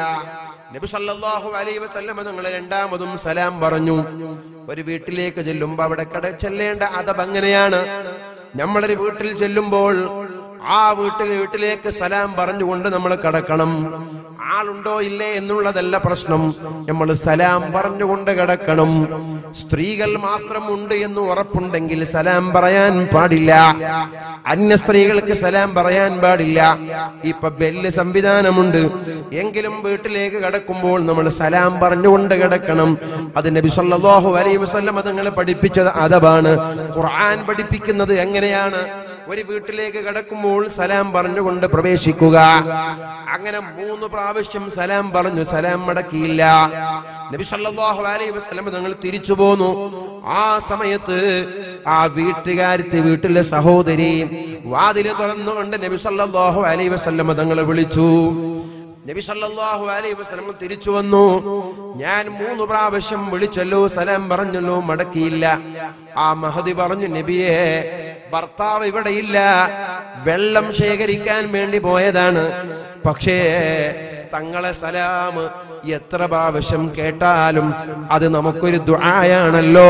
നബി സല്ലല്ലാഹു അലൈഹി വസല്ലമ തങ്ങൾ രണ്ടാമതും സലാം പറഞ്ഞു ഒരു വീട്ടിലേക്ക് ചെല്ലുമ്പോ അവിടെ കട ചെല്ലേണ്ട അതബ് അങ്ങനെയാണ് നമ്മളൊരു വീട്ടിൽ ചെല്ലുമ്പോൾ ആ വീട്ടിൽ വീട്ടിലേക്ക് സലാം പറഞ്ഞുകൊണ്ട് നമ്മൾ കടക്കണം ആളുണ്ടോ ഇല്ലേ എന്നുള്ളതല്ല പ്രശ്നം നമ്മൾ സലാം പറഞ്ഞുകൊണ്ട് കിടക്കണം സ്ത്രീകൾ മാത്രം ഉണ്ട് എന്ന് ഉറപ്പുണ്ടെങ്കിൽ സലാം പറയാൻ പാടില്ല അന്യ സ്ത്രീകൾക്ക് സലാം പറയാൻ പാടില്ല ഇപ്പൊ ബെല്ല് സംവിധാനമുണ്ട് എങ്കിലും വീട്ടിലേക്ക് കടക്കുമ്പോൾ നമ്മൾ സലാം പറഞ്ഞുകൊണ്ട് കിടക്കണം അത് നബി സല്ലല്ലാഹു അലൈഹി വസല്ലം തങ്ങൾ പഠിപ്പിച്ചത് അതബാണ് ഖുർആൻ പഠിപ്പിക്കുന്നത് എങ്ങനെയാണ് ഒരു വീട്ടിലേക്ക് കടക്കുമ്പോൾ സലാം പറഞ്ഞുകൊണ്ട് പ്രവേശിക്കുക അങ്ങനെ മൂന്ന് പ്രാവശ്യം സലാം പറഞ്ഞു സലാം മടക്കിയില്ല നബി സല്ലല്ലാഹു അലൈഹി വസല്ലം തങ്ങൾ തിരിച്ചു പോന്നു ആ സമയത്ത് ആ വീട്ടുകാരത്തെ വീട്ടിലെ സഹോദരി വാതില് തുറന്നുകൊണ്ട് നബി സല്ലല്ലാഹു അലൈഹി വസല്ലം തങ്ങൾ വിളിച്ചു നബി സല്ലല്ലാഹു അലൈഹി വസല്ലം തിരിച്ചു വന്നു ഞാൻ മൂന്ന് പ്രാവശ്യം വിളിച്ചല്ലോ സലാം പറഞ്ഞല്ലോ മടക്കിയില്ല ആ മഹദി പറഞ്ഞു നബിയെ ഭർത്താവ് ഇവിടെയില്ല വെള്ളം ശേഖരിക്കാൻ വേണ്ടി പോയതാണ് പക്ഷേ തങ്ങളെ സലാം എത്ര പ്രാവശ്യം കേട്ടാലും അത് നമുക്കൊരു ദുആയാണല്ലോ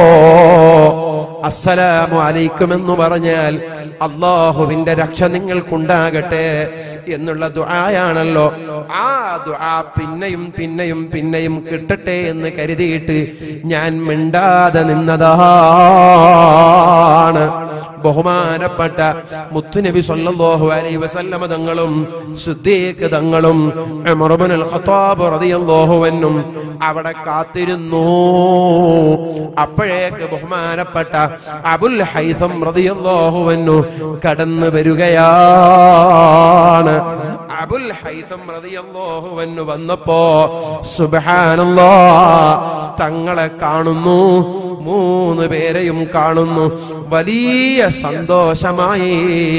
അസ്സലാമു അലൈക്കും എന്ന് പറഞ്ഞാൽ അള്ളാഹുവിന്റെ രക്ഷ നിങ്ങൾക്കുണ്ടാകട്ടെ എന്നുള്ള ദുആയാണല്ലോ ആ ദുആ പിന്നെയും പിന്നെയും പിന്നെയും കിട്ടട്ടെ എന്ന് കരുതിയിട്ട് ഞാൻ മിണ്ടാതെ നിന്നതാണ് ബഹുമാനപ്പെട്ട മുത്തുനബി സല്ലല്ലാഹു അലൈഹി വസല്ലമ തങ്ങളും സിദ്ദീഖ് തങ്ങളും ഉമർ ഇബ്നുൽ ഖത്താബ് റളിയല്ലാഹു അൻഹും അവിടെ കാത്തിരുന്നു അപ്പോഴേക്ക് ബഹുമാനപ്പെട്ട അബുൽ ഹൈസം റളിയല്ലാഹു അൻഹു കടന്നു വരികയാണ് അബുൽ ഹൈസം റളിയല്ലാഹു അൻഹു വന്നപ്പോ സുബ്ഹാനല്ലാഹ് തങ്ങളെ കാണുന്നു മൂന്ന് പേരെയും കാണുന്നു വലിയ സന്തോഷമായി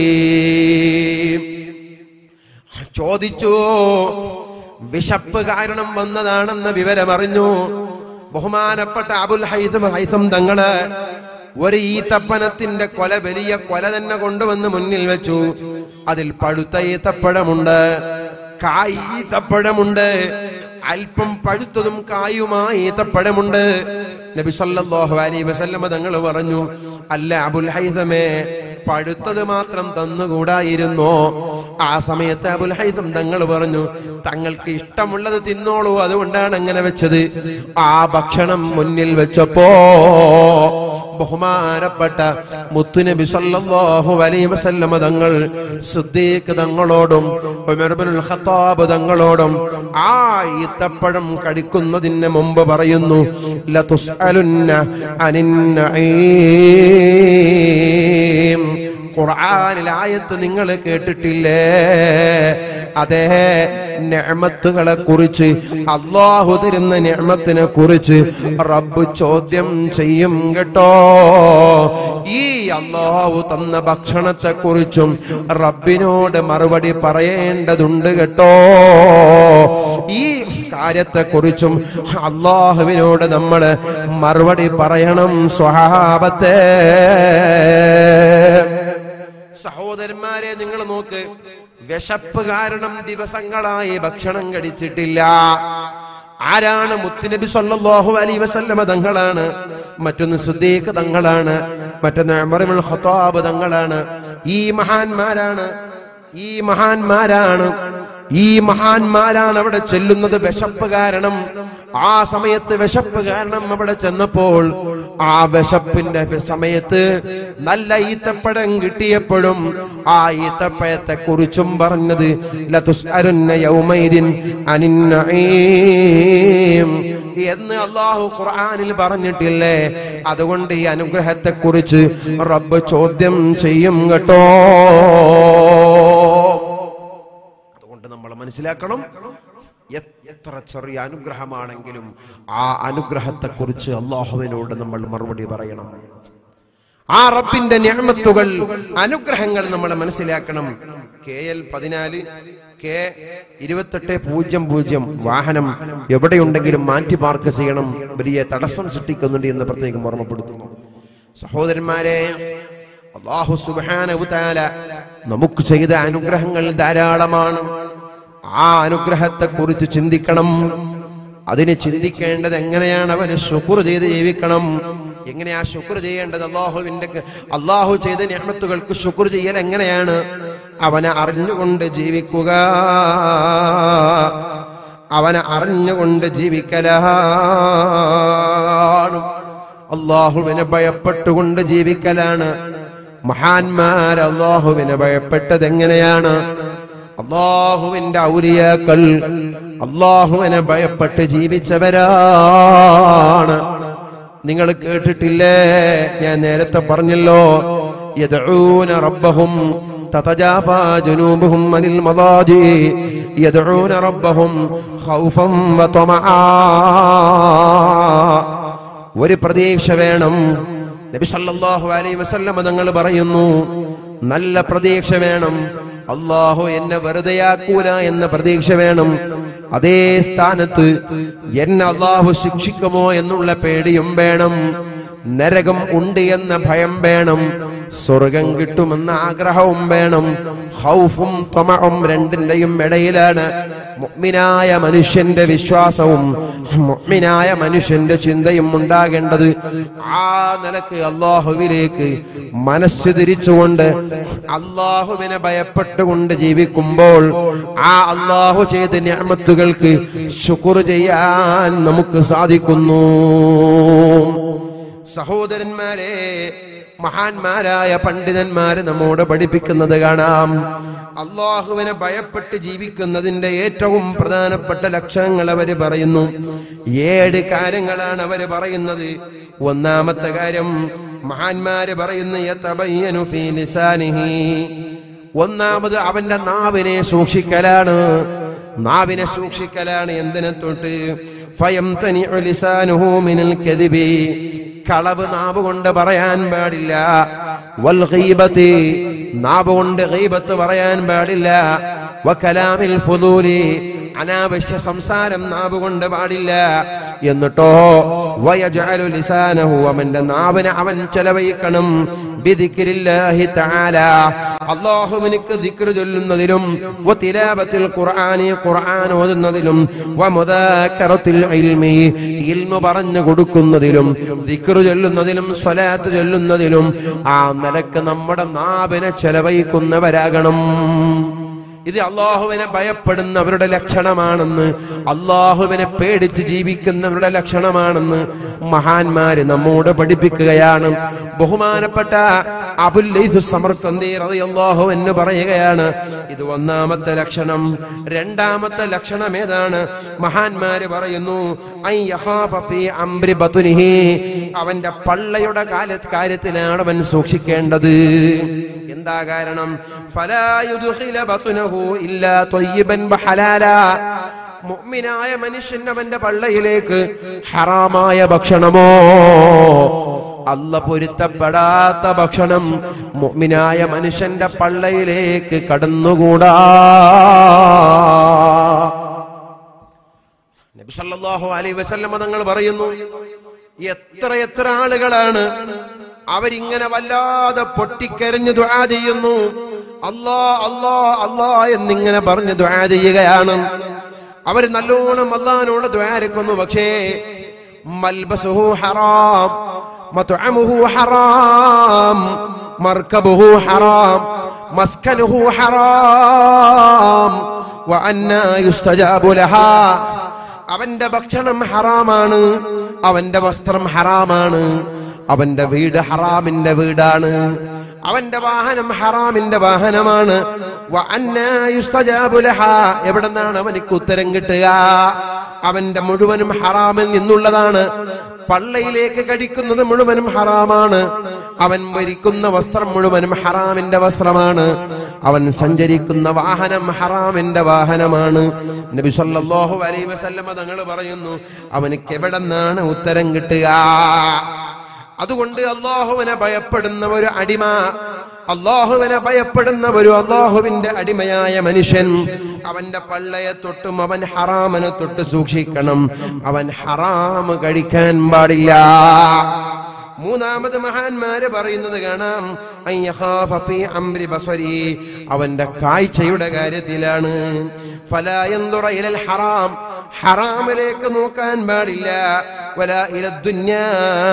ചോദിച്ചു വിശപ്പ് കാരണം വന്നതാണെന്ന വിവരം അറിഞ്ഞു ബഹുമാനപ്പെട്ട അബുൽ ഹൈസം ഹൈസം തങ്ങള് ഒരു ഈത്തപ്പനത്തിന്റെ കൊല വലിയ കൊല തന്നെ കൊണ്ടുവന്ന് മുന്നിൽ വെച്ചു അതിൽ പഴുത്ത ഈത്തപ്പഴമുണ്ട് കായ് ഈത്തപ്പഴമുണ്ട് അല്പം പഴുത്തതും കായുമായി ഈത്തപ്പഴമുണ്ട് നബി സല്ലല്ലാഹു അലൈഹി വസല്ലമ തങ്ങൾ പറഞ്ഞു അല്ല അബുൽ ഹൈസമേ പഴുത്തത് മാത്രം തന്നുകൂടായിരുന്നോ ആ സമയത്ത് അബുൽ ഹൈസം തങ്ങൾ പറഞ്ഞു തങ്ങൾക്ക് ഇഷ്ടമുള്ളത് തിന്നോളൂ അതുകൊണ്ടാണ് അങ്ങനെ വെച്ചത് ആ ഭക്ഷണം മുന്നിൽ വെച്ചപ്പോ ബഹുമാനപ്പെട്ട മുത്തുനബി സല്ലല്ലാഹു അലൈഹി വസല്ലമ തങ്ങൾ സിദ്ദീഖ് തങ്ങളോടും ഉമർ ഇബ്നുൽ ഖത്താബ് തങ്ങളോടും ആ ഈത്തപ്പഴം കടിക്കുന്നതിന് മുമ്പ് പറയുന്നു ലതുസ്അലുന്ന അനിൻ നഈം ഖുർആനിൽ ആയത്ത് നിങ്ങൾ കേട്ടിട്ടില്ലേ അതേ നിഅമത്തുകളെ കുറിച്ച് അള്ളാഹു തരുന്ന നിഅമത്തിനെ കുറിച്ച് റബ്ബ് ചോദ്യം ചെയ്യും കേട്ടോ ഈ അള്ളാഹു തന്ന ഭക്ഷണത്തെ കുറിച്ചും റബ്ബിനോട് മറുപടി പറയേണ്ടതുണ്ട് കേട്ടോ ഈ കാര്യത്തെ കുറിച്ചും അള്ളാഹുവിനോട് നമ്മൾ മറുപടി പറയണം സ്വഹാബത്തെ സഹോദരന്മാരെ നിങ്ങൾ നോക്ക് വിശപ്പ് കാരണം ദിവസങ്ങളായി ഭക്ഷണം കഴിച്ചിട്ടില്ല ആരാണ് മുത്തുനബി സല്ലല്ലാഹു അലൈഹി വസല്ലമ തങ്ങളാണ് മറ്റൊന്ന് സുദ്ദീഖ് തങ്ങളാണ് മറ്റൊന്ന് ഉമറുൽ ഖത്താബ് തങ്ങളാണ് ഈ മഹാന്മാരാണ് ഈ മഹാന്മാരാണ് ഈ മഹാന്മാരാണ് അവിടെ ചെല്ലുന്നത് വിശപ്പ് കാരണം ആ സമയത്ത് വിശപ്പ് കാരണം അവിടെ ചെന്നപ്പോൾ ആ വിശപ്പിന്റെ സമയത്ത് നല്ല ഈത്തപ്പഴം കിട്ടിയപ്പോഴും ആ ഈത്തപ്പഴത്തെ കുറിച്ചും പറഞ്ഞത് ലതുസ്അലുന്ന യൗമൈദിൻ അനിൻ നഈം എന്ന് അള്ളാഹു ഖുർആനിൽ പറഞ്ഞിട്ടില്ലേ അതുകൊണ്ട് ഈ അനുഗ്രഹത്തെ കുറിച്ച് റബ്ബ് ചോദ്യം ചെയ്യും കേട്ടോ അതുകൊണ്ട് നമ്മൾ മനസ്സിലാക്കണം എ- എത്ര ചെറിയ അനുഗ്രഹമാണെങ്കിലും ആ അനുഗ്രഹത്തെ കുറിച്ച് അള്ളാഹുവിനോട് നമ്മൾ മറുപടി പറയണം ആ റബ്ബിന്റെ ഞാമത്തുകൾ അനുഗ്രഹങ്ങൾ നമ്മൾ മനസ്സിലാക്കണം കെ എൽ പതിനാല് കെ ഇരുപത്തെട്ട് പൂജ്യം പൂജ്യം വാഹനം എവിടെയുണ്ടെങ്കിലും മാറ്റി പാർക്ക് ചെയ്യണം വലിയ തടസ്സം സൃഷ്ടിക്കുന്നുണ്ട് എന്ന് പ്രത്യേകം ഓർമ്മപ്പെടുത്തുന്നു സഹോദരന്മാരെ അള്ളാഹു സുബ്ഹാനഹു തആല നമുക്ക് ചെയ്ത അനുഗ്രഹങ്ങൾ ധാരാളമാണ് ആ അനുഗ്രഹത്തെ കുറിച്ച് ചിന്തിക്കണം അതിന് ചിന്തിക്കേണ്ടത് എങ്ങനെയാണ് അവന് ശുക്ർ ചെയ്ത് ജീവിക്കണം എങ്ങനെയാ ശുക്ർ ചെയ്യേണ്ടത് അള്ളാഹുവിന്റെ അള്ളാഹു ചെയ്ത ഞാമത്തുകൾക്ക് ശുക്ർ ചെയ്യൽ എങ്ങനെയാണ് അവനെ അറിഞ്ഞുകൊണ്ട് ജീവിക്കുക അവനെ അറിഞ്ഞുകൊണ്ട് ജീവിക്കലാണ് അള്ളാഹുവിനെ ഭയപ്പെട്ടുകൊണ്ട് ജീവിക്കലാണ് മഹാന്മാർ അള്ളാഹുവിനെ ഭയപ്പെട്ടത് എങ്ങനെയാണ് അള്ളാഹുവിന്റെ ഔലിയാക്കൾ അള്ളാഹുവിനെ ഭയപ്പെട്ട് ജീവിച്ചവരാണ് നിങ്ങൾ കേട്ടിട്ടില്ലേ ഞാൻ നേരത്തെ പറഞ്ഞല്ലോ യദഊന റബ്ബഹും തതജാഫാ ജുനൂബുഹും അനിൽ മദാജി യദഊന റബ്ബഹും ഖൗഫൻ വതമആ ഒരു പ്രതീക്ഷ വേണം നബി സല്ലല്ലാഹു അലൈഹി വസല്ലം തങ്ങൾ പറയുന്നു നല്ല പ്രതീക്ഷ വേണം അള്ളാഹു എന്നെ വെറുതെയാക്കൂല എന്ന പ്രതീക്ഷ വേണം അതേ സ്ഥാനത്ത് എന്നെ അള്ളാഹു ശിക്ഷിക്കുമോ എന്നുള്ള പേടിയും വേണം നരകം ഉണ്ട് എന്ന ഭയം വേണം സ്വർഗം കിട്ടുമെന്ന ആഗ്രഹവും വേണം ഹൗഫും ത്വമഉം രണ്ടിന്റെയും ഇടയിലാണ് മുഅ്മിനായ മനുഷ്യന്റെ വിശ്വാസവും മുഅ്മിനായ മനുഷ്യന്റെ ചിന്തയും ഉണ്ടാകേണ്ടത് ആ നിലക്ക് അള്ളാഹുവിലേക്ക് മനസ്സ് തിരിച്ചുകൊണ്ട് അള്ളാഹുവിനെ ഭയപ്പെട്ടുകൊണ്ട് ജീവിക്കുമ്പോൾ ആ അള്ളാഹു ചെയ്ത ഞാമത്തുകൾക്ക് ശുക്ർ ചെയ്യാൻ നമുക്ക് സാധിക്കുന്നു സഹോദരന്മാരെ മഹാന്മാരായ പണ്ഡിതന്മാര് നമ്മോട് പഠിപ്പിക്കുന്നത് കാണാം അള്ളാഹുവിനെ ഭയപ്പെട്ട് ജീവിക്കുന്നതിന്റെ ഏറ്റവും പ്രധാനപ്പെട്ട ലക്ഷണങ്ങൾ അവര് പറയുന്നു ഏഴ് കാര്യങ്ങളാണ് അവര് പറയുന്നത് ഒന്നാമത്തെ കാര്യം മഹാന്മാര് പറയുന്ന യതബയ്യനു ഫീ ലിസാനിഹി ഒന്നാമത് അവന്റെ നാവിനെ സൂക്ഷിക്കലാണ് നാവിനെ സൂക്ഷിക്കലാണ് എന്തിനെ തൊട്ട് ഫയം ലിസാനുഹു മിനൽ കദിബി കളവ് നാവ് കൊണ്ട് പറയാൻ പാടില്ല വൽ ഗീബത്തി നാവ് കൊണ്ട് ഗീബത്ത് പറയാൻ പാടില്ല വകലാമിൽ ഫുദൂലി അനാവശ്യ സംസാരം നാവ് കൊണ്ട് പാടില്ല എന്നിട്ടോ വയജഅലു ലിസാനഹു അവന്റെ നാവിനെ അവൻ ചെലവഴിക്കണം ബിദിക്രില്ലാഹി തആല അല്ലാഹുവിനിക്ക് ദിക്ർ ചൊല്ലുന്നതിലും വതിലാവത്തിൽ ഖുർആനി ഖുർആൻ ഓതുന്നതിലും വമുദാക്കറത്തിൽ ഇൽമി ഇൽമു പറഞ്ഞു കൊടുക്കുന്നതിലും ദിക്ർ ചൊല്ലുന്നതിലും സ്വലാത്ത് ചൊല്ലുന്നതിലും ആ നിലക്ക് നമ്മുടെ നാവിനെ ചെലവഴിക്കുന്നവരാകണം ഇത് അള്ളാഹുവിനെ ഭയപ്പെടുന്നവരുടെ ലക്ഷണമാണെന്ന് അള്ളാഹുവിനെ പേടിച്ച് ജീവിക്കുന്നവരുടെ ലക്ഷണമാണെന്ന് മഹാന്മാര് നമ്മോട് പഠിപ്പിക്കുകയാണ് ബഹുമാനപ്പെട്ട അബുല്ലൈഹു സമർക്കന്തി റളിയല്ലാഹു എന്ന് പറയുകയാണ് ഇത് ഒന്നാമത്തെ ലക്ഷണം രണ്ടാമത്തെ ലക്ഷണം ഏതാണ് മഹാന്മാര് പറയുന്നു ഐ യഖാഫ ഫീ അംരി ബത്നിഹി അവന്റെ പള്ളയുടെ കാല കാര്യത്തിലാണ് അവൻ സൂക്ഷിക്കേണ്ടത് എന്താ കാരണം ഫലാ യുദ്ഖില ബത്നഹു ഇല്ലാ ത്വയ്യിബൻ വഹലാലാ മുഅ്മിനായ മനുഷ്യൻ അവന്റെ പള്ളയിലേക്ക് ഹറാമായ ഭക്ഷണമോ അല്ല പൊരുത്തപ്പെടാത്ത ഭക്ഷണം മുഅ്മിനായ മനുഷ്യന്റെ പള്ളയിലേക്ക് കടന്നുകൂടാ നബി സല്ലല്ലാഹു അലൈഹി വസല്ലമ തങ്ങൾ പറയുന്നു എത്ര എത്ര ആളുകളാണ് അവരിങ്ങനെ വല്ലാതെ പൊട്ടിക്കരഞ്ഞ് ദുആ ചെയ്യുന്നു അല്ലാ അല്ലാ അല്ലാ എന്നിങ്ങനെ പറഞ്ഞ് ദുആ ചെയ്യുകയാണ് അവർ നല്ലോണം അള്ളഹാനോട് ദ്വാരക്കുന്നു പക്ഷേ മൽബസുഹു ഹറാം മത്അമുഹു ഹറാം മർക്കബുഹു ഹറാം മസ്കനുഹു ഹറാം വഅന്നാ യുസ്തജാബു ലഹാ അവന്റെ ഭക്ഷണം ഹറാമാണ് അവന്റെ വസ്ത്രം ഹറാമാണ് അവന്റെ വീട് ഹറാമിന്റെ വീടാണ് അവന്റെ വാഹനം ഹറാമിന്റെ വാഹനമാണ് വ അന്നാ യുസ്തജാബു ലഹാ. എവിടുന്നാണ് അവനിക്ക് ഉത്തരം കിട്ടുക അവന്റെ മുഴുവനും ഹറാമിൽ നിന്നുള്ളതാണ് പള്ളയിലേക്ക് കഴിക്കുന്നത് മുഴുവനും ഹറാമാണ് അവൻ വരിക്കുന്ന വസ്ത്രം മുഴുവനും ഹറാമിന്റെ വസ്ത്രമാണ് അവൻ സഞ്ചരിക്കുന്ന വാഹനം ഹറാമിന്റെ വാഹനമാണ് നബി സല്ലല്ലാഹു അലൈഹി വസല്ലമ തങ്ങൾ പറയുന്നു അവനിക്ക് എവിടെന്നാണ് ഉത്തരം കിട്ടുക അതുകൊണ്ട് അള്ളാഹുവിനെ ഭയപ്പെടുന്ന ഒരു അടിമ അള്ളാഹുവിനെ ഭയപ്പെടുന്ന ഒരു അള്ളാഹുവിന്റെ അടിമയായ മനുഷ്യൻ അവന്റെ പള്ളയെ തൊട്ടും അവൻ ഹറാമനെ തൊട്ട് സൂക്ഷിക്കണം അവൻ ഹറാമ് കഴിക്കാൻ പാടില്ല മൂന്നാമത് മഹാന്മാര് പറയുന്നത് കാണാം അൻ യഖാഫ ഫീ അംരി ബസരി അവന്റെ കാഴ്ചയുടെ കാര്യത്തിലാണ് ഫലാ യൻദുറ ഇലൽ ഹറാം ഹറാമിലേക്ക് നോക്കാൻ പാടില്ല വല ഇല ദുന്യാ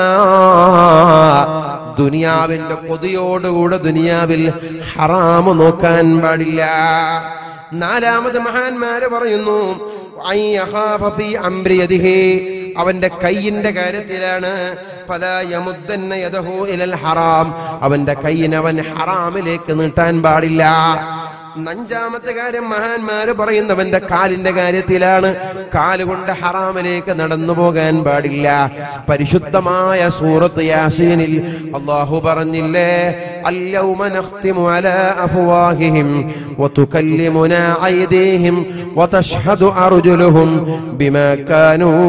ദുനിയാവിന്റെ കൊതിയോടുകൂടെ ദുനിയാവിൽ ഹറാമ് നോക്കാൻ പാടില്ല നാലാമത് മഹാന്മാര് പറയുന്നു അൻ യഖാഫ ഫീ അംരി യദിഹി അവന്റെ കയ്യിന്റെ കാര്യത്തിലാണ് ഫലാ യമുദ്ദന്ന യദഹു ഇലൽ ഹറാം അവന്റെ കയ്യിന് അവൻ ഹറാമിലേക്ക് നീട്ടാൻ പാടില്ല അഞ്ചാമത്തെ കാര്യം മഹാന്മാര് പറയുന്നവന്റെ കാലിന്റെ കാര്യത്തിലാണ് കാലുകൊണ്ട് ഹറാമിലേക്ക് നടന്നു പോകാൻ പാടില്ല പരിശുദ്ധമായ സൂറത്ത് യാസീനിൽ അള്ളാഹു പറഞ്ഞില്ലേ اليوم نختم على أفواههم وتكلمنا أيديهم وتشهد أرجلهم بما كانوا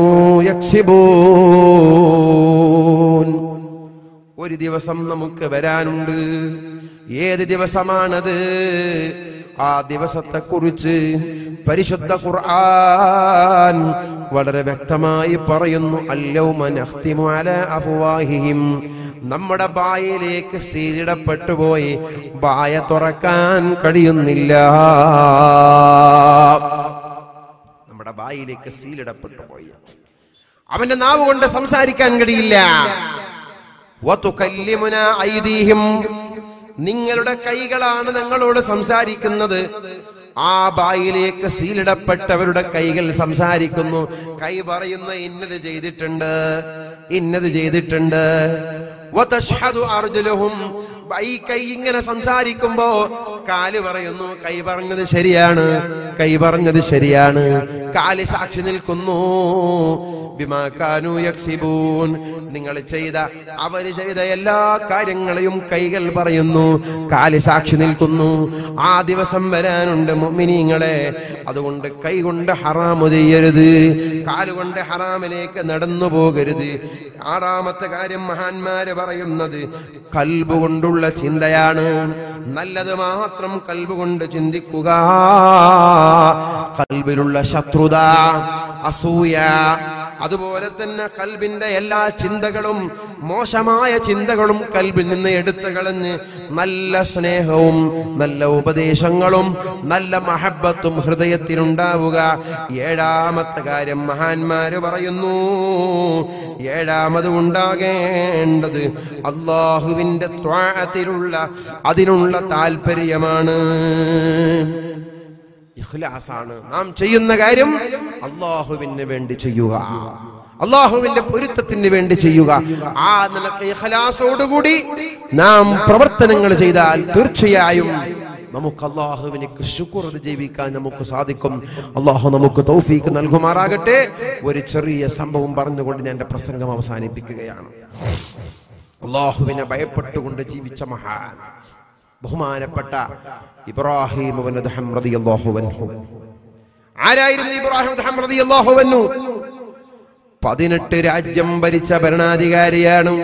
يكسبون ഒരു ദിവസം നമുക്ക് വരാനുണ്ട് ഏത് ദിവസമാണത് ആ ദിവസത്തെ കുറിച്ച് പരിശുദ്ധ ഖുർആൻ വളരെ വ്യക്തമായി പറയുന്നു അല്ലൗമ നഖ്തിമു അലാ അഫ്വാഹിഹിം നമ്മുടെ ബായിലേക്ക് സീലിടപ്പെട്ടു പോയി ബായ തുറക്കാൻ കഴിയുന്നില്ല നമ്മുടെ ബായിലേക്ക് സീലിടപ്പെട്ടു പോയി അവന്റെ നാവ് കൊണ്ട് സംസാരിക്കാൻ കഴിയില്ല വതുകല്ലിമുന ഐദീഹിം നിങ്ങളുടെ കൈകളാണ് ഞങ്ങളോട് സംസാരിക്കുന്നത് ആ ബായിലേക്ക് സീലിടപ്പെട്ടവരുടെ കൈകൾ സംസാരിക്കുന്നു കൈ പറയുന്ന ഇന്നത് ചെയ്തിട്ടുണ്ട് ഇന്നത് ചെയ്തിട്ടുണ്ട് വതശ്ഹദു അർജുലുഹും ഈ കൈ ഇങ്ങനെ സംസാരിക്കുമ്പോ കാല് പറയുന്നു കൈ പറഞ്ഞത് ശരിയാണ് കൈ പറഞ്ഞത് ശരിയാണ് കാല് സാക്ഷി നിൽക്കുന്നു ബിമാക്കാനു യക്സിബൂൻ നിങ്ങൾ ചെയ്ത അവര് ചെയ്ത എല്ലാ കാര്യങ്ങളെയും കൈകൾ പറയുന്നു കാല് സാക്ഷി നിൽക്കുന്നു ആ ദിവസം വരാനുണ്ട് മുഅ്മിനീങ്ങളെ അതുകൊണ്ട് കൈ കൊണ്ട് ഹറാമു ചെയ്യരുത് കാലുകൊണ്ട് ഹറാമിലേക്ക് നടന്നു പോകരുത് ആറാമത്തെ കാര്യം മഹാന്മാര് പറയുന്നത് കൽബ് കൊണ്ടുള്ള ചിന്തയാണ് നല്ലത് മാത്രം കൽബ് കൊണ്ട് ചിന്തിക്കുക കൽബിലുള്ള ശത്രുത അസൂയ അതുപോലെ തന്നെ കൽബിന്റെ എല്ലാ ചിന്തകളും മോശമായ ചിന്തകളും കൽബിൽ നിന്ന് എടുത്തു കളഞ്ഞ് നല്ല സ്നേഹവും നല്ല ഉപദേശങ്ങളും നല്ല മഹബത്തും ഹൃദയത്തിലുണ്ടാവുക ഏഴാമത്തെ കാര്യം മഹാന്മാര് പറയുന്നു ഏഴാമത് ഉണ്ടാകേണ്ടത് അള്ളാഹുവിന്റെ ത്വാഅത്തിലുള്ള അതിനുള്ള താല്പര്യമാണ് ഇഖ്ലാസാണ് നാം ചെയ്യുന്ന കാര്യം അള്ളാഹുവിന് വേണ്ടി ചെയ്യുക അള്ളാഹുവിന്റെ പൊരുത്തത്തിന് വേണ്ടി ചെയ്യുക ആ നിലക്ക് ഇഖ്ലാസോടുകൂടി നാം പ്രവർത്തനങ്ങൾ ചെയ്താൽ തീർച്ചയായും നമുക്ക് അള്ളാഹുവിനിക്ക് ശുക്ർ ജീവിക്കാൻ നമുക്ക് സാധിക്കും അള്ളാഹു നമുക്ക് തൗഫീക്ക് നൽകുമാറാകട്ടെ ഒരു ചെറിയ സംഭവം പറഞ്ഞുകൊണ്ട് ഞാൻ എന്റെ പ്രസംഗം അവസാനിപ്പിക്കുകയാണ് അള്ളാഹുവിനെ ഭയപ്പെട്ടുകൊണ്ട് ജീവിച്ച മഹാൻ ബഹുമാനപ്പെട്ട ഇബ്രാഹിം ഇബ്നു അദ്ഹം റളിയല്ലാഹു അൻഹു ആരായിരുന്നു ഇബ്രാഹിം അദ്ഹം റളിയല്ലാഹു അൻഹു പതിനെട്ട് രാജ്യം ഭരിച്ച ഭരണാധികാരിയാണ്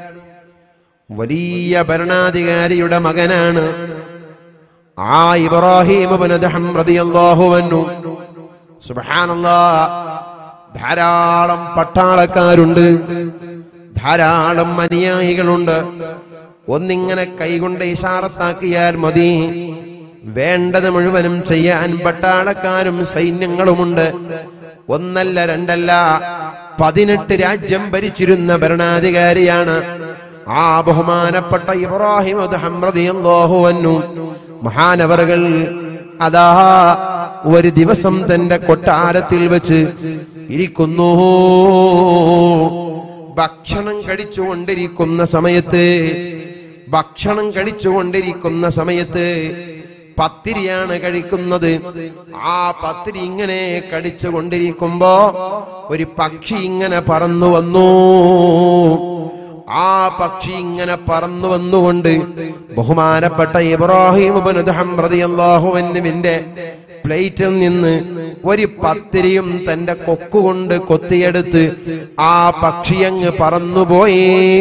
വലിയ ഭരണാധികാരിയുടെ മകനാണ് ആ ഇബ്രാഹിം ഇബ്നു അദ്ഹം റളിയല്ലാഹു അൻഹു സുബ്ഹാനല്ലാഹ് ധാരാളം പട്ടാളക്കാരുണ്ട് ധാരാളം അനുയായികളുണ്ട് ഒന്നിങ്ങനെ കൈകൊണ്ട് ഇഷാറത്താക്കിയാൽ മതി വേണ്ടത് മുഴുവനും ചെയ്യാൻ പട്ടാളക്കാരും സൈന്യങ്ങളുമുണ്ട് ഒന്നല്ല രണ്ടല്ല പതിനെട്ട് രാജ്യം ഭരിച്ചിരുന്ന ഭരണാധികാരിയാണ് ആ ബഹുമാനപ്പെട്ട ഇബ്രാഹിം അൻഹു മഹാനവറുകൾ അതാ ഒരു ദിവസം തന്റെ കൊട്ടാരത്തിൽ വെച്ച് ഇരിക്കുന്നു ഭക്ഷണം കഴിച്ചുകൊണ്ടിരിക്കുന്ന സമയത്ത് ഭക്ഷണം കഴിച്ചുകൊണ്ടിരിക്കുന്ന സമയത്ത് പത്തിരിയാണ് കഴിക്കുന്നത് ആ പത്തിരി ഇങ്ങനെ കടിച്ചുകൊണ്ടിരിക്കുമ്പോ ഒരു പക്ഷി ഇങ്ങനെ പറന്നു വന്നു ആ പക്ഷി ഇങ്ങനെ പറന്നു വന്നുകൊണ്ട് ബഹുമാനപ്പെട്ട ഇബ്രാഹിം റളിയല്ലാഹുവിന്റെ പ്ലേറ്റിൽ നിന്ന് ഒരു പത്തിരിയും തന്റെ കൊക്കുകൊണ്ട് കൊത്തിയെടുത്ത് ആ പക്ഷി അങ്ങ് പറന്നുപോയി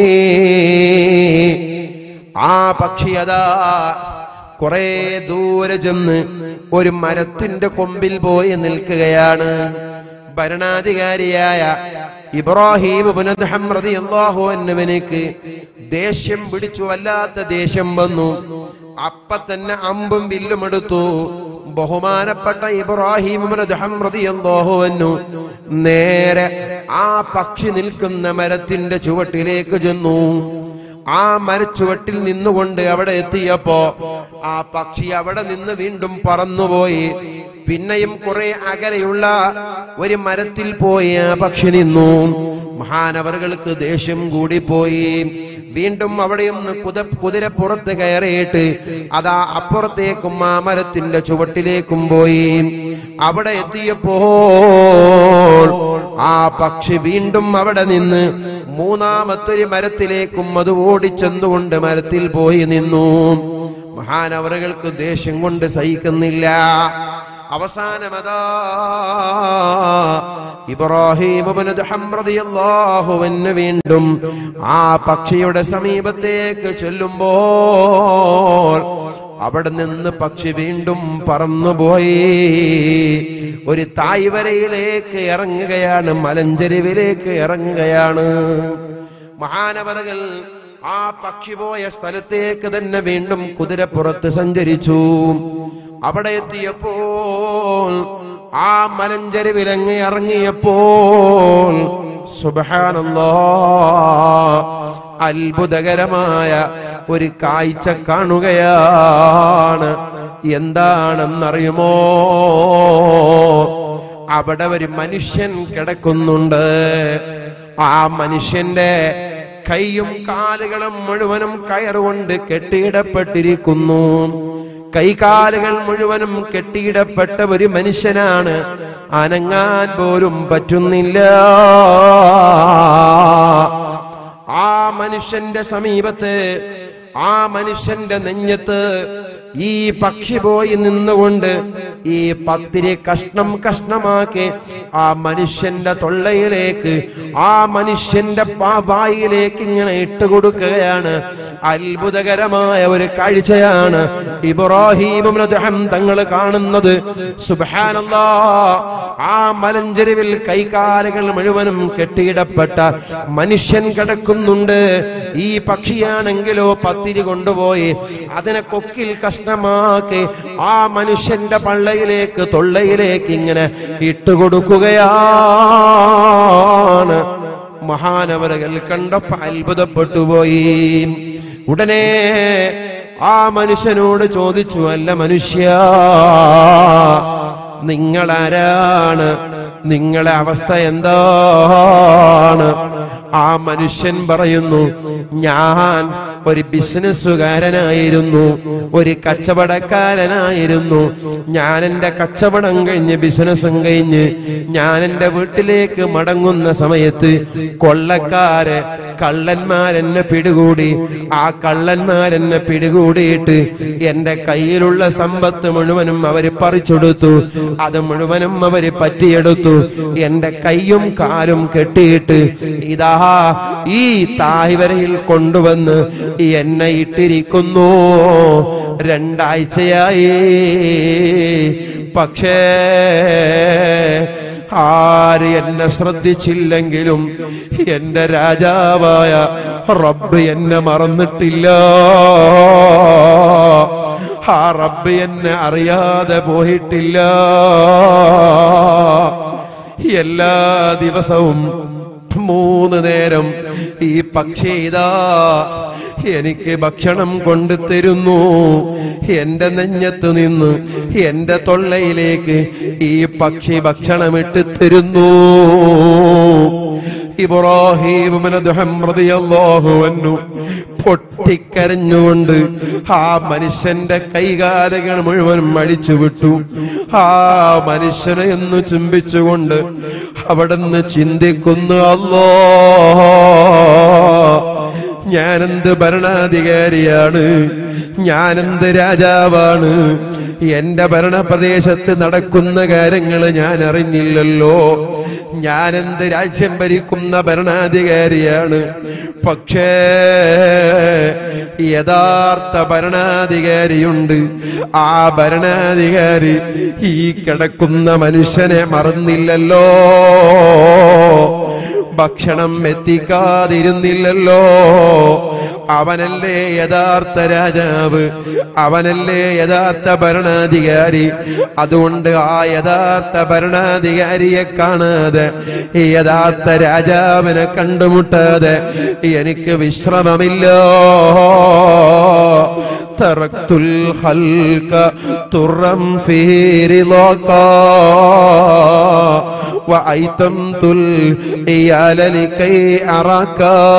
ആ പക്ഷി അതാ കുറെ ദൂരെ ചെന്ന് ഒരു മരത്തിന്റെ കൊമ്പിൽ പോയി നിൽക്കുകയാണ് ഭരണാധികാരിയായ ഇബ്രാഹിം അള്ളാഹുവിനക്ക് ദേഷ്യം പിടിച്ചു വല്ലാത്ത ദേഷ്യം വന്നു അപ്പ തന്നെ അമ്പും വില്ലും എടുത്തു ബഹുമാനപ്പെട്ട ഇബ്രാഹിം അള്ളാഹുവന്നു നേരെ ആ പക്ഷി നിൽക്കുന്ന മരത്തിന്റെ ചുവട്ടിലേക്ക് ചെന്നു ആ മരച്ചുവട്ടിൽ നിന്നുകൊണ്ട് അവിടെ എത്തിയപ്പോ ആ പക്ഷി അവിടെ നിന്ന് വീണ്ടും പറന്നുപോയി പിന്നെയും കുറെ അകലെയുള്ള ഒരു മരത്തിൽ പോയി ആ പക്ഷി നിന്നു മഹാനവറുകൾക്ക് ദേഷ്യം കൂടിപ്പോയി വീണ്ടും അവിടെ നിന്ന് കുത കുതിരപ്പുറത്ത് കയറിയിട്ട് അതാ അപ്പുറത്തേക്കും ആ മരത്തിന്റെ ചുവട്ടിലേക്കും പോയി അവിടെ എത്തിയപ്പോൾ ആ പക്ഷി വീണ്ടും അവിടെ നിന്ന് മൂന്നാമത്തൊരു മരത്തിലേക്കും അത് ഓടിച്ചെന്നുകൊണ്ട് മരത്തിൽ പോയി നിന്നു മഹാനവറുകൾക്ക് ദേഷ്യം കൊണ്ട് സഹിക്കുന്നില്ല അവസാനമതാ ഇബ്രാഹിം റളിയല്ലാഹുവിന് വീണ്ടും ആ പക്ഷിയുടെ സമീപത്തേക്ക് ചെല്ലുമ്പോൾ അവിടെ നിന്ന് പക്ഷി വീണ്ടും പറന്നുപോയി ഒരു തായ്വരയിലേക്ക് ഇറങ്ങുകയാണ് മലഞ്ചെരുവിലേക്ക് ഇറങ്ങുകയാണ് മഹാനവരകൾ ആ പക്ഷി പോയ സ്ഥലത്തേക്ക് തന്നെ വീണ്ടും കുതിരപ്പുറത്ത് സഞ്ചരിച്ചു അവിടെ എത്തിയപ്പോൾ ആ മലഞ്ചെരുവിലങ്ങ് ഇറങ്ങിയപ്പോൾ സുബഹാനല്ലാ അത്ഭുതകരമായ ഒരു കാഴ്ച കാണുകയാണ് എന്താണെന്നറിയുമോ അവിടെ ഒരു മനുഷ്യൻ കിടക്കുന്നുണ്ട് ആ മനുഷ്യന്റെ കൈയും കാലുകളും മുഴുവനും കയറുകൊണ്ട് കെട്ടിയിടപ്പെട്ടിരിക്കുന്നു കൈകാലുകൾ മുഴുവനും കെട്ടിയിടപ്പെട്ട ഒരു മനുഷ്യനാണ് അനങ്ങാൻ പോലും പറ്റുന്നില്ല ആ മനുഷ്യന്റെ സമീപത്ത് ആ മനുഷ്യന്റെ നെഞ്ഞത്ത് ഈ പക്ഷി പോയി നിന്നുകൊണ്ട് ഈ പത്തിരി കഷ്ണം കഷ്ണമാക്കി ആ മനുഷ്യന്റെ തൊള്ളയിലേക്ക് ആ മനുഷ്യന്റെ പാ- വായിലേക്ക് ഇങ്ങനെ ഇട്ടുകൊടുക്കുകയാണ് അത്ഭുതകരമായ ഒരു കാഴ്ചയാണ് ഇബ്രാഹിം തങ്ങൾ കാണുന്നത് സുബാനല്ലാ ആ മലഞ്ചെരുവിൽ കൈകാലുകൾ മുഴുവനും കെട്ടിയിടപ്പെട്ട മനുഷ്യൻ കിടക്കുന്നുണ്ട് ഈ പക്ഷിയാണെങ്കിലോ പത്തിരി കൊണ്ടുപോയി അതിനെ കൊക്കിൽ കഷ്ണമാക്കി ആ മനുഷ്യന്റെ പള്ളയിലേക്ക് തൊള്ളയിലേക്ക് ഇങ്ങനെ ഇട്ടുകൊടുക്കുകയാണ് മഹാനവരകൾ കണ്ടപ്പോ അത്ഭുതപ്പെട്ടു പോയി ഉടനെ ആ മനുഷ്യനോട് ചോദിച്ചു അല്ല മനുഷ്യ നിങ്ങളാരാണ് നിങ്ങളെ അവസ്ഥ എന്താണ് ആ മനുഷ്യൻ പറയുന്നു ഞാൻ ഒരു ബിസിനസ്സുകാരനായിരുന്നു ഒരു കച്ചവടക്കാരനായിരുന്നു ഞാൻ എൻ്റെ കച്ചവടം കഴിഞ്ഞ് ബിസിനസ്സും കഴിഞ്ഞ് ഞാൻ എൻ്റെ വീട്ടിലേക്ക് മടങ്ങുന്ന സമയത്ത് കൊള്ളക്കാര് കള്ളന്മാരെന്നെ പിടികൂടി ആ കള്ളന്മാരെന്നെ പിടികൂടിയിട്ട് എന്റെ കയ്യിലുള്ള സമ്പത്ത് മുഴുവനും അവര് പറിച്ചെടുത്തു അത് മുഴുവനും അവര് പറ്റിയെടുത്തു എന്റെ കൈയും കാലും കെട്ടിയിട്ട് ഇതാ ഈ തായ്വരയിൽ കൊണ്ടുവന്ന് എന്നെ ഇട്ടിരിക്കുന്നു രണ്ടാഴ്ചയായി പക്ഷേ ആര് എന്നെ ശ്രദ്ധിച്ചില്ലെങ്കിലും എന്റെ രാജാവായ റബ്ബ് എന്നെ മറന്നിട്ടില്ല ആ റബ്ബ് എന്നെ അറിയാതെ പോയിട്ടില്ല എല്ലാ ദിവസവും മൂന്ന് നേരം ഈ പക്ഷി ഇതാ എനിക്ക് ഭക്ഷണം കൊണ്ടു തരുന്നു എന്റെ നെഞ്ഞത്ത് നിന്ന് എന്റെ തൊള്ളയിലേക്ക് ഈ പക്ഷി ഭക്ഷണമിട്ട് തരുന്നു ഇബ്രാഹിം പൊട്ടിക്കരഞ്ഞുകൊണ്ട് ആ മനുഷ്യന്റെ കൈകാലുകൾ മുഴുവൻ അടിച്ചു വിട്ടു ആ മനുഷ്യനെ ഒന്ന് ചുംബിച്ചുകൊണ്ട് അവിടുന്ന് ചിന്തിക്കുന്നു അല്ലോ ഞാനെന്ത് ഭരണാധികാരിയാണ് ഞാനെന്ത് രാജാവാണ് എന്റെ ഭരണപ്രദേശത്ത് നടക്കുന്ന കാര്യങ്ങൾ ഞാൻ അറിഞ്ഞില്ലല്ലോ ഞാനെന്ത് രാജ്യം ഭരിക്കുന്ന ഭരണാധികാരിയാണ് പക്ഷേ യഥാർത്ഥ ഭരണാധികാരിയുണ്ട് ആ ഭരണാധികാരി ഈ കിടക്കുന്ന മനുഷ്യനെ മറന്നില്ലല്ലോ ഭക്ഷണം എത്തിക്കാതിരുന്നില്ലല്ലോ അവനല്ലേ യഥാർത്ഥ രാജാവ് അവനല്ലേ യഥാർത്ഥ ഭരണാധികാരി അതുകൊണ്ട് ആ യഥാർത്ഥ ഭരണാധികാരിയെ കാണാതെ ഈ യഥാർത്ഥ രാജാവിനെ കണ്ടുമുട്ടാതെ എനിക്ക് വിശ്രമമില്ല تركت الخلق ترا في رضاك وأيتمت العيال لكي أراك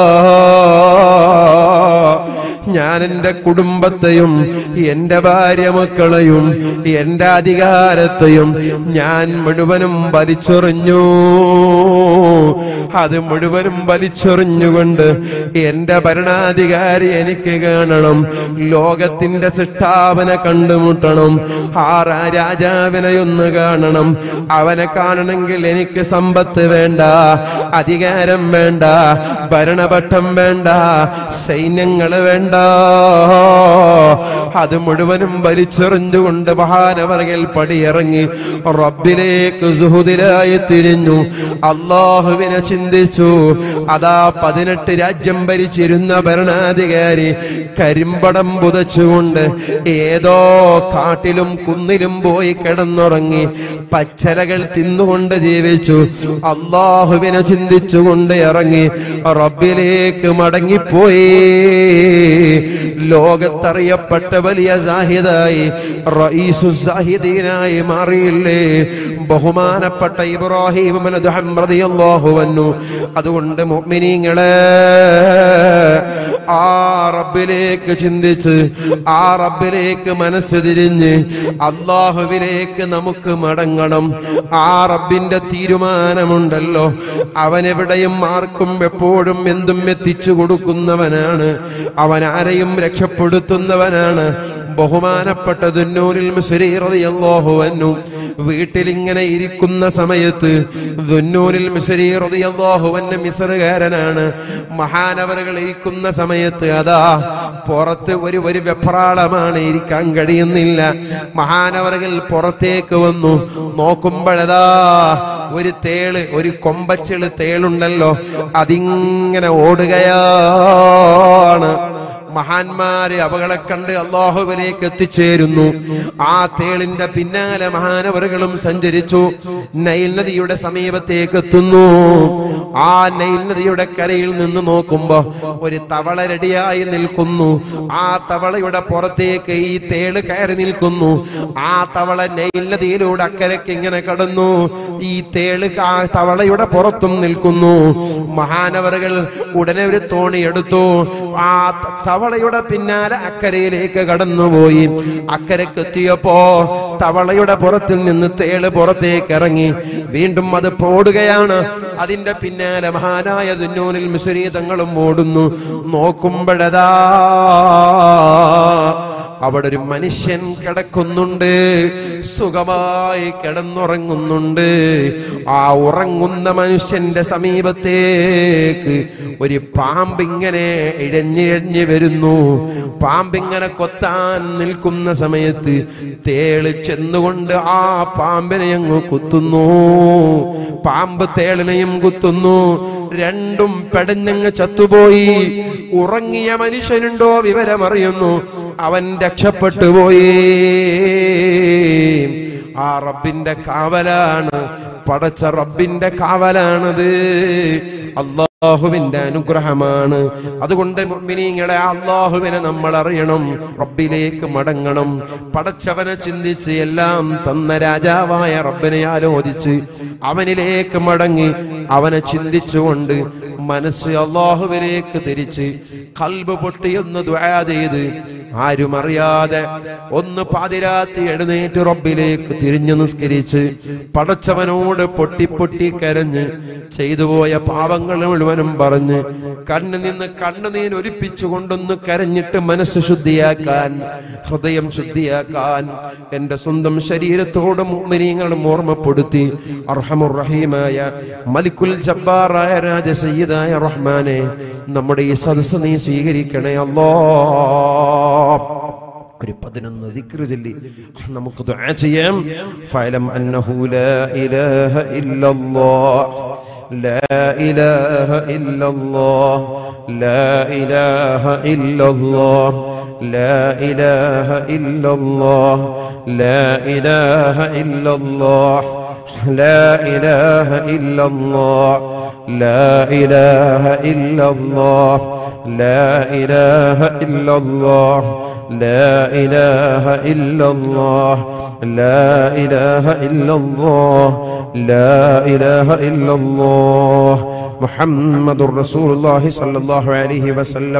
ഞാൻ എൻ്റെ കുടുംബത്തെയും എൻ്റെ ഭാര്യ മക്കളെയും എൻ്റെ അധികാരത്തെയും ഞാൻ മുഴുവനും വലിച്ചെറിഞ്ഞു അത് മുഴുവനും വലിച്ചെറിഞ്ഞുകൊണ്ട് എൻ്റെ ഭരണാധികാരി എനിക്ക് കാണണം ലോകത്തിന്റെ സൃഷ്ടാവനെ കണ്ടുമുട്ടണം ആ രാ- രാജാവിനെ ഒന്ന് കാണണം അവനെ കാണണമെങ്കിൽ എനിക്ക് സമ്പത്ത് വേണ്ട അധികാരം വേണ്ട ഭരണപട്ടം വേണ്ട സൈന്യങ്ങൾ വേണ്ട അത് മുഴുവനും വലിച്ചെറിഞ്ഞുകൊണ്ട് മഹാനവറകൾ പടിയിറങ്ങി റബ്ബിലേക്ക് സുഹുദിലായി തിരിഞ്ഞു അള്ളാഹുവിനെ ചിന്തിച്ചു അതാ പതിനെട്ട് രാജ്യം ഭരിച്ചിരുന്ന ഭരണാധികാരി കരിമ്പടം പുതച്ചുകൊണ്ട് ഏതോ കാട്ടിലും കുന്നിലും പോയി കിടന്നുറങ്ങി പച്ചലകൾ തിന്നുകൊണ്ട് ജീവിച്ചു അള്ളാഹുവിനെ ചിന്തിച്ചുകൊണ്ട് ഇറങ്ങി റബ്ബിലേക്ക് മടങ്ങിപ്പോയി ലോകത്തറിയപ്പെട്ട വലിയ സാഹിദായി റഈസു സാഹിദീനായി മാറിയില്ലേ ബഹുമാനപ്പെട്ട ഇബ്രാഹിം റളിയല്ലാഹു വന്നു അതുകൊണ്ട് മുഅ്മിനീങ്ങളെ ആ റബ്ബിലേക്ക് ചിന്തിച്ച് ആ റബ്ബിലേക്ക് മനസ്സ് തിരിഞ്ഞ് അള്ളാഹുവിലേക്ക് നമുക്ക് മടങ്ങണം ആ റബ്ബിന്റെ തീരുമാനമുണ്ടല്ലോ അവനെവിടെയും ആർക്കും എപ്പോഴും എന്തും എത്തിച്ചു കൊടുക്കുന്നവനാണ് അവൻ ആരെയും രക്ഷപ്പെടുത്തുന്നവനാണ് ബഹുമാനപ്പെട്ട ദുന്നൂരിൽ റളിയല്ലാഹു വീട്ടിലിങ്ങനെ ഇരിക്കുന്ന സമയത്ത് ദുന്നൂരിൽ റളിയല്ലാഹു മിസറുകാരനാണ് മഹാനവറുകൾ ഇരിക്കുന്ന സമയത്ത് അതാ പുറത്ത് ഒരു ഒരു വെപ്രാളമാണ് ഇരിക്കാൻ കഴിയുന്നില്ല മഹാനവറുകൾ പുറത്തേക്ക് വന്നു നോക്കുമ്പോഴതാ ഒരു തേള് ഒരു കൊമ്പച്ചിള് തേളുണ്ടല്ലോ അതിങ്ങനെ ഓടുകയാണ് മഹാന്മാര് അവകളെ കണ്ട് അള്ളാഹുവിലേക്ക് എത്തിച്ചേരുന്നു ആ തേളിന്റെ പിന്നാലെ മഹാനവറുകളും സഞ്ചരിച്ചു നൈൽ നദിയുടെ സമീപത്തേക്ക് എത്തുന്നു ആ നൈൽ നദിയുടെ കരയിൽ നിന്ന് നോക്കുമ്പോ ഒരു തവള റെഡിയായി നിൽക്കുന്നു ആ തവളയുടെ പുറത്തേക്ക് ഈ തേള് കയറി നിൽക്കുന്നു ആ തവള നൈൽ നദിയിലൂടെ അക്കരയ്ക്ക് ഇങ്ങനെ കടന്നു ഈ തേള് ആ തവളയുടെ പുറത്തും നിൽക്കുന്നു മഹാനവറുകൾ ഉടനെ ഒരു തോണി എടുത്തു ആ ത- തവളയുടെ പിന്നാലെ അക്കരയിലേക്ക് കടന്നുപോയി അക്കരക്ക് എത്തിയപ്പോ തവളയുടെ പുറത്തിൽ നിന്ന് തേള് പുറത്തേക്ക് ഇറങ്ങി വീണ്ടും അത് പോടുകയാണ് അതിന്റെ പിന്നാലെ മഹാനായ ദുന്നൂനിൽ മിശ്രീതങ്ങളും ഓടുന്നു നോക്കുമ്പോഴതാ അവിടെ ഒരു മനുഷ്യൻ കിടക്കുന്നുണ്ട് സുഖമായി കിടന്നുറങ്ങുന്നുണ്ട് ആ ഉറങ്ങുന്ന മനുഷ്യന്റെ സമീപത്തേക്ക് ഒരു പാമ്പിങ്ങനെ ഇഴഞ്ഞിഴഞ്ഞ് വരുന്നു പാമ്പിങ്ങനെ കൊത്താൻ നിൽക്കുന്ന സമയത്ത് തേള് ചെന്നുകൊണ്ട് ആ പാമ്പിനെ അങ്ങ് കുത്തുന്നു പാമ്പ് തേളിനെയും കുത്തുന്നു രണ്ടും പെടഞ്ഞങ്ങ് ചത്തുപോയി ഉറങ്ങിയ മനുഷ്യനുണ്ടോ വിവരമറിയുന്നു അവൻ രക്ഷപ്പെട്ടു പോയി ആ റബ്ബിന്റെ കാവലാണ് പടച്ച റബ്ബിന്റെ കാവലാണത് അള്ളാഹുവിന്റെ അനുഗ്രഹമാണ് അതുകൊണ്ട് മുഅ്മിനീങ്ങളെ അള്ളാഹുവിനെ നമ്മൾ അറിയണം റബ്ബിലേക്ക് മടങ്ങണം പടച്ചവനെ ചിന്തിച്ച് എല്ലാം തന്ന രാജാവായ റബ്ബിനെ ആലോചിച്ച് അവനിലേക്ക് മടങ്ങി അവനെ ചിന്തിച്ചുകൊണ്ട് മനസ്സ് അള്ളാഹുവിലേക്ക് തിരിച്ച് കൽബ് പൊട്ടിയൊന്ന് ദ്വാ ചെയ്ത് ആരും അറിയാതെ ഒന്ന് പാതിരാത്തി എഴുന്നേറ്റ് റബ്ബിലേക്ക് തിരിഞ്ഞു നിസ്കരിച്ച് പടച്ചവനോട് പൊട്ടി പൊട്ടി കരഞ്ഞ് ചെയ്തുപോയ പാപങ്ങൾ മുഴുവനും പറഞ്ഞ് കണ്ണിൽ നിന്ന് കണ്ണുനീർ ഒലിപ്പിച്ചു കൊണ്ടൊന്ന് കരഞ്ഞിട്ട് മനസ്സ് ശുദ്ധിയാക്കാൻ ഹൃദയം ശുദ്ധിയാക്കാൻ എന്റെ സ്വന്തം ശരീരത്തോട് മുഅ്മിനീങ്ങളും ഓർമ്മപ്പെടുത്തി അർഹമുറഹീമായ മലിക്കുൽ ജബ്ബാറായ രാജ സയ്യിദായ റഹ്മാനെ നമ്മുടെ ഈ സദസ്സ് നീ സ്വീകരിക്കണേ അല്ലോ ഒരു പതിനൊന്ന് ദിക്റ് ചൊല്ലി നമുക്ക് ദുആ ചെയ്യാം ഫഅലം അന്നഹു ലാ ഇലാഹ ഇല്ലല്ലാഹ് لا إله إلا الله لا إله إلا الله لا إله إلا الله لا إله إلا الله لا إله إلا الله لا إله إلا الله لا إله إلا الله لا إله إلا الله لا إله إلا الله لا إله إلا الله محمد رسول الله صلى الله عليه وسلم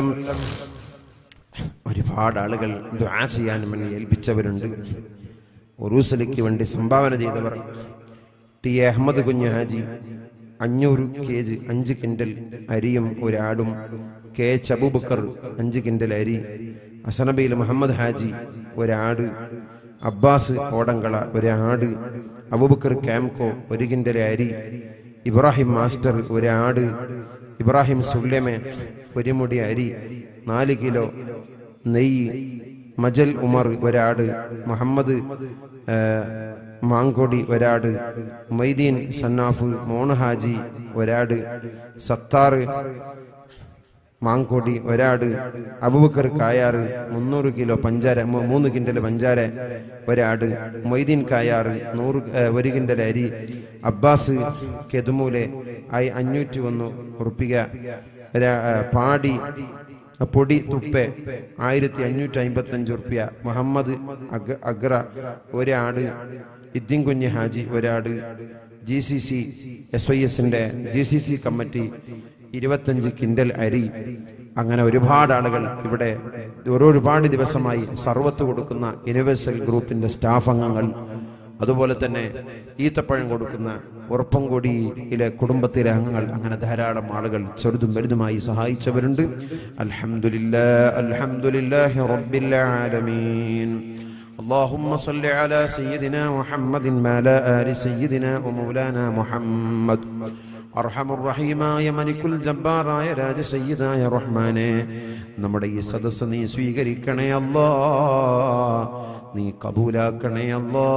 ഒരുപാട് ആളുകൾ ദുആ ചെയ്യാൻ വേണ്ടി ഏൽപ്പിച്ചവരുണ്ട് ഉറൂസലിക്ക് വേണ്ടി സംഭാവന ചെയ്തവർ ടി എ അഹമ്മദ് കുഞ്ഞ് ഹാജി അഞ്ഞൂറ് കെ ജി അഞ്ച് കിൻഡൽ അരിയും ഒരാടും കെ എച്ച് അബൂബക്കർ അഞ്ച് കിൻഡൽ അരി അസനബയിൽ മുഹമ്മദ് ഹാജി ഒരാട് അബ്ബാസ് ഓടങ്കള ഒരാട് അബൂബക്കർ ക്യാംകോ ഒരു കിൻഡൽ അരി ഇബ്രാഹിം മാസ്റ്റർ ഒരാട് ഇബ്രാഹിം സുല്ലമെ ഒരു മുടി അരി നാല് കിലോ നെയ്യ് മജൽ ഉമർ ഒരാട് മുഹമ്മദ് ആ, മാങ്കോടി ഒരാട് മൊയ്തീൻ സന്നാഫ് മോണഹാജി ഒരാട് സത്താറ് മാങ്കോടി ഒരാട് അബുബക്കർ കായാറ് മുന്നൂറ് കിലോ പഞ്ചാര മൂ- മൂന്ന് കിൻഡൽ പഞ്ചാര ഒരാട് മൊയ്തീൻ കായാറ് നൂറ് ഏ, ഒരു കിൻഡൽ അരി അബ്ബാസ് കെതുമൂലെ ആയി അഞ്ഞൂറ്റി ഒന്ന് ഉറുപ്പിക ഒരാ- ഏ, പാടി ആ പൊടി തുപ്പെ ആയിരത്തി അഞ്ഞൂറ്റി അമ്പത്തി അഞ്ച് റുപ്യ മുഹമ്മദ് അഗ് അഗ്ര ഒരാട് ഇദ്ദീൻ കുഞ്ഞ് ഹാജി ഒരാട് G C C S Y എസിന്റെ ജി സി സി കമ്മിറ്റി ഇരുപത്തഞ്ച് കിൻഡൽ അരി അങ്ങനെ ഒരുപാട് ആളുകൾ ഇവിടെ ഓരോ ഒരുപാട് ദിവസമായി സർവത്ത് കൊടുക്കുന്ന യൂണിവേഴ്സൽ ഗ്രൂപ്പിന്റെ സ്റ്റാഫ് അംഗങ്ങൾ അതുപോലെ തന്നെ ഈത്തപ്പഴം കൊടുക്കുന്ന ഉറപ്പംകൊടിയിലെ കുടുംബത്തിലെ അംഗങ്ങൾ അങ്ങനെ ധാരാളം ആളുകൾ ചെറുതും വലുതുമായി സഹായിച്ചവരുണ്ട് അൽഹംദുലില്ലാ അൽഹംദുലില്ലാഹി റബ്ബിൽ ആലമീൻ اللهم صل على سيدنا محمد وعلى آل سيدنا ومولانا محمد അർഹമുറഹീമായ മലിക്കുൽ ജബ്ബാറായ രാജ സയ്യിദായ റഹ്മാനെ നമ്മുടെ ഈ സദസ്സ് നീ സ്വീകരിക്കണേ അല്ലാ നീ കബൂലാക്കണേ അല്ലാ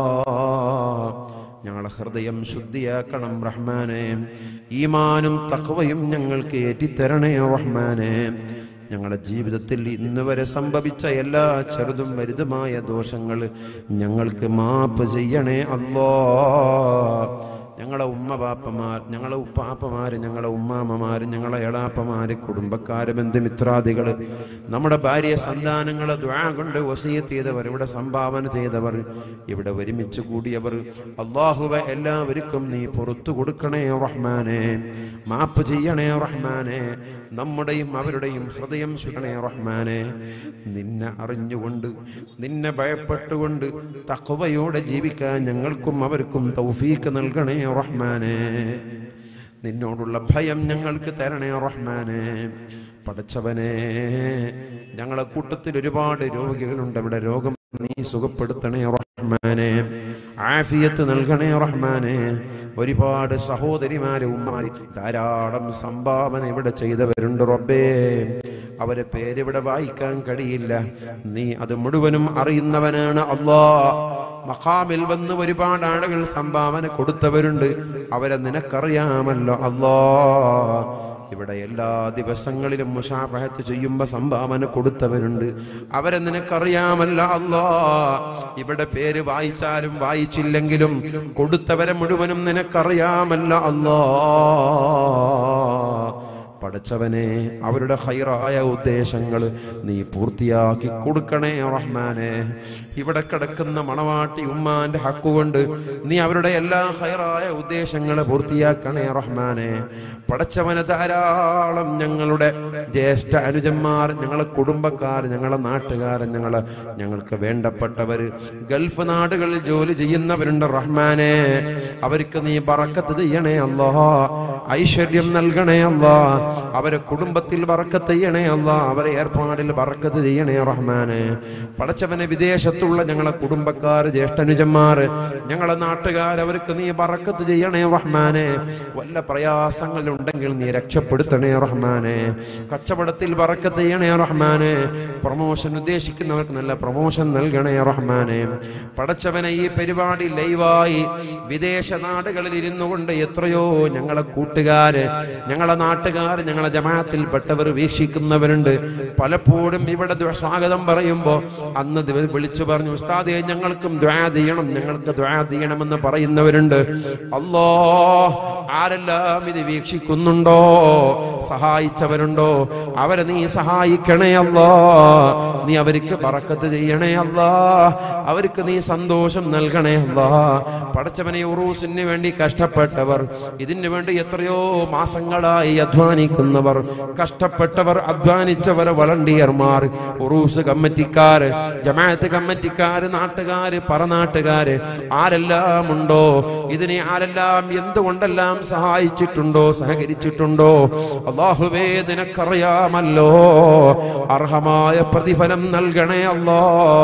ഞങ്ങളെ ഹൃദയം ശുദ്ധിയാക്കണം റഹ്മാനെ ഈമാനും തഖ്വയും ഞങ്ങൾക്ക് ഏറ്റിത്തരണേ റഹ്മാനെ ഞങ്ങളുടെ ജീവിതത്തിൽ ഇന്ന് വരെ സംഭവിച്ച എല്ലാ ചെറുതും വലുതുമായ ദോഷങ്ങൾ ഞങ്ങൾക്ക് മാപ്പ് ചെയ്യണേ അല്ലോ ഞങ്ങളെ ഉമ്മ പാപ്പമാർ ഞങ്ങളെ ഉപ്പാപ്പമാര് ഞങ്ങളെ ഉമ്മാമ്മമാര് ഞങ്ങളെ എളാപ്പമാര് കുടുംബക്കാര് ബന്ധുമിത്രാദികള് നമ്മുടെ ഭാര്യ സന്താനങ്ങളെ ദ്വാ കൊണ്ട് വസീയത്ത് ചെയ്തവർ ഇവിടെ സംഭാവന ചെയ്തവർ ഇവിടെ ഒരുമിച്ച് കൂടിയവർ അള്ളാഹുവ എല്ലാവർക്കും നീ പുറത്തു കൊടുക്കണേ റഹ്മാനെ മാപ്പ് ചെയ്യണേ റഹ്മാനെ നമ്മുടെയും അവരുടെയും ഹൃദയം ശുകണേ റഹ്മാനെ നിന്നെ അറിഞ്ഞുകൊണ്ട് നിന്നെ ഭയപ്പെട്ടുകൊണ്ട് തക്കവയോടെ ജീവിക്കാൻ ഞങ്ങൾക്കും അവർക്കും തൗഫീക്ക് നൽകണേ റഹ്മാനെ നിന്നോടുള്ള ഭയം ഞങ്ങൾക്ക് തരണേ റഹ്മാനെ പടച്ചവനെ ഞങ്ങളെ കൂട്ടത്തിൽ ഒരുപാട് രോഗികളുണ്ട് അവിടെ രോഗം നീ സുഖപ്പെടുത്തണേ റഹ്മാനെ ആഫിയത്ത് നൽകണേ റഹ്മാനെ ഒരുപാട് സഹോദരിമാരെ ഉമ്മാരി ധാരാളം സംഭാവന ഇവിടെ ചെയ്തവരുണ്ട് റബ്ബേ അവരെ പേരിവിടെ വായിക്കാൻ കഴിയില്ല നീ അത് മുഴുവനും അറിയുന്നവനാണ് അള്ളാ മഖാമിൽ വന്ന് ഒരുപാട് ആളുകൾ സംഭാവന കൊടുത്തവരുണ്ട് അവരെ നിനക്കറിയാമല്ലോ അള്ളാ ഇവിടെ എല്ലാ ദിവസങ്ങളിലും മുഷാഫഹത്ത് ചെയ്യുമ്പോ സംഭാവന കൊടുത്തവരുണ്ട് അവരെ നിനക്കറിയാമല്ല അല്ലാ ഇവിടെ പേര് വായിച്ചാലും വായിച്ചില്ലെങ്കിലും കൊടുത്തവരെ മുഴുവനും നിനക്കറിയാമല്ല അല്ലാ പടച്ചവനെ അവരുടെ ഹൈറായ ഉദ്ദേശങ്ങൾ നീ പൂർത്തിയാക്കി കൊടുക്കണേ റഹ്മാനെ ഇവിടെ കിടക്കുന്ന മണവാട്ടി ഉമ്മാന്റെ ഹക്കുകൊണ്ട് നീ അവരുടെ എല്ലാ ഹൈറായ ഉദ്ദേശങ്ങൾ പൂർത്തിയാക്കണേ റഹ്മാനെ പടച്ചവനെ ധാരാളം ഞങ്ങളുടെ ജ്യേഷ്ഠ അനുജന്മാർ ഞങ്ങളെ കുടുംബക്കാർ ഞങ്ങളെ നാട്ടുകാർ ഞങ്ങളെ ഞങ്ങൾക്ക് വേണ്ടപ്പെട്ടവര് ഗൾഫ് നാടുകളിൽ ജോലി ചെയ്യുന്നവരുണ്ട് റഹ്മാനെ അവർക്ക് നീ ബറക്കത്ത് ചെയ്യണേ അല്ലാ ഐശ്വര്യം നൽകണേ അല്ലാ അവരെ കുടുംബത്തിൽ ബറക്കത്ത് ചെയ്യണേ അല്ല അവരെ ഏർപ്പാടിൽ ബറക്കത്ത് ചെയ്യണേ റഹ്മാന് പടച്ചവനെ വിദേശത്തുള്ള ഞങ്ങളെ കുടുംബക്കാർ ജ്യേഷ്ഠനുജന്മാർ ഞങ്ങളെ നാട്ടുകാർ അവർക്ക് നീ ബറക്കത്ത് ചെയ്യണേ റഹ്മാനെ വല്ല പ്രയാസങ്ങളുണ്ടെങ്കിൽ നീ രക്ഷപ്പെടുത്തണേ റഹ്മാനെ കച്ചവടത്തിൽ ബറക്കത്ത് ചെയ്യണേ റഹ്മാനെ പ്രൊമോഷൻ ഉദ്ദേശിക്കുന്നവർക്ക് നല്ല പ്രൊമോഷൻ നൽകണേ റഹ്മാനെ പടച്ചവനെ ഈ പരിപാടി ലൈവായി വിദേശ നാടുകളിൽ ഇരുന്നു കൊണ്ട് എത്രയോ ഞങ്ങളെ കൂട്ടുകാര് ഞങ്ങളെ നാട്ടുകാർ ഞങ്ങളെ ജമാഅത്തിൽപ്പെട്ടവർ വീക്ഷിക്കുന്നവരുണ്ട് പലപ്പോഴും ഇവിടെ ദ്വ- സ്വാഗതം പറയുമ്പോൾ അന്ന് ദിവ- വിളിച്ചു പറഞ്ഞു ഉസ്താദെ ഞങ്ങൾക്കും ദ്വാ ചെയ്യണം ഞങ്ങൾക്ക് ദ്വാ ചെയ്യണമെന്ന് പറയുന്നവരുണ്ട് അല്ലോ ആരെല്ലാം ഇത് വീക്ഷിക്കുന്നുണ്ടോ സഹായിച്ചവരുണ്ടോ അവരെ നീ സഹായിക്കണേ അല്ലോ നീ അവർക്ക് പറക്കത്ത് ചെയ്യണേ അല്ലാ അവർക്ക് നീ സന്തോഷം നൽകണേ അല്ലാ പടച്ചവനെ ഉറൂസിന് വേണ്ടി കഷ്ടപ്പെട്ടവർ ഇതിനു വേണ്ടി എത്രയോ മാസങ്ങളായി അധ്വാനിക്കുന്നവർ കഷ്ടപ്പെട്ടവർ അധ്വാനിച്ചവർ വളണ്ടിയർമാർ ഉറൂസ് കമ്മിറ്റിക്കാര് ജമാഅത്ത് കമ്മിറ്റിക്കാര് നാട്ടുകാര് പറനാട്ടുകാര് ആരെല്ലാം ഉണ്ടോ ഇതിനെ ആരെല്ലാം എന്തുകൊണ്ടെല്ലാം സഹായിച്ചിട്ടുണ്ടോ സഹകരിച്ചിട്ടുണ്ടോ അള്ളാഹുവേ നിനക്കറിയാമല്ലോ അർഹമായ പ്രതിഫലം നൽകണേ അല്ലോ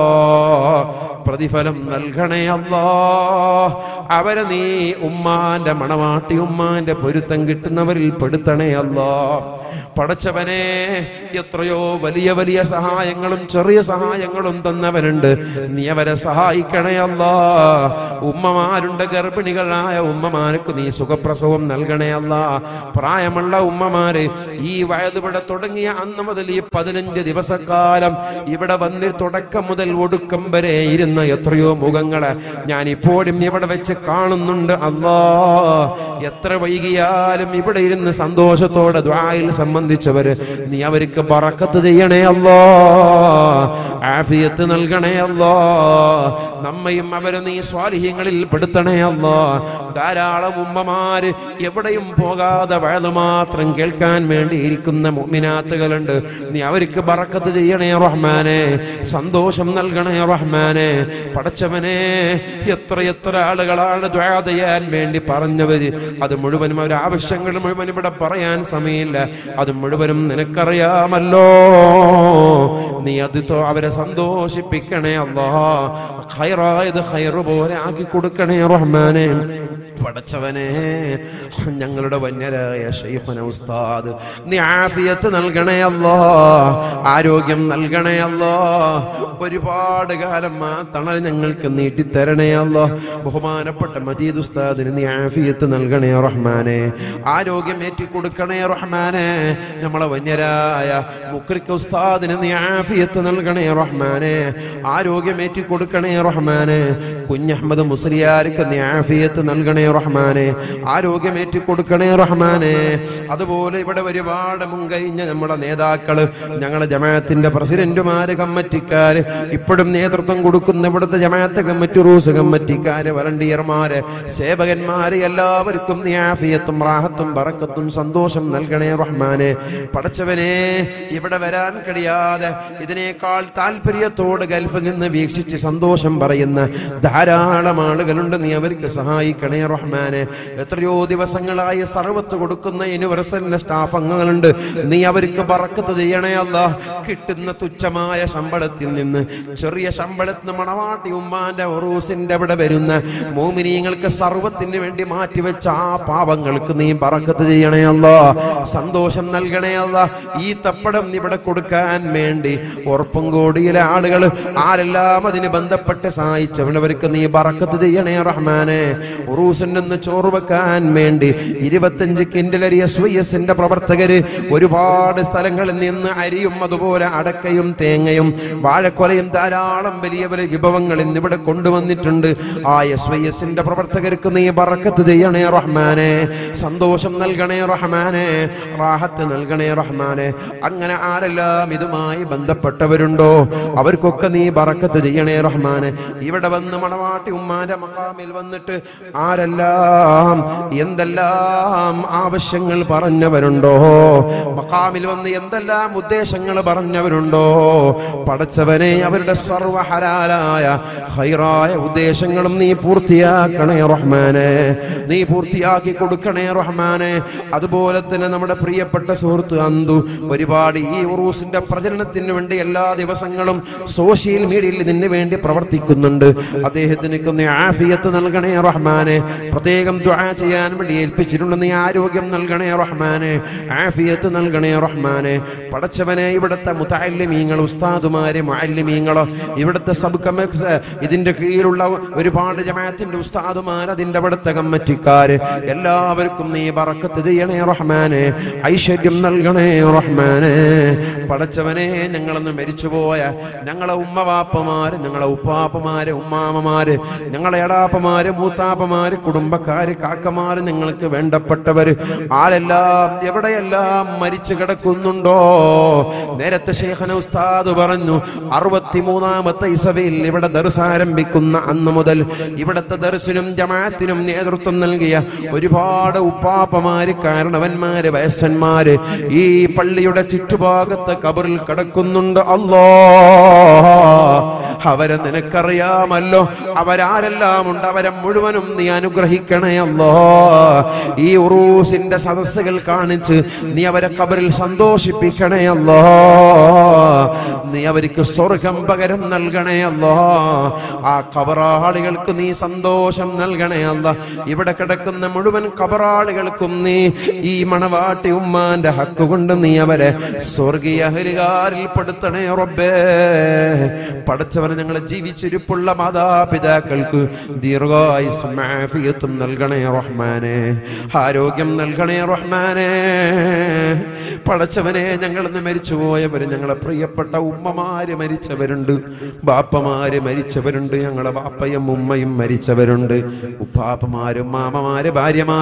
പ്രതിഫലം നൽകണേ അല്ലോ അവരെ നീ ഉമ്മാന്റെ മണവാട്ടി ഉമ്മാന്റെ പൊരുത്തം കിട്ടുന്നവരിൽ പെടുത്തണേ അല്ലോ പടച്ചവനെ എത്രയോ വലിയ വലിയ സഹായങ്ങളും ചെറിയ സഹായങ്ങളും തന്നവരുണ്ട് നീ അവരെ സഹായിക്കണേ അല്ലാ ഉമ്മമാരുണ്ട് ഗർഭിണികളായ ഉമ്മമാർക്ക് നീ സുഖപ്രസവം നൽകണേ അല്ല പ്രായമുള്ള ഉമ്മമാര് ഈ വയതിവിടെ തുടങ്ങിയ അന്ന് മുതൽ ഈ പതിനഞ്ച് ദിവസക്കാലം ഇവിടെ വന്ന് തുടക്കം മുതൽ ഒടുക്കം വരെ ഇരുന്ന എത്രയോ മുഖങ്ങളെ ഞാൻ ഇപ്പോഴും ഇവിടെ വെച്ച് കാണുന്നുണ്ട് അല്ലാ എത്ര വൈകിയാലും ഇവിടെ ഇരുന്ന് സന്തോഷത്തോടെ ദ്വായിൽ സംബന്ധിച്ചവര് നീ അവർക്ക് പറക്കത്ത് ചെയ്യണേ അല്ലോ ആഫിയത്ത് നൽകണേ അല്ലോ നമ്മയും അവരെ നീ സ്വാലിഹ്യങ്ങളിൽ പെടുത്തണേ അല്ലോ ധാരാളം ഉമ്മമാര് എവിടെയും പോകാതെ വയത് മാത്രം കേൾക്കാൻ വേണ്ടി ഇരിക്കുന്ന മുഅ്മിനാത്തുകളുണ്ട് നീ അവർക്ക് ബറക്കത്ത് ചെയ്യണേ റഹ്മാനെ സന്തോഷം നൽകണേ റഹ്മാനെ പടച്ചവനെ എത്ര എത്ര ആളുകളാണ് ദ്വാ ചെയ്യാൻ വേണ്ടി പറഞ്ഞവര് അത് മുഴുവനും അവരുടെ ആവശ്യങ്ങൾ മുഴുവൻ ഇവിടെ പറയാൻ സമയമില്ല അത് മുഴുവനും നിനക്കറിയാമല്ലോ നീ അത് തോ- അവരെ സന്തോഷിപ്പിക്കണേ അല്ലാ ഖൈറായത് ഖൈറ് പോലെ ആക്കി കൊടുക്കണേ റഹ്മാനെ പടച്ചവനെ ഞങ്ങളുടെ വന്യരായ ഷെയ്ഖുന ഉസ്താദ് നീ ആഫിയത്ത് നൽകണേ അല്ലോ ആരോഗ്യം നൽകണേ അല്ലോ ഒരുപാട് കാലം ആ തണൽ ഞങ്ങൾക്ക് നീട്ടിത്തരണേ അല്ലോ ബഹുമാനപ്പെട്ട മജീദ് ഉസ്താദിന് നീ ആഫിയത്ത് നൽകണേ റഹ്മാനെ ആരോഗ്യം ഏറ്റി കൊടുക്കണേ റഹ്മാനെ നമ്മളെ വന്യരായ മുക്രിക്ക ഉസ്താദിന് നീ ആഫിയത്ത് നൽകണേ റഹ്മാനെ ആരോഗ്യം ഏറ്റി കൊടുക്കണേ റഹ്മാനെ കുഞ്ഞഹമ്മദ് മുസ്ലിയാർക്ക് നീ ആഫിയത്ത് നൽകണേ റഹ്മാനെ ആരോഗ്യം ഏറ്റി കൊടുക്കണേ റഹ്മാനെ അതുപോലെ ഇവിടെ ഒരുപാട് മുൻകഴിഞ്ഞ നമ്മുടെ നേതാക്കള് ഞങ്ങളുടെ ജമാഅത്തിന്റെ പ്രസിഡന്റുമാര് കമ്മറ്റിക്കാര് ഇപ്പോഴും നേതൃത്വം കൊടുക്കുന്ന ഇവിടുത്തെ ജമാഅത്ത് കമ്മിറ്റി റൂസ് കമ്മിറ്റിക്കാര് വളണ്ടിയർമാര് സേവകന്മാര് എല്ലാവർക്കും നീ ആഫിയത്തും റാഹത്തും ബറക്കത്തും സന്തോഷം നൽകണേ റഹ്മാനെ പടച്ചവനെ ഇവിടെ വരാൻ കഴിയാതെ ഇതിനേക്കാൾ താല്പര്യത്തോട് ഗൾഫിൽ നിന്ന് വീക്ഷിച്ച് സന്തോഷം പറയുന്ന ധാരാളം ആളുകളുണ്ട് നീ അവർക്ക് സഹായിക്കണേ റഹ്മാനെ എത്രയോ ദിവസങ്ങളായി സർവത്ത് കൊടുക്കുന്ന യൂണിവേഴ്സലിന്റെ സ്റ്റാഫ് അംഗങ്ങളുണ്ട് നീ അവർക്ക് ബറക്കത്ത് ചെയ്യണേ അല്ല കിട്ടുന്ന തുച്ഛമായ ശമ്പളത്തിൽ നിന്ന് ചെറിയ ശമ്പളത്തിന് മണവാട്ടി ഉമ്മാന്റെ ഒറൂസിന്റെ അവിടെ വരുന്ന മോമിനിയങ്ങൾക്ക് സർവത്തിന് വേണ്ടി മാറ്റിവെച്ച ആ പാവങ്ങൾക്ക് നീ ബറക്കത്ത് ചെയ്യണേ അല്ല സന്തോഷം നൽകണേ അല്ല ഈ തപ്പടം ഇവിടെ കൊടുക്കാൻ വേണ്ടി ഉറപ്പും കോടിയിലെ ആളുകൾ ആരെല്ലാം അതിന് ബന്ധപ്പെട്ട് സഹായിച്ചവനവർക്ക് നീ ബറക്കത്ത് ചെയ്യണേ റഹ്മാനെ ഉറൂസിൽ നിന്ന് ചോറ് വെക്കാൻ വേണ്ടി ഇരുപത്തഞ്ച് കിൻഡിലരിയ സുയസിന്റെ പ്രവർത്തകര് ഒരുപാട് സ്ഥലങ്ങളിൽ നിന്ന് അരിയും അതുപോലെ അടക്കയും തേങ്ങയും വാഴക്കൊലയും ധാരാളം വലിയ വലിയ വിഭവങ്ങൾ ഇന്ന് ഇവിടെ കൊണ്ടുവന്നിട്ടുണ്ട് ആ എസ് വൈ എസിന്റെ പ്രവർത്തകർക്ക് നീ ബറക്കത്ത് ചെയ്യണേ റഹ്മാനെ സന്തോഷം നൽകണേ റഹ്മാനെ റാഹത്ത് നൽകണേ റഹ്മാനെ അങ്ങനെ ആരെല്ലാം ഇതുമായി ബന്ധപ്പെട്ടവരുണ്ടോ അവർക്കൊക്കെ നീ ബറക്കത്ത് ചെയ്യണേ റഹ്മാനെ ഇവിടെ വന്ന് മണവാട്ടി ഉമ്മാന്റെ മക്കാമിൽ വന്നിട്ട് ആരെല്ലാം എന്തെല്ലാം ആവശ്യങ്ങൾ പറഞ്ഞവരുണ്ടോ മക്കാമിൽ വന്ന് എന്തെല്ലാം ഉദ്ദേശങ്ങൾ പറഞ്ഞവരുണ്ടോ പടച്ചവനെ അവരുടെ സർവഹരാലായ ഹൈറായ ഉദ്ദേശങ്ങളും നീ പൂർത്തിയാക്കണേ റഹ്മാനെ നീ പൂർത്തിയാക്കി കൊടുക്കണേ റഹ്മാനെ അതുപോലെ തന്നെ നമ്മുടെ പ്രിയപ്പെട്ട സുഹൃത്ത് അന്തു ഒരുപാട് ഈ ഉറൂസിന്റെ പ്രചരണത്തിന് വേണ്ടി എല്ലാ ദിവസങ്ങളും സോഷ്യൽ മീഡിയയിൽ ഇതിന് വേണ്ടി പ്രവർത്തിക്കുന്നുണ്ട് അദ്ദേഹത്തിന് നീ ആഫിയത്ത് നൽകണേ റഹ്മാനെ പ്രത്യേകം ദുആ ചെയ്യാൻ വേണ്ടി ഏൽപ്പിച്ചിട്ടുണ്ട് നീ ആരോഗ്യം നൽകണേ റഹ്മാനെ ആഫിയത്ത് നൽകണേ റഹ്മാനെ പടച്ചവനെ ഇവിടുത്തെ മുത്തല്ലിമീങ്ങൾ ഉസ്താദുമാര് മുഅല്ലിമീങ്ങളോ ഇവിടുത്തെ സബ് കമ്മിറ്റി ഇതിന്റെ കീഴിലുള്ള ഒരുപാട് ജമാഅത്തിന്റെ ഉസ്താദുമാർ അതിന്റെ അവിടുത്തെ കമ്മിറ്റിക്കാര് എല്ലാവർക്കും നീ ബറക്കത്ത് ചെയ്യണേ റഹ്മാനെ ഐശ്വര്യം നൽകണേ റഹ്മാനെ പടച്ചവനെ ഞങ്ങളൊന്ന് മരിച്ചുപോയ ഞങ്ങളെ ഉമ്മവാപ്പമാര് ഞങ്ങളെ ഉപ്പാപ്പമാര് ഉമ്മാമമാര് ഞങ്ങളെ എടാപ്പമാര് മൂത്താപ്പമാര് കുടുംബക്കാര് കാക്കമാര് ഞങ്ങൾക്ക് വേണ്ടപ്പെട്ടവര് ആരെല്ലാം എവിടെയെല്ലാം മരിച്ചു കിടക്കുന്നുണ്ടോ നേരത്തെ ശേഖന ഉസ്താദ് പറഞ്ഞു അറുപത്തിമൂന്നാമത്തെ ഇസവയിൽ ഇവിടെ ദർസ് ആരംഭിക്കുന്ന അന്ന് മുതൽ ഇവിടത്തെ ദർസിനും ജമാഅത്തിനും നേതൃത്വം നൽകിയ ഒരുപാട് ഉപ്പാപ്പമാര് കാരണവന്മാര് വയസ്സന്മാര് ഈ പള്ളിയുടെ ചുറ്റുഭാഗത്ത് കബറിൽ കിടക്കുന്നുണ്ട് അല്ലോ അവരെ നിനക്കറിയാമല്ലോ അവരാരെല്ലാം ഉണ്ട് അവരെ മുഴുവനും നീ അനുഗ്രഹിക്കണേ അല്ലോ ഈ ഉറൂസിന്റെ സദസ്സുകൾ കാണിച്ച് നീ അവരെ കബറിൽ സന്തോഷിപ്പിക്കണേ അല്ലോ നീ അവർക്ക് സ്വർഗം പകരം നൽകണേ അല്ലോ ആ കബറാളികൾക്ക് നീ സന്തോഷം നൽകണേ അല്ല ഇവിടെ കിടക്കുന്ന മുഴുവൻ കബറാളികൾക്കും നീ ഈ മണവാട്ടി ഉമ്മാന്റെ ഹക്ക് കൊണ്ട് നീ അവരെ സ്വർഗീയ ഹരികാരിൽ പെടുത്തണേ റബ്ബേ പടച്ചവനെ ഞങ്ങളെ ജീവിച്ചിരിപ്പുള്ള മാതാപിതാ മാതാപിതാക്കൾക്ക് ദീർഘായുസ്സും ആഫിയത്തും നൽകണേ റഹ്മാനെ ആരോഗ്യം നൽകണേ റഹ്മാനെ പടച്ചവനെ ഞങ്ങൾ ഇന്ന് മരിച്ചുപോയവര് ഞങ്ങളെ പ്രിയപ്പെട്ട ഉമ്മമാര് മരിച്ചവരുണ്ട് ബാപ്പമാര് മരിച്ചവരുണ്ട് ഞങ്ങളെ ബാപ്പയും ഉമ്മയും മരിച്ചവരുണ്ട് ഉപ്പാപ്പമാരും മാമമാര് ഭാര്യമാര്